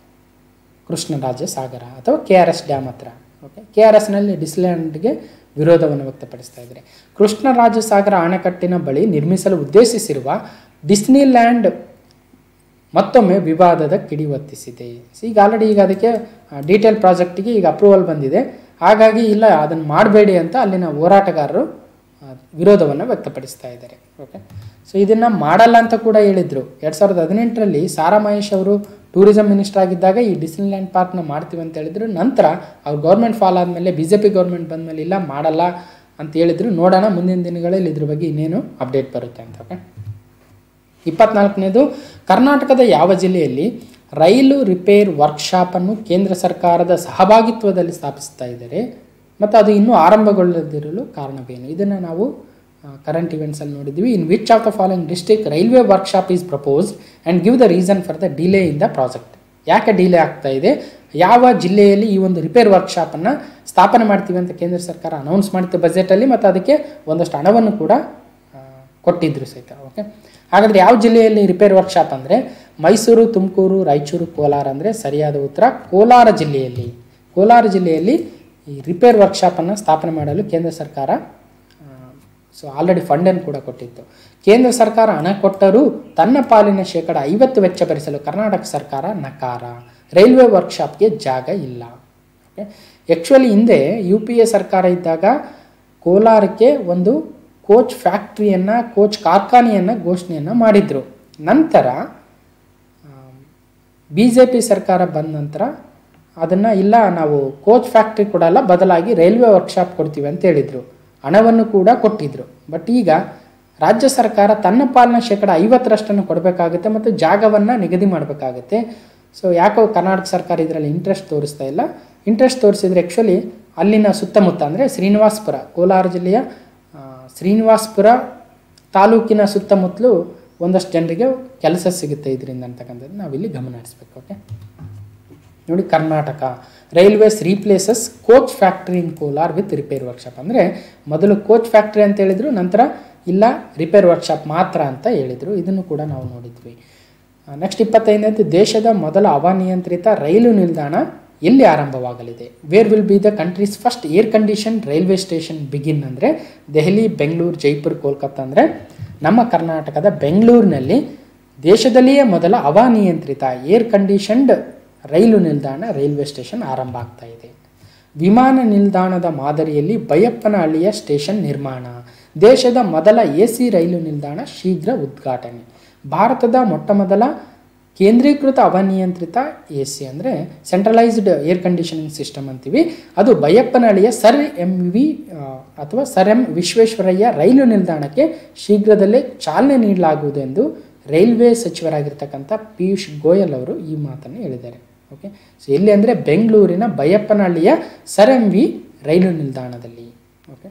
ಕೃಷ್ಣರಾಜ ಸಾಗರ ಅಥವಾ ಕೆ ಆರ್ ಎಸ್ ಡ್ಯಾಮ್ ಹತ್ರ ಓಕೆ ಕೆ ಆರ್ ಎಸ್ನಲ್ಲಿ ಡಿಸ್ಲ್ಯಾಂಡ್ಗೆ ವಿರೋಧವನ್ನು ವ್ಯಕ್ತಪಡಿಸ್ತಾ ಇದ್ದಾರೆ ಕೃಷ್ಣರಾಜ ಸಾಗರ ಅಣೆಕಟ್ಟಿನ ಬಳಿ ನಿರ್ಮಿಸಲು ಉದ್ದೇಶಿಸಿರುವ ಡಿಸ್ನಿ ಲ್ಯಾಂಡ್ ಮತ್ತೊಮ್ಮೆ ವಿವಾದದ ಕಿಡಿ ಹೊತ್ತಿಸಿದೆ ಈಗ ಆಲ್ರೆಡಿ ಈಗ ಅದಕ್ಕೆ ಡೀಟೇಲ್ ಪ್ರಾಜೆಕ್ಟಿಗೆ ಈಗ ಅಪ್ರೂವಲ್ ಬಂದಿದೆ ಹಾಗಾಗಿ ಇಲ್ಲ ಅದನ್ನು ಮಾಡಬೇಡಿ ಅಂತ ಅಲ್ಲಿನ ಹೋರಾಟಗಾರರು ಆ, ವಿರೋಧವನ್ನು ವ್ಯಕ್ತಪಡಿಸ್ತಾ ಇದ್ದಾರೆ ಓಕೆ ಸೊ ಇದನ್ನು ಮಾಡಲ್ಲ ಅಂತ ಕೂಡ ಹೇಳಿದರು ಎರಡು ಸಾವಿರದ ಹದಿನೆಂಟರಲ್ಲಿ ಸಾರಾ ಮಹೇಶ್ ಅವರು ಟೂರಿಸಂ ಮಿನಿಸ್ಟರ್ ಆಗಿದ್ದಾಗ ಈ ಡಿಸ್ನಿಲ್ಯಾಂಡ್ ಪಾರ್ಕ್ನ ಮಾಡ್ತೀವಿ ಅಂತ ಹೇಳಿದ್ರು ನಂತರ ಅವ್ರು ಗೌರ್ಮೆಂಟ್ ಫಾಲ್ ಆದಮೇಲೆ ಬಿ ಜೆ ಪಿ ಗೌರ್ಮೆಂಟ್ ಬಂದಮೇಲೆ ಇಲ್ಲ ಮಾಡಲ್ಲ ಅಂತ ಹೇಳಿದ್ರು ನೋಡೋಣ ಮುಂದಿನ ದಿನಗಳಲ್ಲಿ ಇದ್ರ ಬಗ್ಗೆ ಇನ್ನೇನು ಅಪ್ಡೇಟ್ ಬರುತ್ತೆ ಅಂತ ಓಕೆ ಇಪ್ಪತ್ನಾಲ್ಕನೇದು ಕರ್ನಾಟಕದ ಯಾವ ಜಿಲ್ಲೆಯಲ್ಲಿ ರೈಲು ರಿಪೇರ್ ವರ್ಕ್ಶಾಪನ್ನು ಕೇಂದ್ರ ಸರ್ಕಾರದ ಸಹಭಾಗಿತ್ವದಲ್ಲಿ ಸ್ಥಾಪಿಸ್ತಾ ಇದ್ದಾರೆ ಮತ್ತು ಅದು ಇನ್ನೂ ಆರಂಭಗೊಳ್ಳದಿರಲು ಕಾರಣವೇನು ಇದನ್ನು ನಾವು ಕರೆಂಟ್ ಇವೆಂಟ್ಸಲ್ಲಿ ನೋಡಿದ್ವಿ in which of the following district railway workshop is proposed and give the reason for the delay in the project ಯಾಕೆ ಡಿಲೇ ಆಗ್ತಾ ಇದೆ ಯಾವ ಜಿಲ್ಲೆಯಲ್ಲಿ ಈ ಒಂದು ರಿಪೇರ್ ವರ್ಕ್ಶಾಪನ್ನು ಸ್ಥಾಪನೆ ಮಾಡ್ತೀವಿ ಅಂತ ಕೇಂದ್ರ ಸರ್ಕಾರ ಅನೌನ್ಸ್ ಮಾಡಿತ್ತು ಬಜೆಟಲ್ಲಿ ಮತ್ತು ಅದಕ್ಕೆ ಒಂದಷ್ಟು ಹಣವನ್ನು ಕೂಡ ಆ, ಕೊಟ್ಟಿದ್ರು ಸಹಿತ ಓಕೆ ಹಾಗಾದರೆ ಯಾವ ಜಿಲ್ಲೆಯಲ್ಲಿ ರಿಪೇರ್ ವರ್ಕ್ಶಾಪ್ ಅಂದರೆ ಮೈಸೂರು ತುಮಕೂರು ರಾಯಚೂರು ಕೋಲಾರ ಅಂದರೆ ಸರಿಯಾದ ಉತ್ತರ ಕೋಲಾರ ಜಿಲ್ಲೆಯಲ್ಲಿ ಕೋಲಾರ ಜಿಲ್ಲೆಯಲ್ಲಿ ಈ ರಿಪೇರ್ ವರ್ಕ್ಶಾಪನ್ನು ಸ್ಥಾಪನೆ ಮಾಡಲು ಕೇಂದ್ರ ಸರ್ಕಾರ ಸೊ ಆಲ್ರೆಡಿ ಫಂಡನ್ನು ಕೂಡ ಕೊಟ್ಟಿತ್ತು ಕೇಂದ್ರ ಸರ್ಕಾರ ಹಣ ಕೊಟ್ಟರೂ ತನ್ನ ಪಾಲಿನ ಶೇಕಡ ಐವತ್ತು ವೆಚ್ಚ ಭರಿಸಲು ಕರ್ನಾಟಕ ಸರ್ಕಾರ ನಕಾರ ರೈಲ್ವೆ ವರ್ಕ್ಶಾಪ್ಗೆ ಜಾಗ ಇಲ್ಲ ಓಕೆ ಆ್ಯಕ್ಚುಲಿ ಹಿಂದೆ ಯು ಪಿ ಎ ಸರ್ಕಾರ ಇದ್ದಾಗ ಕೋಲಾರಕ್ಕೆ ಒಂದು ಕೋಚ್ ಫ್ಯಾಕ್ಟ್ರಿಯನ್ನು ಕೋಚ್ ಕಾರ್ಖಾನೆಯನ್ನು ಘೋಷಣೆಯನ್ನು ಮಾಡಿದರು ನಂತರ ಬಿ ಜೆ ಪಿ ಸರ್ಕಾರ ಬಂದ ನಂತರ ಅದನ್ನು ಇಲ್ಲ ನಾವು ಕೋಚ್ ಫ್ಯಾಕ್ಟ್ರಿ ಕೊಡಲ್ಲ ಬದಲಾಗಿ ರೈಲ್ವೆ ವರ್ಕ್ಶಾಪ್ ಕೊಡ್ತೀವಿ ಅಂತ ಹೇಳಿದರು ಹಣವನ್ನು ಕೂಡ ಕೊಟ್ಟಿದ್ದರು ಬಟ್ ಈಗ ರಾಜ್ಯ ಸರ್ಕಾರ ತನ್ನ ಪಾಲಿನ ಶೇಕಡ ಐವತ್ತರಷ್ಟನ್ನು ಕೊಡಬೇಕಾಗುತ್ತೆ ಮತ್ತು ಜಾಗವನ್ನು ನಿಗದಿ ಮಾಡಬೇಕಾಗುತ್ತೆ ಸೊ ಯಾಕೋ ಕರ್ನಾಟಕ ಸರ್ಕಾರ ಇದರಲ್ಲಿ ಇಂಟ್ರೆಸ್ಟ್ ತೋರಿಸ್ತಾ ಇಲ್ಲ ಇಂಟ್ರೆಸ್ಟ್ ತೋರಿಸಿದ್ರೆ ಆ್ಯಕ್ಚುಲಿ ಅಲ್ಲಿನ ಸುತ್ತಮುತ್ತ ಅಂದರೆ ಶ್ರೀನಿವಾಸ್ಪುರ ಕೋಲಾರ ಜಿಲ್ಲೆಯ ಆ, ಶ್ರೀನಿವಾಸ್ಪುರ ತಾಲೂಕಿನ ಸುತ್ತಮುತ್ತಲೂ ಒಂದಷ್ಟು ಜನರಿಗೆ ಕೆಲಸ ಸಿಗುತ್ತೆ ಇದರಿಂದ ಅಂತಕ್ಕಂಥದ್ದು ನಾವಿಲ್ಲಿ ಗಮನ ಹರಿಸ್ಬೇಕು ಓಕೆ ನೋಡಿ Karnataka railways replaces coach factory in Kolar with repair workshop ಅಂದರೆ ಮೊದಲು ಕೋಚ್ ಫ್ಯಾಕ್ಟ್ರಿ ಅಂತ ಹೇಳಿದರು ನಂತರ ಇಲ್ಲ ರಿಪೇರ್ ವರ್ಕ್ಶಾಪ್ ಮಾತ್ರ ಅಂತ ಹೇಳಿದರು ಇದನ್ನು ಕೂಡ ನಾವು ನೋಡಿದ್ವಿ ನೆಕ್ಸ್ಟ್ ಇಪ್ಪತ್ತೈದನೇದು ದೇಶದ ಮೊದಲ ಹವಾನಿಯಂತ್ರಿತ ರೈಲು ನಿಲ್ದಾಣ ಎಲ್ಲಿ ಆರಂಭವಾಗಲಿದೆ where will be the country's first air condition railway station begin ಅಂದರೆ ದೆಹಲಿ ಬೆಂಗಳೂರು ಜೈಪುರ್ ಕೋಲ್ಕತ್ತಾ ಅಂದರೆ ನಮ್ಮ ಕರ್ನಾಟಕದ ಬೆಂಗಳೂರಿನಲ್ಲಿ ದೇಶದಲ್ಲಿಯೇ ಮೊದಲ ಹವಾನಿಯಂತ್ರಿತ ಏರ್ ಕಂಡೀಷನ್ಡ್ ರೈಲು ನಿಲ್ದಾಣ ರೈಲ್ವೆ ಸ್ಟೇಷನ್ ಆರಂಭ ಆಗ್ತಾ ಇದೆ ವಿಮಾನ ನಿಲ್ದಾಣದ ಮಾದರಿಯಲ್ಲಿ ಬೈಯಪ್ಪನಹಳ್ಳಿಯ ಸ್ಟೇಷನ್ ನಿರ್ಮಾಣ ದೇಶದ ಮೊದಲ ಎ ಸಿ ರೈಲು ನಿಲ್ದಾಣ ಶೀಘ್ರ ಉದ್ಘಾಟನೆ ಭಾರತದ ಮೊಟ್ಟಮೊದಲ ಕೇಂದ್ರೀಕೃತ ಅವನಿಯಂತ್ರಿತ ಎ ಸಿ ಅಂದರೆ ಸೆಂಟ್ರಲೈಸ್ಡ್ ಏರ್ ಕಂಡೀಷನಿಂಗ್ ಸಿಸ್ಟಮ್ ಅಂತೀವಿ ಅದು ಬೈಯಪ್ಪನಹಳ್ಳಿಯ ಸರ್ ಎಂ ವಿ ಅಥವಾ ಸರ್ ಎಂ ವಿಶ್ವೇಶ್ವರಯ್ಯ ರೈಲು ನಿಲ್ದಾಣಕ್ಕೆ ಶೀಘ್ರದಲ್ಲೇ ಚಾಲನೆ ನೀಡಲಾಗುವುದು ಎಂದು ರೈಲ್ವೆ ಸಚಿವರಾಗಿರ್ತಕ್ಕಂಥ ಪಿಯೂಷ್ ಗೋಯಲ್ ಅವರು ಈ ಮಾತನ್ನು ಹೇಳಿದ್ದಾರೆ ಓಕೆ ಸೊ ಎಲ್ಲಿ ಅಂದರೆ ಬೆಂಗಳೂರಿನ ಬೈಯಪ್ಪನಹಳ್ಳಿಯ ಸರ್ ಎಂ ವಿ ರೈಲು ನಿಲ್ದಾಣದಲ್ಲಿ ಓಕೆ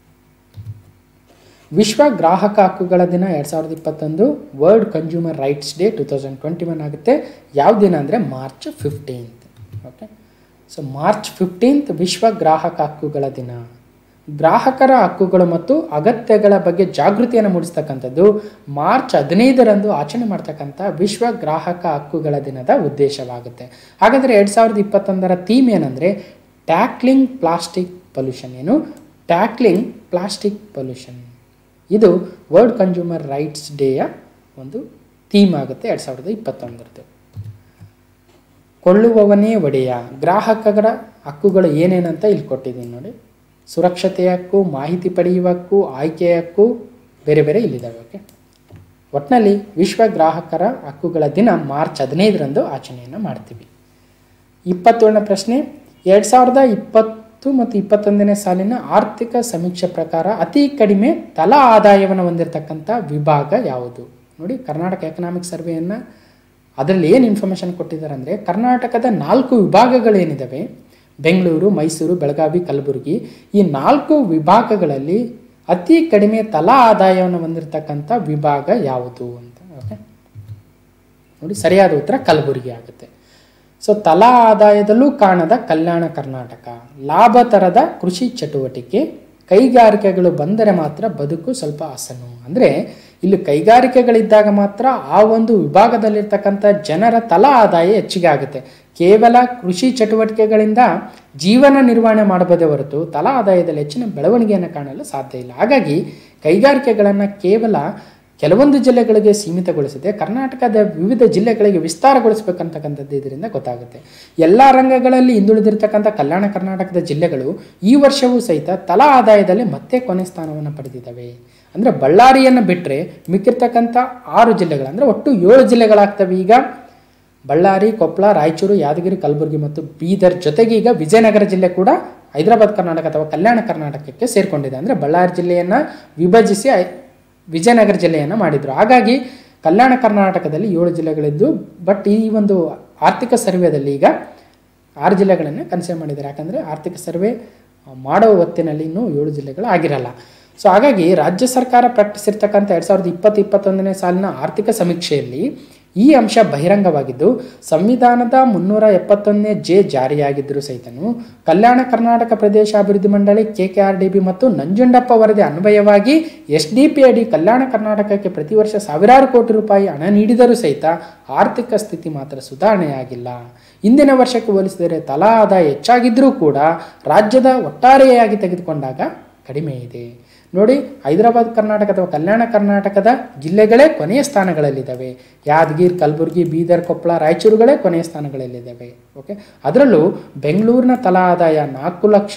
ವಿಶ್ವ ಗ್ರಾಹಕ ಹಕ್ಕುಗಳ ದಿನ ಎರಡು ಸಾವಿರದ ಇಪ್ಪತ್ತೊಂದು world consumer rights day two thousand twenty one ಆಗುತ್ತೆ ಯಾವ ದಿನ ಅಂದರೆ March fifteenth okay so March fifteenth ವಿಶ್ವ ಗ್ರಾಹಕ ಹಕ್ಕುಗಳ ದಿನ ಗ್ರಾಹಕರ ಹಕ್ಕುಗಳು ಮತ್ತು ಅಗತ್ಯಗಳ ಬಗ್ಗೆ ಜಾಗೃತಿಯನ್ನು ಮೂಡಿಸ್ತಕ್ಕಂಥದ್ದು ಮಾರ್ಚ್ ಹದಿನೈದರಂದು ಆಚರಣೆ ಮಾಡ್ತಕ್ಕಂಥ ವಿಶ್ವ ಗ್ರಾಹಕ ಹಕ್ಕುಗಳ ದಿನದ ಉದ್ದೇಶವಾಗುತ್ತೆ ಹಾಗಾದರೆ ಎರಡು ಸಾವಿರದ ಇಪ್ಪತ್ತೊಂದರ ಥೀಮ್ ಏನಂದರೆ ಟ್ಯಾಕ್ಲಿಂಗ್ ಪ್ಲಾಸ್ಟಿಕ್ ಪೊಲ್ಯೂಷನ್ ಏನು ಟ್ಯಾಕ್ಲಿಂಗ್ ಪ್ಲಾಸ್ಟಿಕ್ ಪೊಲ್ಯೂಷನ್ ಇದು ವರ್ಲ್ಡ್ ಕನ್ಸ್ಯೂಮರ್ ರೈಟ್ಸ್ ಡೇಯ ಒಂದು ಥೀಮ್ ಆಗುತ್ತೆ ಎರಡು ಸಾವಿರದ ಇಪ್ಪತ್ತೊಂದರದ್ದು ಕೊಳ್ಳುವವನೇ ಒಡೆಯ ಗ್ರಾಹಕರ ಹಕ್ಕುಗಳು ಏನೇನಂತ ಇಲ್ಲಿ ಕೊಟ್ಟಿದ್ದೀನಿ ನೋಡಿ ಸುರಕ್ಷತೆಯ ಹಕ್ಕು ಮಾಹಿತಿ ಪಡೆಯುವ ಹಕ್ಕು ಆಯ್ಕೆಯ ಹಕ್ಕು ಬೇರೆ ಬೇರೆ ಇಲ್ಲಿದ್ದಾವೆ ಓಕೆ ಒಟ್ಟಿನಲ್ಲಿ ವಿಶ್ವ ಗ್ರಾಹಕರ ಹಕ್ಕುಗಳ ದಿನ ಮಾರ್ಚ್ ಹದಿನೈದರಂದು ಆಚರಣೆಯನ್ನು ಮಾಡ್ತೀವಿ ಇಪ್ಪತ್ತೇಳನೇ ಪ್ರಶ್ನೆ ಎರಡು ಸಾವಿರದ ಇಪ್ಪತ್ತು ಮತ್ತು ಇಪ್ಪತ್ತೊಂದನೇ ಸಾಲಿನ ಆರ್ಥಿಕ ಸಮೀಕ್ಷೆ ಪ್ರಕಾರ ಅತಿ ಕಡಿಮೆ ತಲಾ ಆದಾಯವನ್ನು ಹೊಂದಿರತಕ್ಕಂಥ ವಿಭಾಗ ಯಾವುದು ನೋಡಿ ಕರ್ನಾಟಕ ಎಕನಾಮಿಕ್ ಸರ್ವೆಯನ್ನು ಅದರಲ್ಲಿ ಏನು ಇನ್ಫಾರ್ಮೇಷನ್ ಕೊಟ್ಟಿದ್ದಾರೆ ಅಂದರೆ ಕರ್ನಾಟಕದ ನಾಲ್ಕು ವಿಭಾಗಗಳೇನಿದ್ದಾವೆ ಬೆಂಗಳೂರು ಮೈಸೂರು ಬೆಳಗಾವಿ ಕಲಬುರಗಿ ಈ ನಾಲ್ಕು ವಿಭಾಗಗಳಲ್ಲಿ ಅತಿ ಕಡಿಮೆ ತಲಾ ಆದಾಯವನ್ನು ಹೊಂದಿರತಕ್ಕಂಥ ವಿಭಾಗ ಯಾವುದು ಅಂತ ಓಕೆ ನೋಡಿ ಸರಿಯಾದ ಉತ್ತರ ಕಲಬುರಗಿ ಆಗುತ್ತೆ ಸೊ ತಲಾ ಆದಾಯದಲ್ಲೂ ಕಾಣದ ಕಲ್ಯಾಣ ಕರ್ನಾಟಕ ಲಾಭ ತರದ ಕೃಷಿ ಚಟುವಟಿಕೆ ಕೈಗಾರಿಕೆಗಳು ಬಂದರೆ ಮಾತ್ರ ಬದುಕು ಸ್ವಲ್ಪ ಹಸನು ಅಂದರೆ ಇಲ್ಲಿ ಕೈಗಾರಿಕೆಗಳಿದ್ದಾಗ ಮಾತ್ರ ಆ ಒಂದು ವಿಭಾಗದಲ್ಲಿರ್ತಕ್ಕಂಥ ಜನರ ತಲಾ ಆದಾಯ ಹೆಚ್ಚಿಗೆ ಆಗುತ್ತೆ ಕೇವಲ ಕೃಷಿ ಚಟುವಟಿಕೆಗಳಿಂದ ಜೀವನ ನಿರ್ವಹಣೆ ಮಾಡಬಹುದೇ ಹೊರತು ತಲಾ ಆದಾಯದಲ್ಲಿ ಹೆಚ್ಚಿನ ಬೆಳವಣಿಗೆಯನ್ನು ಕಾಣಲು ಸಾಧ್ಯ ಇಲ್ಲ ಹಾಗಾಗಿ ಕೈಗಾರಿಕೆಗಳನ್ನು ಕೇವಲ ಕೆಲವೊಂದು ಜಿಲ್ಲೆಗಳಿಗೆ ಸೀಮಿತಗೊಳಿಸಿದೆ ಕರ್ನಾಟಕದ ವಿವಿಧ ಜಿಲ್ಲೆಗಳಿಗೆ ವಿಸ್ತಾರಗೊಳಿಸಬೇಕಂತಕ್ಕಂಥದ್ದು ಇದರಿಂದ ಗೊತ್ತಾಗುತ್ತೆ ಎಲ್ಲ ರಂಗಗಳಲ್ಲಿ ಹಿಂದುಳಿದಿರ್ತಕ್ಕಂಥ ಕಲ್ಯಾಣ ಕರ್ನಾಟಕದ ಜಿಲ್ಲೆಗಳು ಈ ವರ್ಷವೂ ಸಹಿತ ತಲಾ ಆದಾಯದಲ್ಲಿ ಮತ್ತೆ ಕೊನೆ ಸ್ಥಾನವನ್ನು ಪಡೆದಿದ್ದಾವೆ ಅಂದರೆ ಬಳ್ಳಾರಿಯನ್ನು ಬಿಟ್ಟರೆ ಮಿಕ್ಕಿರ್ತಕ್ಕಂಥ ಆರು ಜಿಲ್ಲೆಗಳು ಅಂದರೆ ಒಟ್ಟು ಏಳು ಜಿಲ್ಲೆಗಳಾಗ್ತವೆ ಈಗ ಬಳ್ಳಾರಿ ಕೊಪ್ಪಳ ರಾಯಚೂರು ಯಾದಗಿರಿ ಕಲಬುರಗಿ ಮತ್ತು ಬೀದರ್ ಜೊತೆಗೆ ಈಗ ವಿಜಯನಗರ ಜಿಲ್ಲೆ ಕೂಡ ಹೈದರಾಬಾದ್ ಕರ್ನಾಟಕ ಅಥವಾ ಕಲ್ಯಾಣ ಕರ್ನಾಟಕಕ್ಕೆ ಸೇರಿಕೊಂಡಿದೆ ಅಂದರೆ ಬಳ್ಳಾರಿ ಜಿಲ್ಲೆಯನ್ನು ವಿಭಜಿಸಿ ಐ- ವಿಜಯನಗರ ಜಿಲ್ಲೆಯನ್ನು ಮಾಡಿದರು ಹಾಗಾಗಿ ಕಲ್ಯಾಣ ಕರ್ನಾಟಕದಲ್ಲಿ ಏಳು ಜಿಲ್ಲೆಗಳಿದ್ದು ಬಟ್ ಈ ಒಂದು ಆರ್ಥಿಕ ಸರ್ವೆದಲ್ಲಿ ಈಗ ಆರು ಜಿಲ್ಲೆಗಳನ್ನು ಕನ್ಸಿಡರ್ ಮಾಡಿದ್ದಾರೆ ಯಾಕಂದರೆ ಆರ್ಥಿಕ ಸರ್ವೆ ಮಾಡೋ ಹೊತ್ತಿನಲ್ಲಿ ಇನ್ನೂ ಏಳು ಜಿಲ್ಲೆಗಳು ಆಗಿರಲ್ಲ ಸೊ ಹಾಗಾಗಿ ರಾಜ್ಯ ಸರ್ಕಾರ ಪ್ರಕಟಿಸಿರ್ತಕ್ಕಂಥ ಎರಡು ಸಾವಿರದ ಇಪ್ಪತ್ತು ಇಪ್ಪತ್ತೊಂದನೇ ಸಾಲಿನ ಆರ್ಥಿಕ ಸಮೀಕ್ಷೆಯಲ್ಲಿ ಈ ಅಂಶ ಬಹಿರಂಗವಾಗಿದ್ದು ಸಂವಿಧಾನದ ಮುನ್ನೂರ ಎಪ್ಪತ್ತೊಂದನೇ ಜೆ ಜಾರಿಯಾಗಿದ್ದರೂ ಸಹಿತನು ಕಲ್ಯಾಣ ಕರ್ನಾಟಕ ಪ್ರದೇಶ ಅಭಿವೃದ್ಧಿ ಮಂಡಳಿ K K R D B ಮತ್ತು ನಂಜುಂಡಪ್ಪ ವರದಿ ಅನ್ವಯವಾಗಿ ಎಸ್ ಡಿ ಪಿ ಅಡಿ ಕಲ್ಯಾಣ ಕರ್ನಾಟಕಕ್ಕೆ ಪ್ರತಿ ವರ್ಷ ಸಾವಿರಾರು ಕೋಟಿ ರೂಪಾಯಿ ಹಣ ನೀಡಿದರೂ ಸಹಿತ ಆರ್ಥಿಕ ಸ್ಥಿತಿ ಮಾತ್ರ ಸುಧಾರಣೆಯಾಗಿಲ್ಲ ಇಂದಿನ ವರ್ಷಕ್ಕೆ ಹೋಲಿಸಿದರೆ ತಲಾ ಆದಾಯ ಹೆಚ್ಚಾಗಿದ್ದರೂ ಕೂಡ ರಾಜ್ಯದ ಒಟ್ಟಾರೆಯಾಗಿ ತೆಗೆದುಕೊಂಡಾಗ ಕಡಿಮೆ ಇದೆ ನೋಡಿ ಹೈದರಾಬಾದ್ ಕರ್ನಾಟಕ ಅಥವಾ ಕಲ್ಯಾಣ ಕರ್ನಾಟಕದ ಜಿಲ್ಲೆಗಳೇ ಕೊನೆಯ ಸ್ಥಾನಗಳಲ್ಲಿದ್ದಾವೆ ಯಾದಗಿರಿ ಕಲಬುರಗಿ ಬೀದರ್ ಕೊಪ್ಪಳ ರಾಯಚೂರುಗಳೇ ಕೊನೆಯ ಸ್ಥಾನಗಳಲ್ಲಿದ್ದಾವೆ ಓಕೆ ಅದರಲ್ಲೂ ಬೆಂಗಳೂರಿನ ತಲಾ ಆದಾಯ ನಾಲ್ಕು ಲಕ್ಷ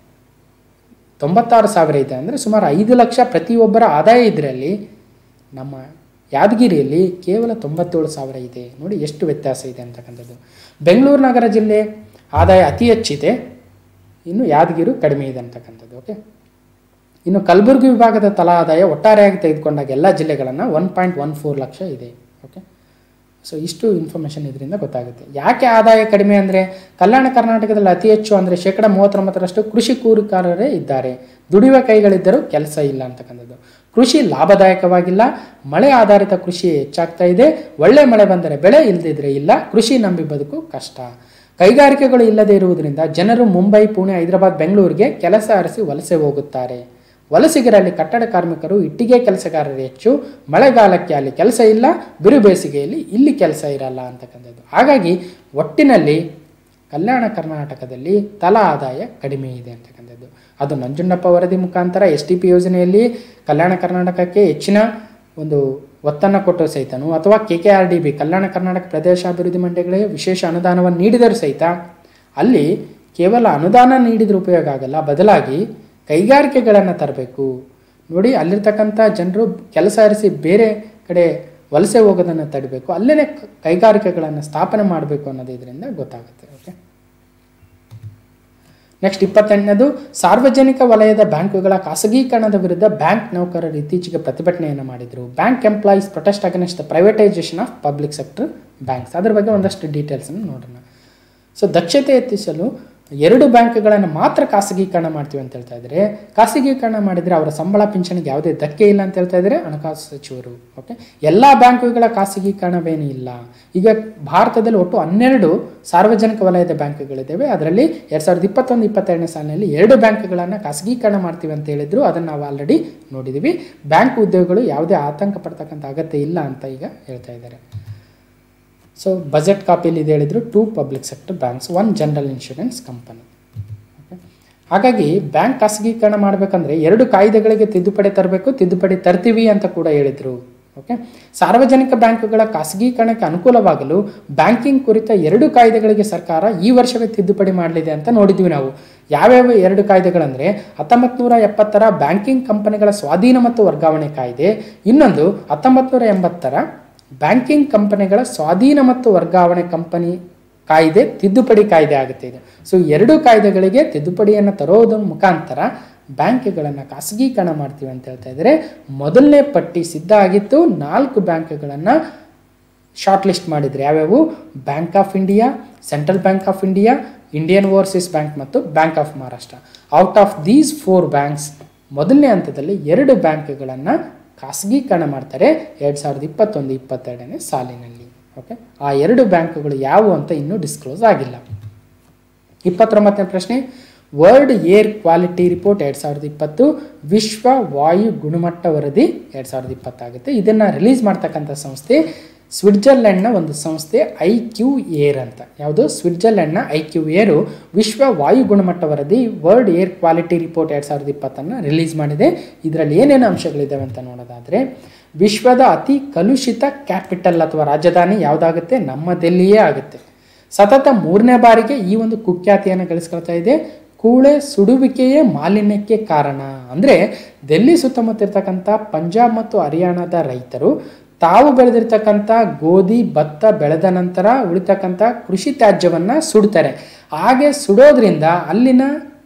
ತೊಂಬತ್ತಾರು ಸಾವಿರ ಇದೆ ಅಂದರೆ ಸುಮಾರು ಐದು ಲಕ್ಷ ಪ್ರತಿಯೊಬ್ಬರ ಆದಾಯ ಇದರಲ್ಲಿ ನಮ್ಮ ಯಾದಗಿರಿಯಲ್ಲಿ ಕೇವಲ ತೊಂಬತ್ತೇಳು ಸಾವಿರ ಇದೆ ನೋಡಿ ಎಷ್ಟು ವ್ಯತ್ಯಾಸ ಇದೆ ಅಂತಕ್ಕಂಥದ್ದು ಬೆಂಗಳೂರು ನಗರ ಜಿಲ್ಲೆ ಆದಾಯ ಅತಿ ಹೆಚ್ಚಿದೆ ಇನ್ನು ಯಾದಗಿರಿ ಕಡಿಮೆ ಇದೆ ಅಂತಕ್ಕಂಥದ್ದು ಓಕೆ ಇನ್ನು ಕಲಬುರಗಿ ವಿಭಾಗದ ತಲಾ ಆದಾಯ ಒಟ್ಟಾರೆಯಾಗಿ ತೆಗೆದುಕೊಂಡಾಗ ಎಲ್ಲ ಜಿಲ್ಲೆಗಳನ್ನು one point one four lakh ಇದೆ ಓಕೆ ಸೊ ಇಷ್ಟು ಇನ್ಫಾರ್ಮೇಷನ್ ಇದರಿಂದ ಗೊತ್ತಾಗುತ್ತೆ ಯಾಕೆ ಆದಾಯ ಕಡಿಮೆ ಅಂದರೆ ಕಲ್ಯಾಣ ಕರ್ನಾಟಕದಲ್ಲಿ ಅತಿ ಹೆಚ್ಚು ಅಂದರೆ ಶೇಕಡ ಮೂವತ್ತೊಂಬತ್ತರಷ್ಟು ಕೃಷಿ ಕೂಲಿಕಾರರೇ ಇದ್ದಾರೆ ದುಡಿಯುವ ಕೈಗಳಿದ್ದರೂ ಕೆಲಸ ಇಲ್ಲ ಅಂತಕ್ಕಂಥದ್ದು ಕೃಷಿ ಲಾಭದಾಯಕವಾಗಿಲ್ಲ ಮಳೆ ಆಧಾರಿತ ಕೃಷಿ ಹೆಚ್ಚಾಗ್ತಾ ಇದೆ ಒಳ್ಳೆ ಮಳೆ ಬಂದರೆ ಬೆಳೆ ಇಲ್ಲದಿದ್ರೆ ಇಲ್ಲ ಕೃಷಿ ನಂಬಿ ಬದುಕು ಕಷ್ಟ ಕೈಗಾರಿಕೆಗಳು ಇಲ್ಲದೆ ಇರುವುದರಿಂದ ಜನರು ಮುಂಬೈ ಪುಣೆ ಹೈದರಾಬಾದ್ ಬೆಂಗಳೂರಿಗೆ ಕೆಲಸ ಅರಸಿ ವಲಸೆ ಹೋಗುತ್ತಾರೆ ವಲಸಿಗರಲ್ಲಿ ಕಟ್ಟಡ ಕಾರ್ಮಿಕರು ಇಟ್ಟಿಗೆ ಕೆಲಸಗಾರರು ಹೆಚ್ಚು ಮಳೆಗಾಲಕ್ಕೆ ಅಲ್ಲಿ ಕೆಲಸ ಇಲ್ಲ ಬಿರು ಬೇಸಿಗೆಯಲ್ಲಿ ಇಲ್ಲಿ ಕೆಲಸ ಇರಲ್ಲ ಅಂತಕ್ಕಂಥದ್ದು ಹಾಗಾಗಿ ಒಟ್ಟಿನಲ್ಲಿ ಕಲ್ಯಾಣ ಕರ್ನಾಟಕದಲ್ಲಿ ತಲಾ ಆದಾಯ ಕಡಿಮೆ ಇದೆ ಅಂತಕ್ಕಂಥದ್ದು ಅದು ನಂಜುಂಡಪ್ಪ ವರದಿ ಮುಖಾಂತರ ಎಸ್ ಟಿ ಪಿ ಯೋಜನೆಯಲ್ಲಿ ಕಲ್ಯಾಣ ಕರ್ನಾಟಕಕ್ಕೆ ಹೆಚ್ಚಿನ ಒಂದು ಒತ್ತನ್ನು ಕೊಟ್ಟರು ಸಹಿತನು ಅಥವಾ K K R D B Kalyana Karnataka ಪ್ರದೇಶ ಅಭಿವೃದ್ಧಿ ಮಂಡಳಿಗಳಿಗೆ ವಿಶೇಷ ಅನುದಾನವನ್ನು ನೀಡಿದರೂ ಸಹಿತ ಅಲ್ಲಿ ಕೇವಲ ಅನುದಾನ ನೀಡಿದ್ರೆ ಉಪಯೋಗ ಆಗಲ್ಲ ಬದಲಾಗಿ ಕೈಗಾರಿಕೆಗಳನ್ನು ತರಬೇಕು ನೋಡಿ ಅಲ್ಲಿರ್ತಕ್ಕಂಥ ಜನರು ಕೆಲಸ ಅರಿಸಿ ಬೇರೆ ಕಡೆ ವಲಸೆ ಹೋಗೋದನ್ನು ತಡಿಬೇಕು ಅಲ್ಲೇ ಕೈಗಾರಿಕೆಗಳನ್ನು ಸ್ಥಾಪನೆ ಮಾಡಬೇಕು ಅನ್ನೋದು ಇದರಿಂದ ಗೊತ್ತಾಗುತ್ತೆ ಓಕೆ ನೆಕ್ಸ್ಟ್ ಇಪ್ಪತ್ತೆಂಟನೇದು ಸಾರ್ವಜನಿಕ ವಲಯದ ಬ್ಯಾಂಕುಗಳ ಖಾಸಗೀಕರಣದ ವಿರುದ್ಧ ಬ್ಯಾಂಕ್ ನೌಕರರು ಇತ್ತೀಚೆಗೆ ಪ್ರತಿಭಟನೆಯನ್ನು ಮಾಡಿದರು bank employees protest against the privatisation of public sector banks ಅದ್ರ ಬಗ್ಗೆ ಒಂದಷ್ಟು ಡೀಟೇಲ್ಸನ್ನು ನೋಡೋಣ ಸೊ ದಕ್ಷತೆ ಹೆಚ್ಚಿಸಲು ಎರಡು ಬ್ಯಾಂಕ್ಗಳನ್ನು ಮಾತ್ರ ಖಾಸಗೀಕರಣ ಮಾಡ್ತೀವಿ ಅಂತ ಹೇಳ್ತಾ ಇದ್ದಾರೆ ಖಾಸಗೀಕರಣ ಮಾಡಿದರೆ ಅವರ ಸಂಬಳ ಪಿಂಚಣಿಗೆ ಯಾವುದೇ ಧಕ್ಕೆ ಇಲ್ಲ ಅಂತ ಹೇಳ್ತಾ ಇದ್ದಾರೆ ಹಣಕಾಸು ಸಚಿವರು ಓಕೆ ಎಲ್ಲ ಬ್ಯಾಂಕುಗಳ ಖಾಸಗೀಕರಣವೇನೂ ಇಲ್ಲ ಈಗ ಭಾರತದಲ್ಲಿ ಒಟ್ಟು ಹನ್ನೆರಡು ಸಾರ್ವಜನಿಕ ವಲಯದ ಬ್ಯಾಂಕ್ಗಳಿದ್ದಾವೆ ಅದರಲ್ಲಿ ಎರಡು ಸಾವಿರದ ಇಪ್ಪತ್ತೊಂದು ಇಪ್ಪತ್ತೆರಡನೇ ಸಾಲಿನಲ್ಲಿ ಎರಡು ಬ್ಯಾಂಕ್ಗಳನ್ನು ಖಾಸಗೀಕರಣ ಮಾಡ್ತೀವಿ ಅಂತ ಹೇಳಿದ್ರು ಅದನ್ನು ನಾವು ಆಲ್ರೆಡಿ ನೋಡಿದ್ದೀವಿ ಬ್ಯಾಂಕ್ ಉದ್ಯೋಗಿಗಳು ಯಾವುದೇ ಆತಂಕ ಪಡ್ತಕ್ಕಂಥ ಅಗತ್ಯ ಇಲ್ಲ ಅಂತ ಈಗ ಹೇಳ್ತಾ ಇದ್ದಾರೆ ಸೊ ಬಜೆಟ್ ಕಾಪಿಯಲ್ಲಿ ಇದು ಹೇಳಿದ್ರು two public sector banks one general insurance company ಹಾಗಾಗಿ ಬ್ಯಾಂಕ್ ಖಾಸಗೀಕರಣ ಮಾಡಬೇಕಂದ್ರೆ ಎರಡು ಕಾಯ್ದೆಗಳಿಗೆ ತಿದ್ದುಪಡಿ ತರಬೇಕು ತಿದ್ದುಪಡಿ ತರ್ತೀವಿ ಅಂತ ಕೂಡ ಹೇಳಿದರು ಓಕೆ ಸಾರ್ವಜನಿಕ ಬ್ಯಾಂಕುಗಳ ಖಾಸಗೀಕರಣಕ್ಕೆ ಅನುಕೂಲವಾಗಲು ಬ್ಯಾಂಕಿಂಗ್ ಕುರಿತ ಎರಡು ಕಾಯ್ದೆಗಳಿಗೆ ಸರ್ಕಾರ ಈ ವರ್ಷವೇ ತಿದ್ದುಪಡಿ ಮಾಡಲಿದೆ ಅಂತ ನೋಡಿದ್ವಿ ನಾವು ಯಾವ್ಯಾವ ಎರಡು ಕಾಯ್ದೆಗಳಂದರೆ ಹತ್ತೊಂಬತ್ತು ನೂರ ಎಪ್ಪತ್ತರ ಬ್ಯಾಂಕಿಂಗ್ ಕಂಪನಿಗಳ ಸ್ವಾಧೀನ ಮತ್ತು ವರ್ಗಾವಣೆ ಕಾಯ್ದೆ ಇನ್ನೊಂದು ಹತ್ತೊಂಬತ್ತು ನೂರ ಎಂಬತ್ತರ ಬ್ಯಾಂಕಿಂಗ್ ಕಂಪನಿಗಳ ಸ್ವಾಧೀನ ಮತ್ತು ವರ್ಗಾವಣೆ ಕಂಪನಿ ಕಾಯ್ದೆ ತಿದ್ದುಪಡಿ ಕಾಯ್ದೆ ಆಗುತ್ತೆ ಇದು ಸೊ ಎರಡು ಕಾಯ್ದೆಗಳಿಗೆ ತಿದ್ದುಪಡಿಯನ್ನು ತರೋದ್ರ ಮುಖಾಂತರ ಬ್ಯಾಂಕ್ಗಳನ್ನು ಖಾಸಗೀಕರಣ ಮಾಡ್ತೀವಿ ಅಂತ ಹೇಳ್ತಾ ಇದ್ದಾರೆ ಮೊದಲನೇ ಪಟ್ಟಿ ಸಿದ್ಧ ಆಗಿತ್ತು ನಾಲ್ಕು ಬ್ಯಾಂಕ್ಗಳನ್ನು ಶಾರ್ಟ್ ಲಿಸ್ಟ್ ಮಾಡಿದ್ರು ಯಾವ್ಯಾವು bank of India central bank of India Indian overseas bank ಮತ್ತು bank of Maharashtra out of these four banks ಮೊದಲನೇ ಹಂತದಲ್ಲಿ ಎರಡು ಬ್ಯಾಂಕ್ಗಳನ್ನು ಖಾಸಗೀಕರಣ ಮಾಡ್ತಾರೆ ಎರಡು ಸಾವಿರದ ಇಪ್ಪತ್ತೊಂದು ಇಪ್ಪತ್ತೆರಡನೇ ಸಾಲಿನಲ್ಲಿ ಓಕೆ ಆ ಎರಡು ಬ್ಯಾಂಕ್ಗಳು ಯಾವುವು ಅಂತ ಇನ್ನೂ ಡಿಸ್ಕ್ಲೋಸ್ ಆಗಿಲ್ಲ ಇಪ್ಪತ್ತೊಂಬತ್ತನೇ ಪ್ರಶ್ನೆ ವರ್ಲ್ಡ್ ಏರ್ ಕ್ವಾಲಿಟಿ ರಿಪೋರ್ಟ್ ಎರಡು ಸಾವಿರದ ಇಪ್ಪತ್ತು ವಿಶ್ವ ವಾಯು ಗುಣಮಟ್ಟ ವರದಿ ಎರಡು ಸಾವಿರದ ಇಪ್ಪತ್ತಾಗುತ್ತೆ ಇದನ್ನು ರಿಲೀಸ್ ಮಾಡ್ತಕ್ಕಂಥ ಸಂಸ್ಥೆ ಸ್ವಿಟ್ಜರ್ಲೆಂಡ್ನ ಒಂದು ಸಂಸ್ಥೆ ಐ ಕ್ಯೂ ಏರ್ ಅಂತ ಯಾವುದು ಸ್ವಿಟ್ಜರ್ಲೆಂಡ್ನ ಐ ಕ್ಯೂ ಏರು ವಿಶ್ವ ವಾಯು ಗುಣಮಟ್ಟ ವರದಿ ವರ್ಲ್ಡ್ ಏರ್ ಕ್ವಾಲಿಟಿ ರಿಪೋರ್ಟ್ ಎರಡು ಸಾವಿರದ ಇಪ್ಪತ್ತನ್ನು ರಿಲೀಸ್ ಮಾಡಿದೆ ಇದರಲ್ಲಿ ಏನೇನು ಅಂಶಗಳಿದ್ದಾವೆ ಅಂತ ನೋಡೋದಾದರೆ ವಿಶ್ವದ ಅತಿ ಕಲುಷಿತ ಕ್ಯಾಪಿಟಲ್ ಅಥವಾ ರಾಜಧಾನಿ ಯಾವುದಾಗುತ್ತೆ ನಮ್ಮ ದೆಲ್ಲಿಯೇ ಆಗುತ್ತೆ ಸತತ ಮೂರನೇ ಬಾರಿಗೆ ಈ ಒಂದು ಕುಖ್ಯಾತಿಯನ್ನು ಗಳಿಸ್ಕೊಳ್ತಾ ಇದೆ ಕೂಳೆ ಸುಡುವಿಕೆಯೇ ಮಾಲಿನ್ಯಕ್ಕೆ ಕಾರಣ ಅಂದರೆ ದೆಲ್ಲಿ ಸುತ್ತಮುತ್ತ ಇರ್ತಕ್ಕಂಥ ಪಂಜಾಬ್ ಮತ್ತು ಹರಿಯಾಣದ ರೈತರು ತಾವು ಬೆಳೆದಿರ್ತಕ್ಕಂಥ ಗೋಧಿ ಭತ್ತ ಬೆಳೆದ ನಂತರ ಉಳಿತಕ್ಕಂಥ ಕೃಷಿ ತ್ಯಾಜ್ಯವನ್ನು ಸುಡ್ತಾರೆ ಹಾಗೆ ಸುಡೋದ್ರಿಂದ ಅಲ್ಲಿನ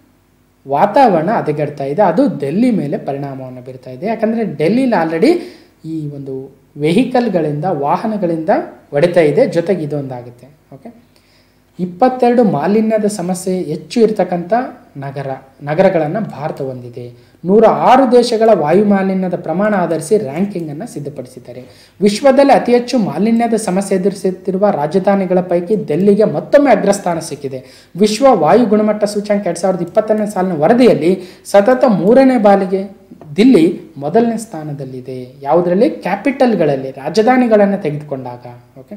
ವಾತಾವರಣ ಹದಗೆಡ್ತಾ ಇದೆ ಅದು ಡೆಲ್ಲಿ ಮೇಲೆ ಪರಿಣಾಮವನ್ನು ಬೀರ್ತಾ ಇದೆ ಯಾಕಂದರೆ ಡೆಲ್ಲಿಲಿ ಆಲ್ರೆಡಿ ಈ ಒಂದು ವೆಹಿಕಲ್ಗಳಿಂದ ವಾಹನಗಳಿಂದ ಹೊಡಿತಾ ಇದೆ ಜೊತೆಗೆ ಇದೊಂದಾಗುತ್ತೆ ಓಕೆ ಇಪ್ಪತ್ತೆರಡು ಮಾಲಿನ್ಯದ ಸಮಸ್ಯೆ ಹೆಚ್ಚು ಇರತಕ್ಕಂಥ ನಗರ ನಗರಗಳನ್ನು ಭಾರತ ಹೊಂದಿದೆ ನೂರ ಆರು ದೇಶಗಳ ವಾಯು ಮಾಲಿನ್ಯದ ಪ್ರಮಾಣ ಆಧರಿಸಿ ರ್ಯಾಂಕಿಂಗನ್ನು ಸಿದ್ಧಪಡಿಸಿದ್ದಾರೆ ವಿಶ್ವದಲ್ಲಿ ಅತಿ ಹೆಚ್ಚು ಮಾಲಿನ್ಯದ ಸಮಸ್ಯೆ ಎದುರಿಸುತ್ತಿರುವ ರಾಜಧಾನಿಗಳ ಪೈಕಿ ದೆಲ್ಲಿಗೆ ಮತ್ತೊಮ್ಮೆ ಅಗ್ರಸ್ಥಾನ ಸಿಕ್ಕಿದೆ ವಿಶ್ವ ವಾಯು ಗುಣಮಟ್ಟ ಸೂಚ್ಯಂಕ ಎರಡು ಸಾವಿರದ ಇಪ್ಪತ್ತನೇ ಸಾಲಿನ ವರದಿಯಲ್ಲಿ ಸತತ ಮೂರನೇ ಬಾಲಿಗೆ ದಿಲ್ಲಿ ಮೊದಲನೇ ಸ್ಥಾನದಲ್ಲಿದೆ ಯಾವುದರಲ್ಲಿ ಕ್ಯಾಪಿಟಲ್ಗಳಲ್ಲಿ ರಾಜಧಾನಿಗಳನ್ನು ತೆಗೆದುಕೊಂಡಾಗ ಓಕೆ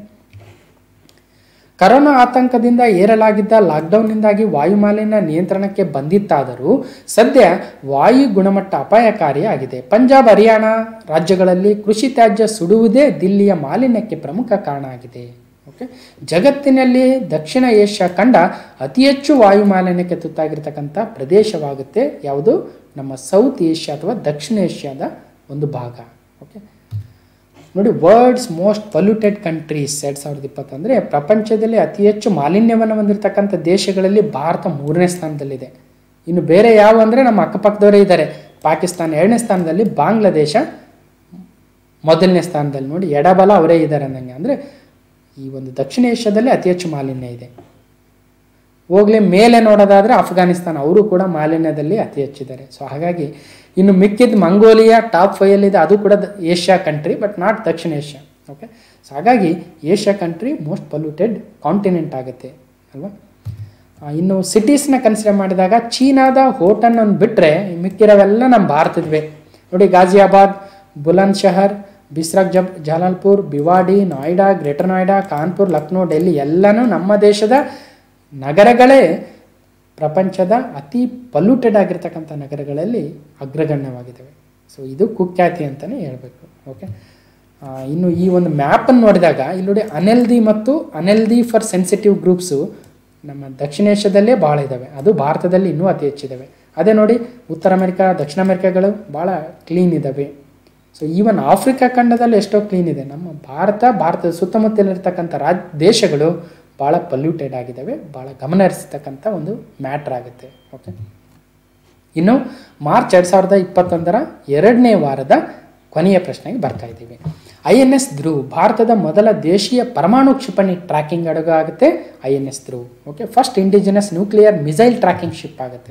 ಕರೋನಾ ಆತಂಕದಿಂದ ಏರಲಾಗಿದ್ದ ಲಾಕ್ಡೌನ್ನಿಂದಾಗಿ ವಾಯು ಮಾಲಿನ್ಯ ನಿಯಂತ್ರಣಕ್ಕೆ ಬಂದಿತ್ತಾದರೂ ಸದ್ಯ ವಾಯು ಗುಣಮಟ್ಟ ಅಪಾಯಕಾರಿಯಾಗಿದೆ ಪಂಜಾಬ್ ಹರಿಯಾಣ ರಾಜ್ಯಗಳಲ್ಲಿ ಕೃಷಿ ತ್ಯಾಜ್ಯ ಸುಡುವುದೇ ದಿಲ್ಲಿಯ ಮಾಲಿನ್ಯಕ್ಕೆ ಪ್ರಮುಖ ಕಾರಣ ಆಗಿದೆ ಓಕೆ ಜಗತ್ತಿನಲ್ಲಿ ದಕ್ಷಿಣ ಏಷ್ಯಾ ಖಂಡ ಅತಿ ಹೆಚ್ಚು ವಾಯು ಮಾಲಿನ್ಯಕ್ಕೆ ತುತ್ತಾಗಿರ್ತಕ್ಕಂಥ ಪ್ರದೇಶವಾಗುತ್ತೆ ಯಾವುದು ನಮ್ಮ ಸೌತ್ ಏಷ್ಯಾ ಅಥವಾ ದಕ್ಷಿಣ ಏಷ್ಯಾದ ಒಂದು ಭಾಗ ಓಕೆ ನೋಡಿ ವರ್ಲ್ಡ್ಸ್ ಮೋಸ್ಟ್ ಪೊಲ್ಯೂಟೆಡ್ ಕಂಟ್ರೀಸ್ ಎರಡು ಸಾವಿರದ ಇಪ್ಪತ್ತಂದರೆ ಪ್ರಪಂಚದಲ್ಲಿ ಅತಿ ಹೆಚ್ಚು ಮಾಲಿನ್ಯವನ್ನು ಹೊಂದಿರತಕ್ಕಂಥ ದೇಶಗಳಲ್ಲಿ ಭಾರತ ಮೂರನೇ ಸ್ಥಾನದಲ್ಲಿದೆ ಇನ್ನು ಬೇರೆ ಯಾವ ಅಂದರೆ ನಮ್ಮ ಅಕ್ಕಪಕ್ಕದವರೇ ಇದ್ದಾರೆ ಪಾಕಿಸ್ತಾನ ಎರಡನೇ ಸ್ಥಾನದಲ್ಲಿ ಬಾಂಗ್ಲಾದೇಶ ಮೊದಲನೇ ಸ್ಥಾನದಲ್ಲಿ ನೋಡಿ ಎಡಬಲ ಅವರೇ ಇದ್ದಾರೆ ಅನ್ನಂಗೆ ಅಂದರೆ ಈ ಒಂದು ದಕ್ಷಿಣ ಏಷ್ಯಾದಲ್ಲಿ ಅತಿ ಹೆಚ್ಚು ಮಾಲಿನ್ಯ ಇದೆ ಹೋಗ್ಲಿ ಮೇಲೆ ನೋಡೋದಾದರೆ ಅಫ್ಘಾನಿಸ್ತಾನ ಅವರು ಕೂಡ ಮಾಲಿನ್ಯದಲ್ಲಿ ಅತಿ ಹೆಚ್ಚಿದ್ದಾರೆ ಸೊ ಹಾಗಾಗಿ ಇನ್ನು ಮಿಕ್ಕಿದ ಮಂಗೋಲಿಯಾ ಟಾಪ್ ಫೈಯಲ್ಲಿದೆ ಅದು ಕೂಡ the- Asia country but not ದಕ್ಷಿಣ ಏಷ್ಯಾ ಓಕೆ ಸೊ ಹಾಗಾಗಿ Asia country most polluted continent ಆಗುತ್ತೆ ಅಲ್ವಾ ಆ, ಇನ್ನು ಸಿಟೀಸ್ನ ಕನ್ಸಿಡರ್ ಮಾಡಿದಾಗ ಚೀನಾದ ಹೋಟನ್ ಅನ್ನು ಬಿಟ್ಟರೆ ಮಿಕ್ಕಿರೋವೆಲ್ಲ ನಮ್ಮ ಭಾರತದ್ವೇ ನೋಡಿ ಗಾಜಿಯಾಬಾದ್ ಬುಲಂದ್ ಶಹರ್ ಬಿಸ್ರಾಕ್ ಜಬ್ ಜಲಾಲ್ಪುರ್ ಬಿವಾಡಿ ನೋಯ್ಡಾ ಗ್ರೇಟರ್ ನೋಯ್ಡಾ ಕಾನ್ಪುರ್ ಲಕ್ನೋ ಡೆಲ್ಲಿ ಎಲ್ಲನೂ ನಮ್ಮ ದೇಶದ ನಗರಗಳೇ ಪ್ರಪಂಚದ ಅತಿ ಪೊಲ್ಯೂಟೆಡ್ ಆಗಿರ್ತಕ್ಕಂಥ ನಗರಗಳಲ್ಲಿ ಅಗ್ರಗಣ್ಯವಾಗಿದ್ದಾವೆ ಸೊ ಇದು ಕುಖ್ಯಾತಿ ಅಂತಲೇ ಹೇಳಬೇಕು ಓಕೆ ಆ, ಇನ್ನು ಈ ಒಂದು ಮ್ಯಾಪನ್ನು ನೋಡಿದಾಗ ಇಲ್ಲಿ ನೋಡಿ ಅನೆಲ್ದಿ ಮತ್ತು ಅನೆಲ್ದಿ ಫಾರ್ ಸೆನ್ಸಿಟಿವ್ ಗ್ರೂಪ್ಸು ನಮ್ಮ ದಕ್ಷಿಣ ಏಷ್ಯಾದಲ್ಲೇ ಭಾಳ ಇದ್ದಾವೆ ಅದು ಭಾರತದಲ್ಲಿ ಇನ್ನೂ ಅತಿ ಹೆಚ್ಚಿದ್ದಾವೆ ಅದೇ ನೋಡಿ ಉತ್ತರ ಅಮೆರಿಕ ದಕ್ಷಿಣ ಅಮೆರಿಕಗಳು ಭಾಳ ಕ್ಲೀನ್ ಇದ್ದಾವೆ ಸೊ ಈವನ್ ಆಫ್ರಿಕಾ ಖಂಡದಲ್ಲಿ ಎಷ್ಟೋ ಕ್ಲೀನ್ ಇದೆ ನಮ್ಮ ಭಾರತ ಭಾರತದ ಸುತ್ತಮುತ್ತಲಿರ್ತಕ್ಕಂಥ ರಾಜ್ ದೇಶಗಳು ಭಾಳ ಪೊಲ್ಯೂಟೆಡ್ ಆಗಿದ್ದಾವೆ ಭಾಳ ಗಮನ ಹರಿಸ್ತಕ್ಕಂಥ ಒಂದು ಮ್ಯಾಟ್ರ್ ಆಗುತ್ತೆ ಓಕೆ ಇನ್ನು ಮಾರ್ಚ್ ಎರಡು ಸಾವಿರದ ಇಪ್ಪತ್ತೊಂದರ ಎರಡನೇ ವಾರದ ಕೊನೆಯ ಪ್ರಶ್ನೆಗೆ ಬರ್ತಾ ಇದ್ದೀವಿ ಐ ಎನ್ ಎಸ್ ಧ್ರುವ್ ಭಾರತದ ಮೊದಲ ದೇಶೀಯ ಪರಮಾಣು ಕ್ಷಿಪಣಿ ಟ್ರ್ಯಾಕಿಂಗ್ ಹಡಗು ಆಗುತ್ತೆ I N S Dhruv okay first indigenous nuclear missile tracking ship ಆಗುತ್ತೆ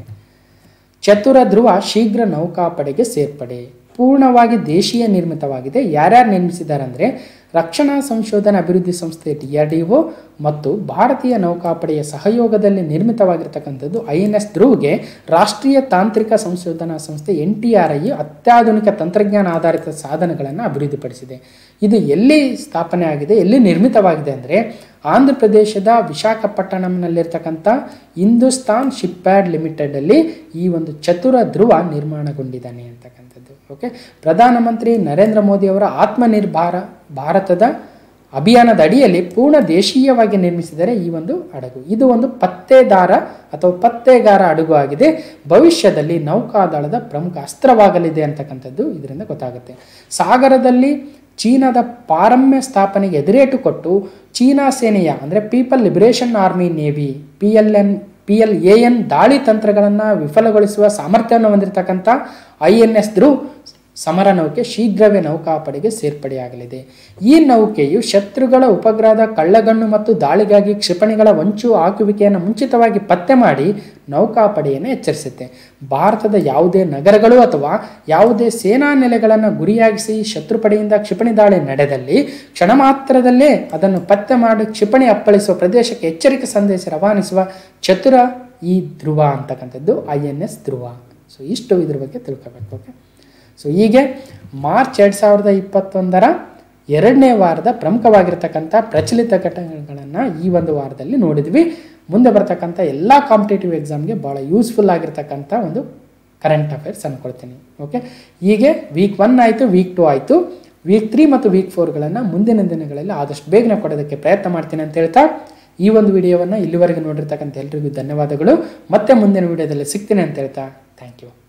ಚತುರ ಧ್ರುವ ಶೀಘ್ರ ನೌಕಾಪಡೆಗೆ ಸೇರ್ಪಡೆ ಪೂರ್ಣವಾಗಿ ದೇಶೀಯ ನಿರ್ಮಿತವಾಗಿದೆ ಯಾರ್ಯಾರು ನಿರ್ಮಿಸಿದ್ದಾರೆ ಅಂದರೆ ರಕ್ಷಣಾ ಸಂಶೋಧನಾ ಅಭಿವೃದ್ಧಿ ಸಂಸ್ಥೆ ಡಿ ಆರ್ ಡಿ ಒ ಮತ್ತು ಭಾರತೀಯ ನೌಕಾಪಡೆಯ ಸಹಯೋಗದಲ್ಲಿ ನಿರ್ಮಿತವಾಗಿರ್ತಕ್ಕಂಥದ್ದು ಐ ಎನ್ ಎಸ್ ಧ್ರುವ್ಗೆ ರಾಷ್ಟ್ರೀಯ ತಾಂತ್ರಿಕ ಸಂಶೋಧನಾ ಸಂಸ್ಥೆ ಎನ್ ಟಿ ಆರ್ ಐ ಅತ್ಯಾಧುನಿಕ ತಂತ್ರಜ್ಞಾನ ಆಧಾರಿತ ಸಾಧನಗಳನ್ನು ಅಭಿವೃದ್ಧಿಪಡಿಸಿದೆ ಇದು ಎಲ್ಲಿ ಸ್ಥಾಪನೆ ಆಗಿದೆ ಎಲ್ಲಿ ನಿರ್ಮಿತವಾಗಿದೆ ಅಂದರೆ ಆಂಧ್ರ ಪ್ರದೇಶದ ವಿಶಾಖಪಟ್ಟಣಂನಲ್ಲಿರ್ತಕ್ಕಂಥ ಹಿಂದೂಸ್ತಾನ್ ಶಿಪ್ಯಾರ್ಡ್ ಲಿಮಿಟೆಡಲ್ಲಿ ಈ ಒಂದು ಚತುರ ಧ್ರುವ ನಿರ್ಮಾಣಗೊಂಡಿದ್ದಾನೆ ಅಂತಕ್ಕಂಥದ್ದು ಓಕೆ ಪ್ರಧಾನಮಂತ್ರಿ ನರೇಂದ್ರ ಮೋದಿಯವರ ಆತ್ಮನಿರ್ಭರ ಭಾರತದ ಅಭಿಯಾನದ ಅಡಿಯಲ್ಲಿ ಪೂರ್ಣ ದೇಶೀಯವಾಗಿ ನಿರ್ಮಿಸಿದರೆ ಈ ಒಂದು ಹಡಗು ಇದು ಒಂದು ಪತ್ತೇದಾರ ಅಥವಾ ಪತ್ತೆಗಾರ ಹಡಗು ಆಗಿದೆ ಭವಿಷ್ಯದಲ್ಲಿ ನೌಕಾದಳದ ಪ್ರಮುಖ ಅಸ್ತ್ರವಾಗಲಿದೆ ಅಂತಕ್ಕಂಥದ್ದು ಇದರಿಂದ ಗೊತ್ತಾಗುತ್ತೆ ಸಾಗರದಲ್ಲಿ ಚೀನಾದ ಪಾರಮ್ಯ ಸ್ಥಾಪನೆಗೆ ಎದುರೇಟು ಕೊಟ್ಟು ಚೀನಾ ಸೇನೆಯ ಅಂದರೆ People Liberation Army Navy P L N P L A N ದಾಳಿ ತಂತ್ರಗಳನ್ನು ವಿಫಲಗೊಳಿಸುವ ಸಾಮರ್ಥ್ಯವನ್ನು ಹೊಂದಿರತಕ್ಕಂಥ ಐ ಎನ್ ಎಸ್ ಧ್ರುವ್ ಸಮರ ನೌಕೆ ಶೀಘ್ರವೇ ನೌಕಾಪಡೆಗೆ ಸೇರ್ಪಡೆಯಾಗಲಿದೆ ಈ ನೌಕೆಯು ಶತ್ರುಗಳ ಉಪಗ್ರಹದ ಕಳ್ಳಗಣ್ಣು ಮತ್ತು ದಾಳಿಗಾಗಿ ಕ್ಷಿಪಣಿಗಳ ಹೊಂಚು ಹಾಕುವಿಕೆಯನ್ನು ಮುಂಚಿತವಾಗಿ ಪತ್ತೆ ಮಾಡಿ ನೌಕಾಪಡೆಯನ್ನು ಎಚ್ಚರಿಸುತ್ತೆ ಭಾರತದ ಯಾವುದೇ ನಗರಗಳು ಅಥವಾ ಯಾವುದೇ ಸೇನಾ ನೆಲೆಗಳನ್ನು ಗುರಿಯಾಗಿಸಿ ಶತ್ರುಪಡೆಯಿಂದ ಕ್ಷಿಪಣಿ ದಾಳಿ ನಡೆದಲ್ಲಿ ಕ್ಷಣ ಮಾತ್ರದಲ್ಲೇ ಅದನ್ನು ಪತ್ತೆ ಮಾಡಿ ಕ್ಷಿಪಣಿ ಅಪ್ಪಳಿಸುವ ಪ್ರದೇಶಕ್ಕೆ ಎಚ್ಚರಿಕೆ ಸಂದೇಶ ರವಾನಿಸುವ ಚತುರ ಈ ಧ್ರುವ ಅಂತಕ್ಕಂಥದ್ದು I N S Dhruva so ಇಷ್ಟು ಇದ್ರ ಬಗ್ಗೆ ತಿಳ್ಕೋಬೇಕು ಓಕೆ ಸೊ ಹೀಗೆ ಮಾರ್ಚ್ ಎರಡು ಸಾವಿರದ ಇಪ್ಪತ್ತೊಂದರ ಎರಡನೇ ವಾರದ ಪ್ರಮುಖವಾಗಿರ್ತಕ್ಕಂಥ ಪ್ರಚಲಿತ ಘಟನೆಗಳನ್ನು ಈ ಒಂದು ವಾರದಲ್ಲಿ ನೋಡಿದ್ವಿ ಮುಂದೆ ಬರ್ತಕ್ಕಂಥ ಎಲ್ಲ ಕಾಂಪಿಟೇಟಿವ್ ಎಕ್ಸಾಮ್ಗೆ ಭಾಳ ಯೂಸ್ಫುಲ್ ಆಗಿರ್ತಕ್ಕಂಥ ಒಂದು ಕರೆಂಟ್ ಅಫೇರ್ಸ್ ಅಂದ್ಕೊಳ್ತೀನಿ ಓಕೆ ಹೀಗೆ ವೀಕ್ ಒನ್ ಆಯಿತು ವೀಕ್ ಟು ಆಯಿತು ವೀಕ್ ತ್ರೀ ಮತ್ತು ವೀಕ್ ಫೋರ್ಗಳನ್ನು ಮುಂದಿನ ದಿನಗಳಲ್ಲಿ ಆದಷ್ಟು ಬೇಗನೆ ಕೊಡೋದಕ್ಕೆ ಪ್ರಯತ್ನ ಮಾಡ್ತೀನಿ ಅಂತ ಹೇಳ್ತಾ ಈ ಒಂದು ವಿಡಿಯೋವನ್ನು ಇಲ್ಲಿವರೆಗೆ ನೋಡಿರ್ತಕ್ಕಂಥ ಎಲ್ರಿಗೂ ಧನ್ಯವಾದಗಳು ಮತ್ತೆ ಮುಂದಿನ ವಿಡಿಯೋದಲ್ಲಿ ಸಿಗ್ತೀನಿ ಅಂತ ಹೇಳ್ತಾ ಥ್ಯಾಂಕ್ ಯು